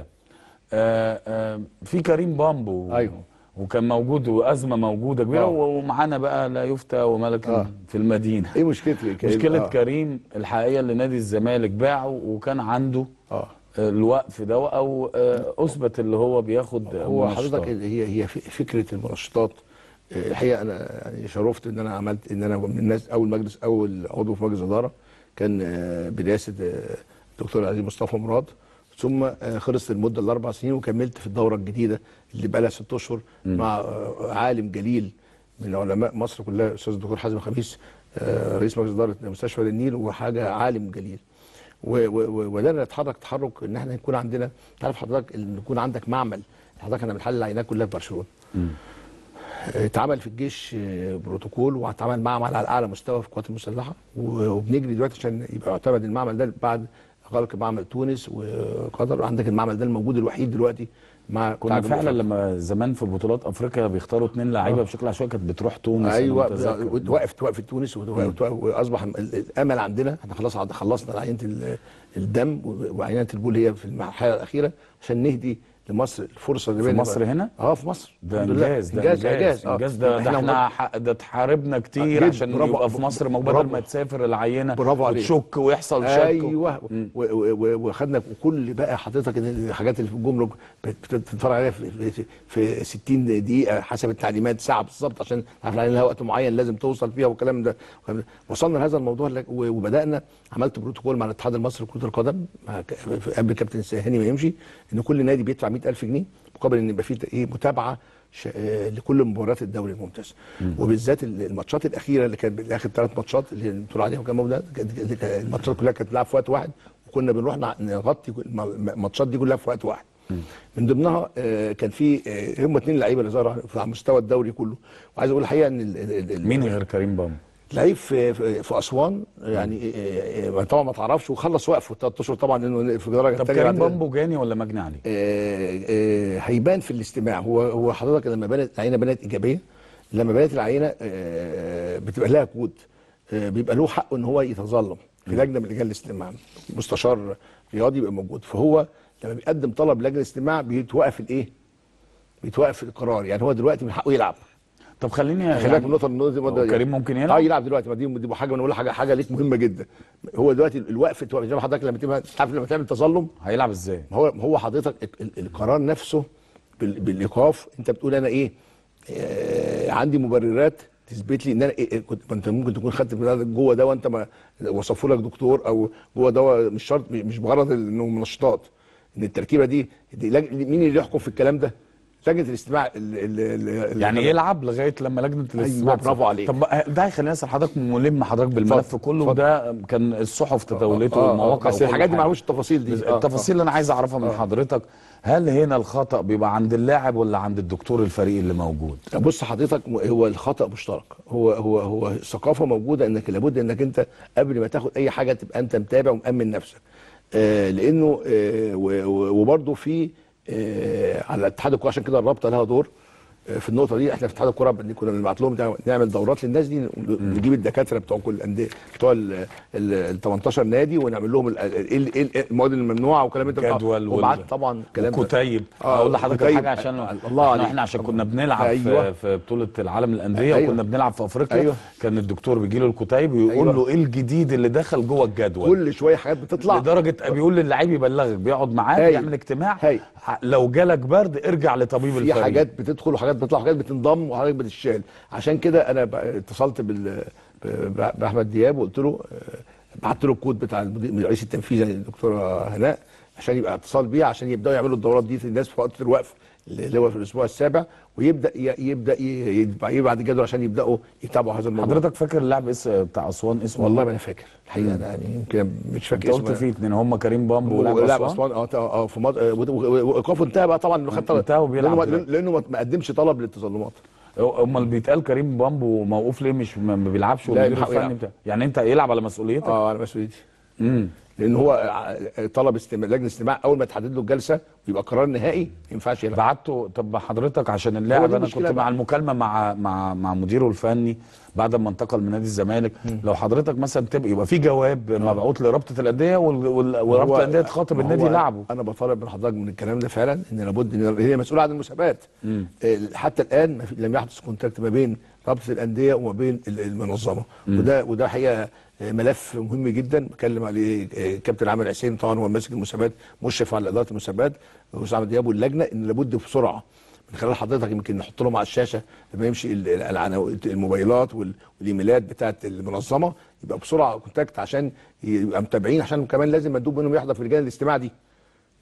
آه آه في كريم بامبو أيوه. وكان موجود وازمه موجوده كبيره آه. ومعانا بقى لا يفتى وملك آه. في المدينه ايه مشكلتي كريم؟ مشكله آه. كريم الحقيقه اللي نادي الزمالك باعه وكان عنده اه الوقف ده او آه، اثبت اللي هو بياخد هو منشطات. حضرتك هي هي ف- فكره المنشطات آه، الحقيقه انا يعني شرفت ان انا عملت ان انا من الناس اول مجلس اول عضو في مجلس اداره كان آه، برئاسه آه، الدكتور عزيز مصطفى مراد ثم آه، خلصت المده الاربع سنين وكملت في الدوره الجديده اللي بقى لها ست اشهر مع آه، عالم جليل من علماء مصر كلها الاستاذ الدكتور حازم خميس آه، رئيس مجلس اداره مستشفى النيل وحاجه عالم جليل و- و- و- وبدانا نتحرك تحرك ان احنا يكون عندنا تعرف حضرتك ان يكون عندك معمل حضرتك احنا بنحلل العينات كلها في برشلونه اتعمل في الجيش آه، بروتوكول واتعمل معمل على اعلى مستوى في القوات المسلحه و- وبنجري دلوقتي عشان يبقى يعتمد المعمل ده بعد غلق معمل تونس وقطر عندك المعمل ده الموجود الوحيد دلوقتي مع كنا بتاع فعلا جنوب لما زمان في بطولات افريقيا بيختاروا اثنين لعيبه آه. بشكل عشوائي كانت بتروح تونس ايوه أنا متذكر. وقفت وقفت تونس وت- وت- واصبح ال- الامل عندنا احنا خلاص عد- خلصنا عينه ال- الدم و- وعينه البول هي في المرحله الاخيره عشان نهدي لمصر الفرصه اللي في بين- مصر هنا؟ اه في مصر ده الحمد لله. انجاز ده انجاز اعجاز انجاز ده ده احنا ح- ده اتحاربنا كتير جدا. عشان برافو. يبقى في مصر ما بدل برافو. ما تسافر العينه برافو عليك وتشك ويحصل شك ايوه و- و- و- وخدنا كل بقى حضرتك إن الحاجات اللي في الجمرك بت- بتتفرج عليها في, في, في 60 دقيقه حسب التعليمات ساعه بالظبط عشان عارف لها وقت معين لازم توصل فيها والكلام ده والكلام ده. وصلنا لهذا الموضوع لك- و- وبدانا عملت بروتوكول مع الاتحاد المصري لكره القدم مع ك- في- قبل كابتن هاني ما يمشي ان كل نادي بيدفع 100000 جنيه مقابل ان يبقى فيه ايه متابعه ش- آه، لكل مباريات الدوري الممتاز وبالذات ال- الماتشات الاخيره اللي كانت اخر ثلاث ماتشات اللي بتقول عليهم كام موجود ده كانت- كانت- الماتشات كلها كانت بتلعب في وقت واحد وكنا بنروح نع- نغطي كل- الم- الماتشات دي كلها في وقت واحد من ضمنها آه، كان في آه، هم اثنين لعيبه اللي ظهروا على مستوى الدوري كله وعايز اقول الحقيقه ان ال- ال- ال- مين غير كريم بام لعيب في في في اسوان يعني آه، آه، طبعا ما تعرفش وخلص وقفه ثلاث اشهر طبعا لانه في الدرجه طب الثانيه كريم بامبو جاني ولا مجني عليه؟ آه، آه، هيبان في الاستماع هو هو حضرتك لما بانت العينه بانت ايجابيه لما بانت العينه آه، بتبقى لها كود آه، بيبقى له حق ان هو يتظلم في لجنه من لجان الاستماع مستشار رياضي يبقى موجود فهو لما بيقدم طلب لجنه الاستماع بيتوقف الايه؟ بيتوقف القرار يعني هو دلوقتي من حقه يلعب طب خليني خلي بالك من النقطه النقطه دي هو كريم ممكن يلعب؟ اه يلعب دلوقتي ما دي دي حاجه انا بقول حاجه حاجه ليك مهمه جدا هو دلوقتي الوقف زي ما حضرتك لما تبقى عارف لما تعمل تظلم هيلعب ازاي؟ هو هو حضرتك ال- ال- القرار نفسه بال- بالايقاف انت بتقول انا ايه آه عندي مبررات تثبت لي ان انا إيه إيه كنت ما انت ممكن تكون خدت من جوه ده وانت ما وصفوا لك دكتور او جوه دواء مش شرط مش بغرض انه منشطات ان التركيبه دي, دي لج- مين اللي يحكم في الكلام ده؟ لجنه الاستماع ال- ال- ال- يعني ال- يلعب لغايه لما لجنه الاستماع أيوة، برافو عليك. طب بقى ده هيخليني اسال حضرتك ملم حضرتك بالملف اتفضل، كله اتفضل. وده كان الصحف تداولته آه، آه، والمواقع بس وكل الحاجات دي حاجة. معلوش التفاصيل دي. بس آه، التفاصيل اللي انا عايز اعرفها من حضرتك هل هنا الخطا بيبقى عند اللاعب ولا عند الدكتور الفريق اللي موجود؟ بص حضرتك م- هو الخطا مشترك هو هو هو ثقافه موجوده انك لابد انك انت قبل ما تاخد اي حاجه تبقى انت متابع ومامن نفسك آه لانه آه و- و- وبرضه في آه على اتحاد الكوره عشان كده الرابطه لها دور آه، في النقطه دي احنا في اتحاد الكوره بن- كنا بنبعت لهم نعمل- نعمل دورات للناس دي نجيب الدكاتره بتوع كل الانديه بتوع ال ال 18 نادي ونعمل لهم ال- ال- ال- ال- المواد الممنوعه والكلام ده جدول وال- وبعت طبعا الكلام ده. وكتيب آه، اقول لحضرتك وكتيب. حاجه عشان الله احنا, عليك. احنا عشان كنا بنلعب أيوة. في, في بطوله العالم للانديه أيوة. أيوة. وكنا بنلعب في افريقيا أيوة. كان الدكتور بيجي له الكتيب ويقول أيوة. له ايه الجديد اللي دخل جوه الجدول كل شويه حاجات بتطلع لدرجه بيقول للعيب يبلغك بيقعد معاه هاي. بيعمل اجتماع هاي. لو جالك برد ارجع لطبيب في الفريق حاجات بتدخل وحاجات بتطلع وحاجات بتنضم وحاجات بتتشال عشان كده انا ب- اتصلت بال ب- باحمد دياب وقلت له آه، بعت له الكود بتاع المدير الرئيس التنفيذي الدكتوره هناء عشان يبقى اتصال بيه عشان يبداوا يعملوا الدورات دي للناس في وقت الوقف اللي هو في الاسبوع السابع ويبدا ي- يبدا ي- يبقى يبعت الجدول عشان يبداوا يتابعوا هذا الموضوع حضرتك فاكر اللاعب اس بتاع اسوان اسمه والله إيه؟ ما انا فاكر الحقيقه انا يعني يمكن مش فاكر انت قلت اسمه في اتنين هم كريم بامبو ولاعب ولاعب اسوان اسوان اه اه آه، في مض... آه، و- و- وايقافه انتهى بقى طبعا انه خد طلب انتهى وبيلعب لانه, دلوقتي. لأنه ما- ما قدمش طلب للتظلمات امال بيتقال كريم بامبو موقوف ليه مش ما ما بيلعبش لا، والمدير يلحق الفني يلعب. بتاع يعني انت يلعب على مسؤوليتك اه على مسؤوليتي امم لان هو ع- طلب استماع لجنه استماع اول ما تحدد له الجلسه ويبقى قرار نهائي ما ينفعش يلعب بعته طب حضرتك عشان هو اللاعب دي انا مشكلة كنت مع بقى. المكالمه مع مع مع مديره الفني بعد ما انتقل من نادي الزمالك لو حضرتك مثلا تبقى يبقى في جواب مبعوث لرابطه الانديه وال- وال- ورابطه هو- الانديه تخاطب ما النادي هو يلعبه انا بطالب من حضرتك من الكلام ده فعلا ان لابد ان هي مسؤوله عن المسابقات مم. آه، حتى الان ما في- لم يحدث كونتاكت ما بين رابطه الانديه وما بين ال- المنظمه مم. وده وده حقيقه آه، ملف مهم جدا بكلم عليه آه، كابتن عامر حسين طبعا هو ماسك المسابقات مشرف على اداره المسابقات وسام دياب واللجنه ان لابد بسرعه من خلال حضرتك يمكن نحط لهم على الشاشه لما يمشي ال- ال- العناوين- الموبايلات وال- والايميلات بتاعت المنظمه يبقى بسرعه كونتاكت عشان يبقى متابعين عشان كمان لازم مندوب منهم يحضر في لجان الاستماع دي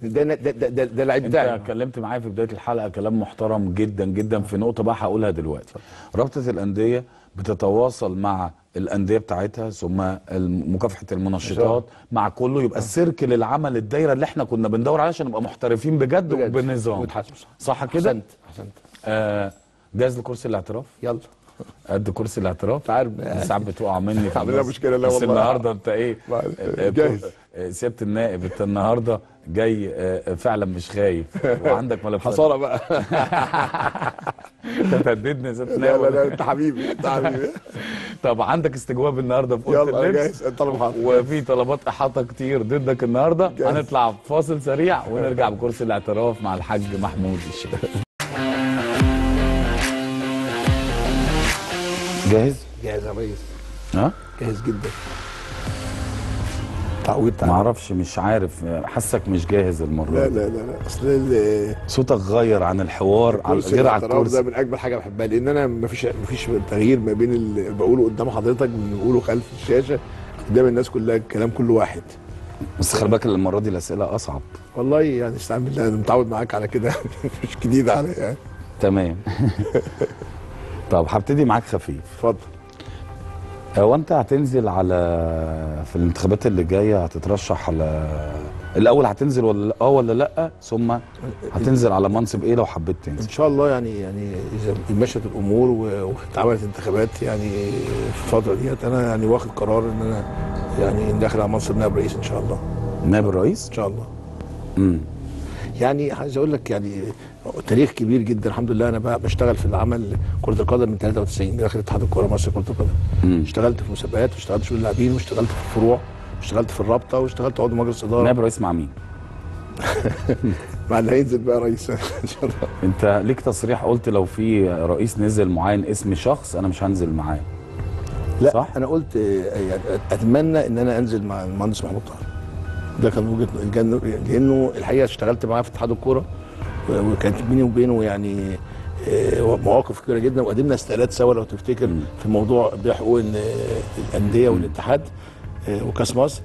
ده ده ده, ده, ده لعيب انت بتاعي اتكلمت معايا في بدايه الحلقه كلام محترم جدا جدا في نقطه بقى هقولها دلوقتي رابطه الانديه بتتواصل مع الانديه بتاعتها ثم الم- مكافحه المنشطات مع كله يبقى السيركل العمل الدايره اللي احنا كنا بندور عليها عشان نبقى محترفين بجد, وبنظام وتحاسبوا صح. صح كده احسنت احسنت آه جاهز لكرسي الاعتراف يلا قد كرسي الاعتراف عارف ساعات بتقع مني في عامل لها النص. مشكلة، لا بس والله. النهارده انت ايه ما- آه، جاهز. آه، سياده النائب انت النهارده جاي آه، فعلا مش خايف وعندك ملفات حصانه بقى انت هتهددني يا سياده لا النائب لا لا انت حبيبي انت حبيبي طب عندك استجواب النهارده في اوضه يلا انا اللبس جاهز انت طالب حاضر وفي طلبات احاطه كتير ضدك النهارده جاهز. هنطلع فاصل سريع ونرجع بكرسي الاعتراف مع الحاج محمود الشيخ جاهز؟ جاهز يا ريس ها؟ جاهز جدا تعودت ما اعرفش مش عارف حاسك مش جاهز المره لا دي لا لا لا اصل ال- صوتك غير عن الحوار على كرسي غير على الاعتراف ده الكرسي من اجمل حاجه بحبها لان انا مفيش مفيش تغيير ما بين اللي بقوله قدام حضرتك واللي بقوله خلف الشاشه قدام الناس كلها الكلام كله واحد بس خلي بالك المره دي الاسئله اصعب والله يعني استعمل بالله انا متعود معاك على كده مش جديد عليا يعني تمام طب هبتدي معاك خفيف اتفضل هو انت هتنزل على في الانتخابات اللي جايه هتترشح على الاول هتنزل ولا لا اه ولا لا ثم هتنزل على منصب ايه لو حبيت تنزل ان شاء الله يعني يعني اذا مشت الامور و- واتعملت انتخابات يعني في الفتره ديت انا يعني واخد قرار ان انا يعني داخل على منصب نائب رئيس ان شاء الله نائب الرئيس ان شاء الله امم يعني عايز اقول لك يعني تاريخ كبير جدا الحمد لله انا بقى بشتغل في العمل كره القدم من 93 داخل اتحاد الكوره مصر كره القدم اشتغلت في مسابقات واشتغلت في شؤون اللاعبين واشتغلت في الفروع واشتغلت في الرابطه واشتغلت عضو مجلس اداره نائب رئيس مع مين؟ مع اللي هينزل بقى رئيس ان شاء الله انت ليك تصريح قلت لو في رئيس نزل معين اسم شخص انا مش هنزل معاه لا صح؟ انا قلت آه، يعني اتمنى ان انا انزل مع المهندس محمود طاهر ده كان وجهه كان- لانه الحقيقه اشتغلت معاه في اتحاد الكوره و- وكانت بيني وبينه يعني آه، مواقف كبيره جدا وقدمنا استقالات سوا لو تفتكر في موضوع بيع حقوق ال- الانديه والاتحاد آه، وكاس مصر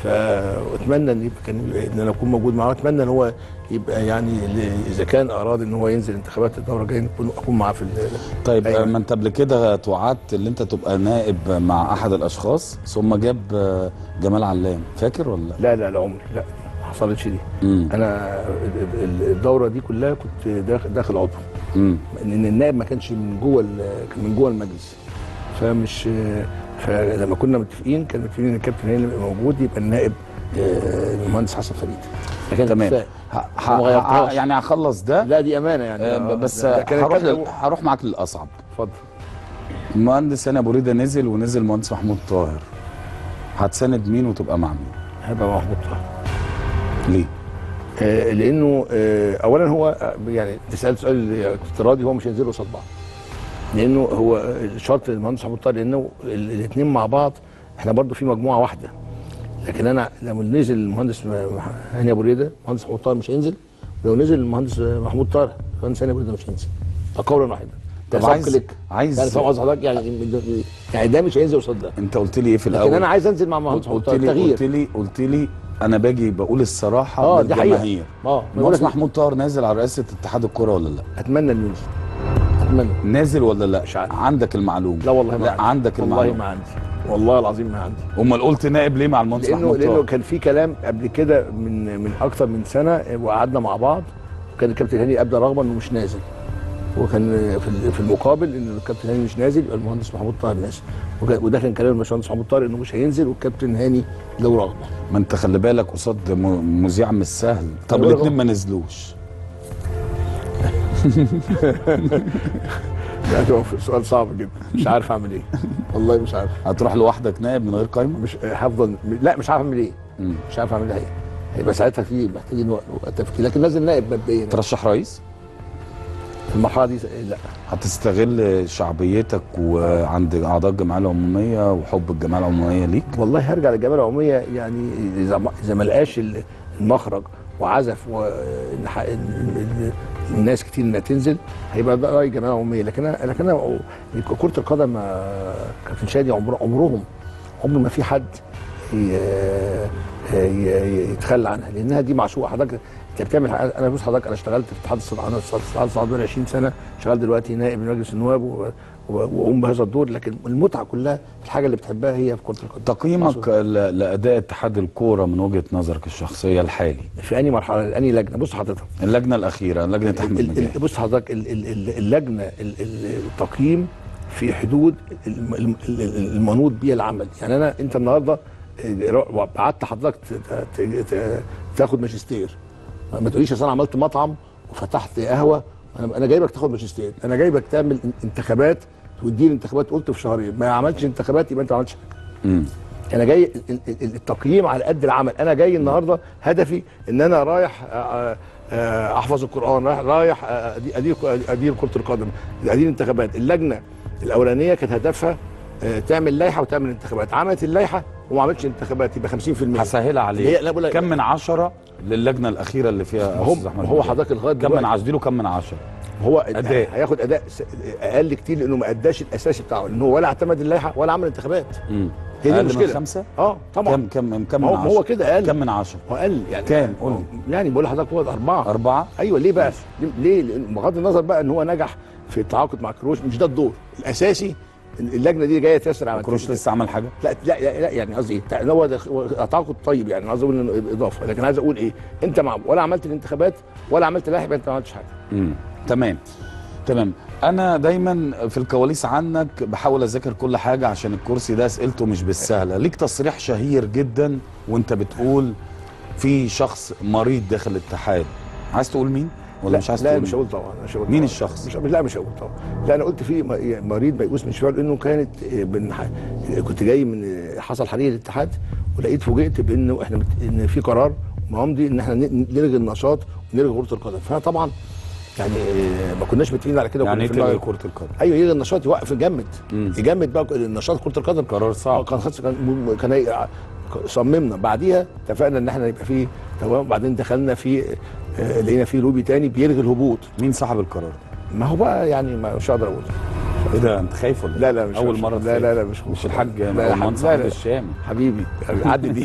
فاتمنى ان يبقى كان ان انا اكون موجود معاه واتمنى ان هو يبقى يعني ل- اذا كان اراد ان هو ينزل انتخابات الدوره الجايه نكون اكون معاه في ال- طيب أيوة. ما انت قبل كده توعدت ان انت تبقى نائب مع احد الاشخاص ثم جاب آه، جمال علام فاكر ولا لا؟ لا لا لا عمري لا ما حصلتش دي مم. انا ال- ال- الدوره دي كلها كنت داخل داخل عضو مم. لان النائب ما كانش من جوه ال- كان من جوه المجلس فمش فلما كنا متفقين كان متفقين ان الكابتن هاني اللي يبقى موجود يبقى النائب آه، المهندس حسن فريد ده كان تمام اتفاق. ه- ما ه- غيرتهاش. يعني هخلص ده لا دي امانه يعني آه، آه، بس ده- ده كان هروح الكابتن لل... هو- هروح معاك للاصعب اتفضل المهندس هاني ابو ريده نزل ونزل مهندس محمود طاهر هتساند مين وتبقى مع مين؟ هبقى محمود طاهر ليه؟ آه، لانه آه، اولا هو آه، يعني تسال سؤال افتراضي هو مش هينزلوا قصاد بعض لانه هو آه، شرط المهندس محمود طاهر لانه الاثنين مع بعض احنا برضو في مجموعه واحده لكن انا لو نزل المهندس م- هاني ابو ريده المهندس محمود طاهر مش هينزل لو نزل المهندس محمود طاهر المهندس هاني ابو ريده مش هينزل ده قولا واحدا ده طب سبق عايز- لك عايز- يعني فاهم قصدي حضرتك يعني يعني ده مش هينزل قصاد ده انت قلت لي ايه في لكن الاول؟ انا عايز انزل مع المهندس محمود قلت طاهر لي تغيير قلت لي قلت لي انا باجي بقول الصراحه اه دي حقيقه للجماهير اه ما بقول المهندس لك محمود طاهر نازل على رئاسه اتحاد الكره ولا لا؟ اتمنى انه ينزل اتمنى نازل ولا لا؟ مش عارف. عندك المعلومه لا والله ما لا عندي. عندك والله المعلومه ما عندي والله العظيم ما عندي امال قلت نائب ليه مع المهندس لانه محمود لانه طاهر؟ كان في كلام قبل كده من من اكثر من سنه وقعدنا مع بعض وكان الكابتن هاني ابدى رغبه انه مش نازل وكان في ال- في المقابل ان الكابتن هاني مش نازل يبقى المهندس محمود طاهر نازل وكان- وده كان كلام الباشمهندس محمود طاهر انه مش هينزل والكابتن هاني له رغبه ما انت خلي بالك قصاد م- مذيع مش سهل طب أنا بقول الاثنين لك ما نزلوش ده هو سؤال صعب جدا مش عارف اعمل ايه والله مش عارف هتروح لوحدك نائب من غير قايمه؟ مش هفضل لا مش عارف اعمل ايه مش عارف اعمل ايه هيبقى ساعتها في محتاجين وقت وقت تفكير لكن نازل نائب مبدئيا ترشح رئيس؟ في المرحله دي لا هتستغل شعبيتك وعند اعضاء الجمعيه العموميه وحب الجمعيه العموميه ليك؟ والله هرجع للجمعيه العموميه يعني اذا ما اذا ما لقاش ال- المخرج وعزف وإن ح- ال- ال- الناس كتير انها تنزل هيبقى ده راي الجمعيه العموميه لكن انا لكن انا كره القدم آه، كابتن شادي عمر عمرهم عمر ما في حد ي- ي- يتخلى عنها لانها دي معشوقه حضرتك انت بتعمل انا بص حضرتك انا اشتغلت في اتحاد الصناعه انا اشتغلت في اتحاد الصناعه بقالي 20 سنه شغال دلوقتي نائب مجلس النواب و- و- واقوم بهذا الدور لكن المتعه كلها في الحاجه اللي بتحبها هي في كره القدم تقييمك ل- لاداء اتحاد الكوره من وجهه نظرك الشخصيه الحالي في انهي مرحله انهي لجنه بص حضرتك اللجنه الاخيره لجنه احمد ال- نجاح ال- بص حضرتك ال- ال- ال- اللجنه ال- ال- التقييم في حدود الم- الم- ال- المنوط بيه العمل يعني انا انت النهارده آه، بعت حضرتك ت- ت- ت- تاخد ماجستير ما تقوليش أصل انا عملت مطعم وفتحت قهوه انا انا جايبك تاخد ماجستير انا جايبك تعمل انتخابات وتدير انتخابات قلت في شهرين ما عملتش انتخابات يبقى انت ما عملتش حاجه مم. انا جاي ال- ال- ال- التقييم على قد العمل انا جاي النهارده هدفي ان انا رايح آه، آه، احفظ القران رايح رايح آه، أدي- ادير ادير كره القدم ادير انتخابات اللجنه الاولانيه كانت هدفها آه، تعمل لائحه وتعمل انتخابات عملت اللائحه وما عملتش انتخابات يبقى 50% هسهلها هي- عليك لا بقول لك- كم من عشرة للجنه الاخيره اللي فيها هو- أستاذ أحمد هو نجاح؟ حضرتك لغاية كم من دلوقتي- عشرة اديله كم من عشرة هو أداء. هياخد اداء س- اقل كتير لانه ما اداش الاساسي بتاعه لانه ولا اعتمد اللائحه ولا عمل انتخابات مم. هي دي أقل من المشكله خمسة؟ اه طبعا كم كم كم ما من هو- عشرة هو كده اقل كم من عشرة هو اقل يعني كام؟ قول لي. يعني بقول لحضرتك هو اربعه أربعة ايوه ليه بقى؟ ليه؟ لأن بغض النظر بقى ان هو نجح في التعاقد مع كروش مش ده الدور الاساسي إن اللجنه دي جايه تسرع على كروش التسليم. لسه عمل حاجه لا لا لا, لا يعني قصدي ايه؟ تع- هو ده- هو تعاقد طيب يعني عايز اقول انه اضافه لكن عايز اقول ايه؟ انت مع ولا عملت الانتخابات ولا عملت لائحه يبقى انت ما عملتش حاجه امم تمام تمام انا دايما في الكواليس عنك بحاول اذاكر كل حاجه عشان الكرسي ده اسئلته مش بالسهله ليك تصريح شهير جدا وانت بتقول في شخص مريض داخل الاتحاد عايز تقول مين ولا لا مش عايز لا تقول مش مين؟ هقول طبعا مش هقول مين طبعاً. الشخص؟ مش لا مش هقول طبعا لا انا قلت في م- مريض ميؤوس من شويه لانه كانت آه، بن ح- كنت جاي من آه، حصل حريق الاتحاد ولقيت فوجئت بانه احنا مت- ان في قرار ممضي ان احنا ن- نلغي النشاط ونلغي كره القدم فانا طبعا يعني آه، ما كناش متفقين على كده يعني وكنا ايه في تلغي المغرب. كره القدم ايوه يلغي النشاط يوقف يجمد مم. يجمد بقى النشاط كره القدم قرار صعب كان خلاص كان م- كان هي- صممنا بعديها اتفقنا ان احنا يبقى في تمام وبعدين دخلنا في آه، لقينا في لوبي تاني بيلغي الهبوط مين صاحب القرار ما هو بقى يعني ما مش هقدر اقول ايه ده انت خايف ولا إيه؟ لا لا مش اول مش- مره لا تخاف. لا لا مش مش الحاج لا لا نعمان حبيبي، صاحب لا لا. الشام حبيبي عدي دي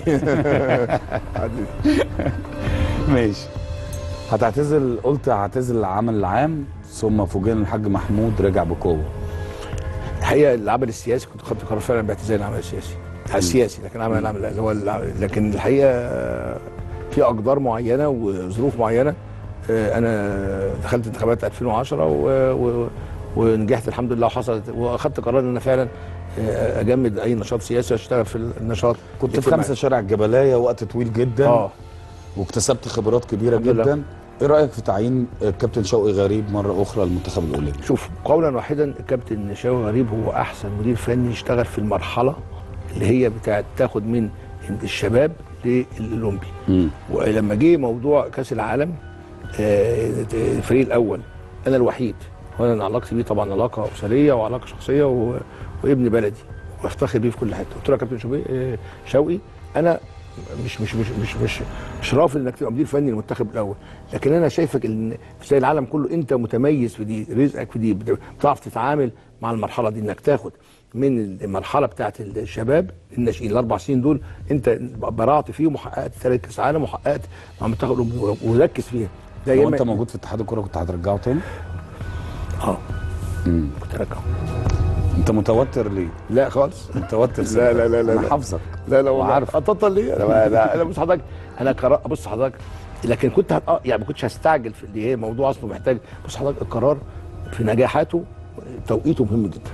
عدي دي ماشي هتعتزل قلت هعتزل العمل العام ثم فوجئنا الحاج محمود رجع بقوه الحقيقه العمل السياسي كنت خدت قرار فعلا باعتزال العمل السياسي السياسي لكن العمل العمل اللي هو العمل لكن الحقيقه آه، في اقدار معينه وظروف معينه آه، انا دخلت انتخابات 2010 و... و... ونجحت الحمد لله وحصلت واخدت قرار ان انا فعلا آه، اجمد اي نشاط سياسي اشتغل في النشاط كنت في الاجتماعي. خمسة شارع الجبلايه وقت طويل جدا اه واكتسبت خبرات كبيره الحمد لله. جدا ايه رايك في تعيين الكابتن شوقي غريب مره اخرى للمنتخب الاولمبي شوف قولا واحدا الكابتن شاوي غريب هو احسن مدير فني يشتغل في المرحله اللي هي بتاعت تاخد من الشباب للاولمبي مم. ولما جه موضوع كاس العالم آه، الفريق الاول انا الوحيد وانا علاقتي بيه طبعا علاقه اسريه وعلاقه شخصيه و... وابن بلدي وافتخر بيه في كل حته قلت له يا كابتن شوقي آه، شوقي انا مش مش مش مش مش, مش رافض انك تبقى مدير فني للمنتخب الاول لكن انا شايفك ان في زي العالم كله انت متميز في دي رزقك في دي بت- بتعرف تتعامل مع المرحله دي انك تاخد من المرحله بتاعت الشباب الناشئين الاربع سنين دول انت برعت فيهم وحققت ثلاث كاس عالم وحققت مع المنتخب الأولمبي وركز فيها ده لو يا انت إما- موجود في اتحاد الكوره كنت هترجعه تاني اه مم. كنت ارجعه انت متوتر ليه لا خالص متوتر لا لا لا لا انا لا. حافظك لا لا والله وعارف. اتطل ليه انا انا انا بص حضرتك انا قرار بص حضرتك لكن كنت هت... آه، يعني ما كنتش هستعجل في اللي هي موضوع اصله محتاج بص حضرتك القرار في نجاحاته توقيته مهم جدا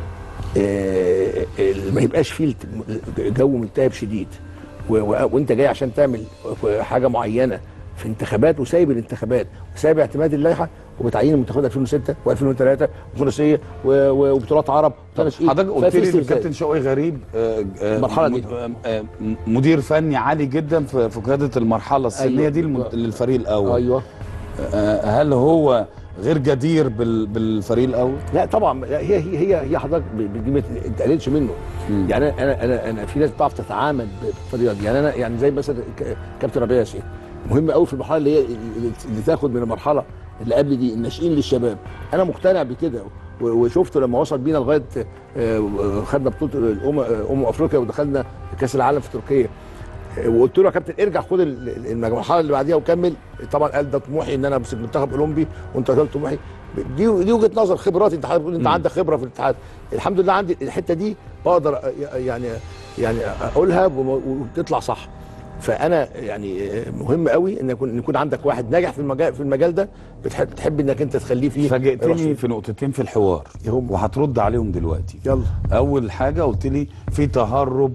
آه، ال- ما يبقاش فيه الت- جو ملتهب شديد و... و... وانت جاي عشان تعمل حاجه معينه في انتخابات وسايب الانتخابات وسايب اعتماد اللائحه وبتعيين المنتخبات 2006 و2003 وفرنسيه و... و... وبطولات عرب وتنشئين. حضرتك قلت ففي لي ان استفزاز. الكابتن شوقي غريب آه، آه، المرحلة دي. مد- آه، آه، مدير فني عالي جدا في في قياده المرحله السنيه أيوة. دي الم- للفريق الاول ايوه آه، هل هو غير جدير بال- بالفريق الاول؟ لا طبعا لا، هي هي هي هي حضرتك ب- ب- دي ما تقللش منه مم. يعني انا انا انا, أنا في ناس بتعرف تتعامل بالطريقه دي يعني انا يعني زي مثلا ك- كابتن ربيع ياسين مهم قوي في المرحله اللي هي اللي اللي تاخد من المرحله اللي قبل دي الناشئين للشباب انا مقتنع بكده و- وشفته لما وصل بينا لغايه آه، خدنا بطوله الامم امم افريقيا ودخلنا كاس العالم في تركيا آه، وقلت له يا كابتن ارجع خد ال- ال- المرحله اللي بعديها وكمل طبعا قال ده طموحي ان انا امسك منتخب اولمبي وانت قلت طموحي دي دي وجهه نظر خبرات انت حضرتك بتقول انت عندك خبره في الاتحاد الحمد لله عندي الحته دي بقدر أ- يعني يعني اقولها وم- وتطلع صح فانا يعني مهم قوي ان يكون ان يكون عندك واحد ناجح في المجال في المجال ده بتحب تحب انك انت تخليه فيه فاجئتني رصيد. في نقطتين في الحوار وهترد عليهم دلوقتي يلا اول حاجه قلت لي في تهرب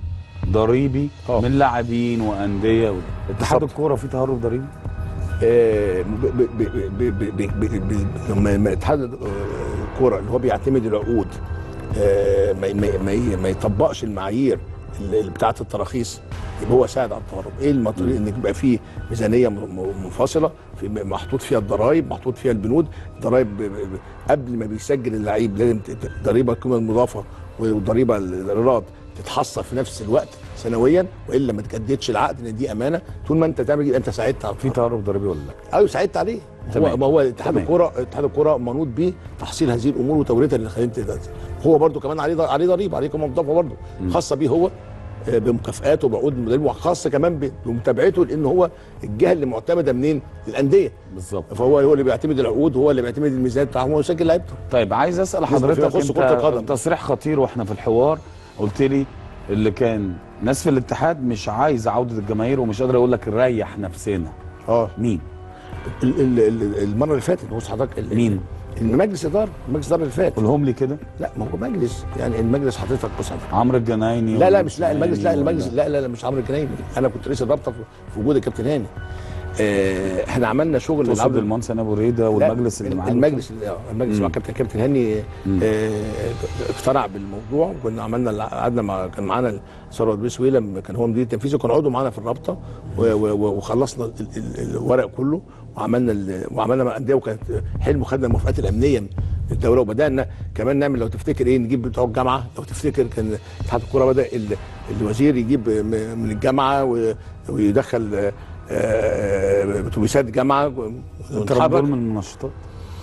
ضريبي من لاعبين وانديه اتحاد الكوره في تهرب ضريبي آه، ب- ب- ب- ب- ب- ب- ب- ب- لما لما اتحاد آه، الكوره اللي هو بيعتمد العقود آه، ما ما ما- ما يطبقش المعايير اللي اللي بتاعه التراخيص يبقى هو ساعد على التهرب ايه المطلوب ان يبقى فيه ميزانيه م- م- منفصله في محطوط فيها الضرائب محطوط فيها البنود الضرائب ب- ب- ب- قبل ما بيسجل اللعيب لازم ت- ت- ضريبه القيمه المضافه وضريبه الايراد تتحصل في نفس الوقت سنويا والا ما تجددش العقد لان دي امانه طول ما انت تعمل كده انت ساعدت على في تهرب ضريبي ولا لا؟ ايوه ساعدت عليه هو تمام. ما هو اتحاد تمام. الكوره اتحاد الكوره منوط بيه تحصيل هذه الامور وتوريثها للخليج هو برده كمان عليه عليه ضريبه عليه قيمه مضافه برده خاصه بيه هو آه، بمكافآته وبعقود المدرب وخاصه كمان ب- بمتابعته لان هو الجهه اللي معتمده منين؟ الانديه بالظبط فهو هو اللي بيعتمد العقود وهو اللي بيعتمد الميزانيه بتاعهم ويسجل لعيبته طيب عايز اسال فيما حضرتك يخص كرة انت القدم. تصريح خطير واحنا في الحوار قلت لي اللي كان ناس في الاتحاد مش عايز عوده الجماهير ومش قادر اقول لك نريح نفسنا اه مين؟ ال- ال- ال- المره اللي فاتت بص حضرتك ال- مين؟ المجلس اداره المجلس الاداره اللي فات قولهم لي كده لا ما هو مجلس يعني المجلس حضرتك بص حضرتك عمرو الجنايني لا لا ولا مش لا المجلس لا الجنايني المجلس ولا- لا لا لا مش عمرو الجنايني انا كنت رئيس الرابطه في في وجود الكابتن هاني آه، احنا عملنا شغل تقصد للعبد- المهندس ابو ريده والمجلس اللي معاه المجلس اللي- آه، المجلس مم. مع كابتن كابتن هاني مم. آه، اقتنع بالموضوع وكنا عملنا الع- قعدنا مع كان معانا ثروت بيه سويلم كان هو مدير التنفيذي وكان عضو معانا في الرابطه و- و- و- وخلصنا ال- ال- الورق كله وعملنا ال- وعملنا مع انديه وكانت حلم وخدنا الموافقات الامنيه من الدوله وبدانا كمان نعمل لو تفتكر ايه نجيب بتوع الجامعه لو تفتكر كان اتحاد الكوره بدا ال- الوزير يجيب م- من الجامعه و- ويدخل آه، آه، اتوبيسات جامعه انت ونتحرك. دول من المنشطات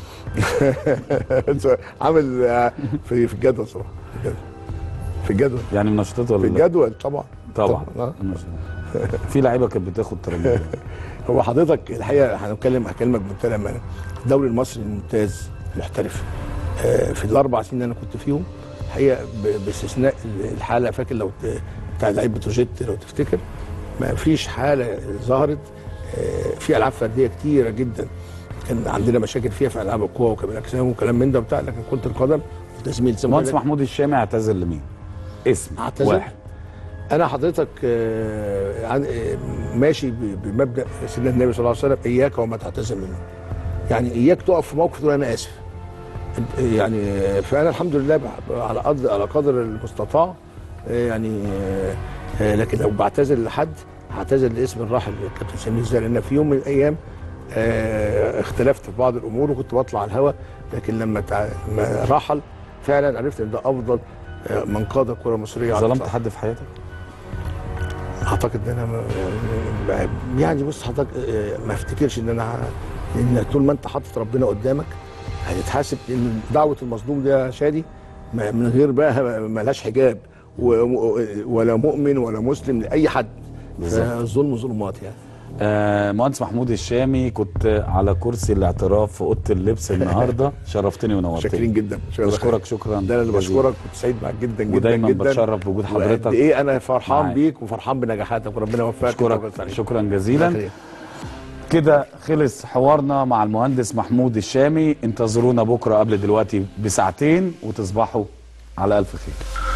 عامل آه، في في الجدول صراحه في الجدول. في الجدول يعني منشطات ولا في لا؟ الجدول طبعا طبعا آه. في لعيبه كانت بتاخد ترجمه هو حضرتك الحقيقه هنتكلم هكلمك بمنتهى الامانه الدوري المصري الممتاز محترف آه، في الاربع سنين اللي انا كنت فيهم الحقيقه ب- باستثناء الحاله فاكر لو ت- بتاع لعيب بتروجيت لو تفتكر ما فيش حاله ظهرت آه، في العاب فرديه كتيره جدا كان عندنا مشاكل فيها في العاب القوه وكمال الاجسام وكلام من ده وبتاع لكن كره القدم تزميل زي ما مهندس بقول لك- محمود الشامي اعتزل لمين؟ اسم اعتذر واحد انا حضرتك آه، عن- آه، ماشي ب- بمبدا سيدنا النبي صلى الله عليه وسلم اياك وما تعتذر منه يعني اياك تقف في موقف تقول انا اسف أنت- يعني آه، فانا الحمد لله بح- على قدر على قدر المستطاع آه، يعني آه، آه، لكن لو بعتذر لحد هعتذر لاسم الراحل الكابتن سمير زي لان في يوم من الايام آه، اختلفت في بعض الامور وكنت بطلع على الهواء لكن لما تع- لما رحل فعلا عرفت ان ده افضل آه، من قاد الكره المصريه على ظلمت الإطلاق. حد في حياتك؟ اعتقد ان انا ما- يعني بص حضرتك آه، ما افتكرش ان انا ه- ان طول ما انت حاطط ربنا قدامك هتتحاسب لان دعوه المظلوم دي يا شادي ما- من غير بقى ما لهاش حجاب و- ولا مؤمن ولا مسلم لاي حد بالظبط. الظلم ظلمات يعني آه مهندس محمود الشامي كنت على كرسي الاعتراف في اوضه اللبس النهارده شرفتني ونورتني شاكرين جدا بشكرك شكرا ده انا اللي جزيلا. بشكرك كنت سعيد معاك جدا جدا ودايما جدا بتشرف بوجود حضرتك وقد ايه انا فرحان معاك. بيك وفرحان بنجاحاتك وربنا يوفقك اشكرك شكرا جزيلا كده خلص حوارنا مع المهندس محمود الشامي انتظرونا بكره قبل دلوقتي بساعتين وتصبحوا على الف خير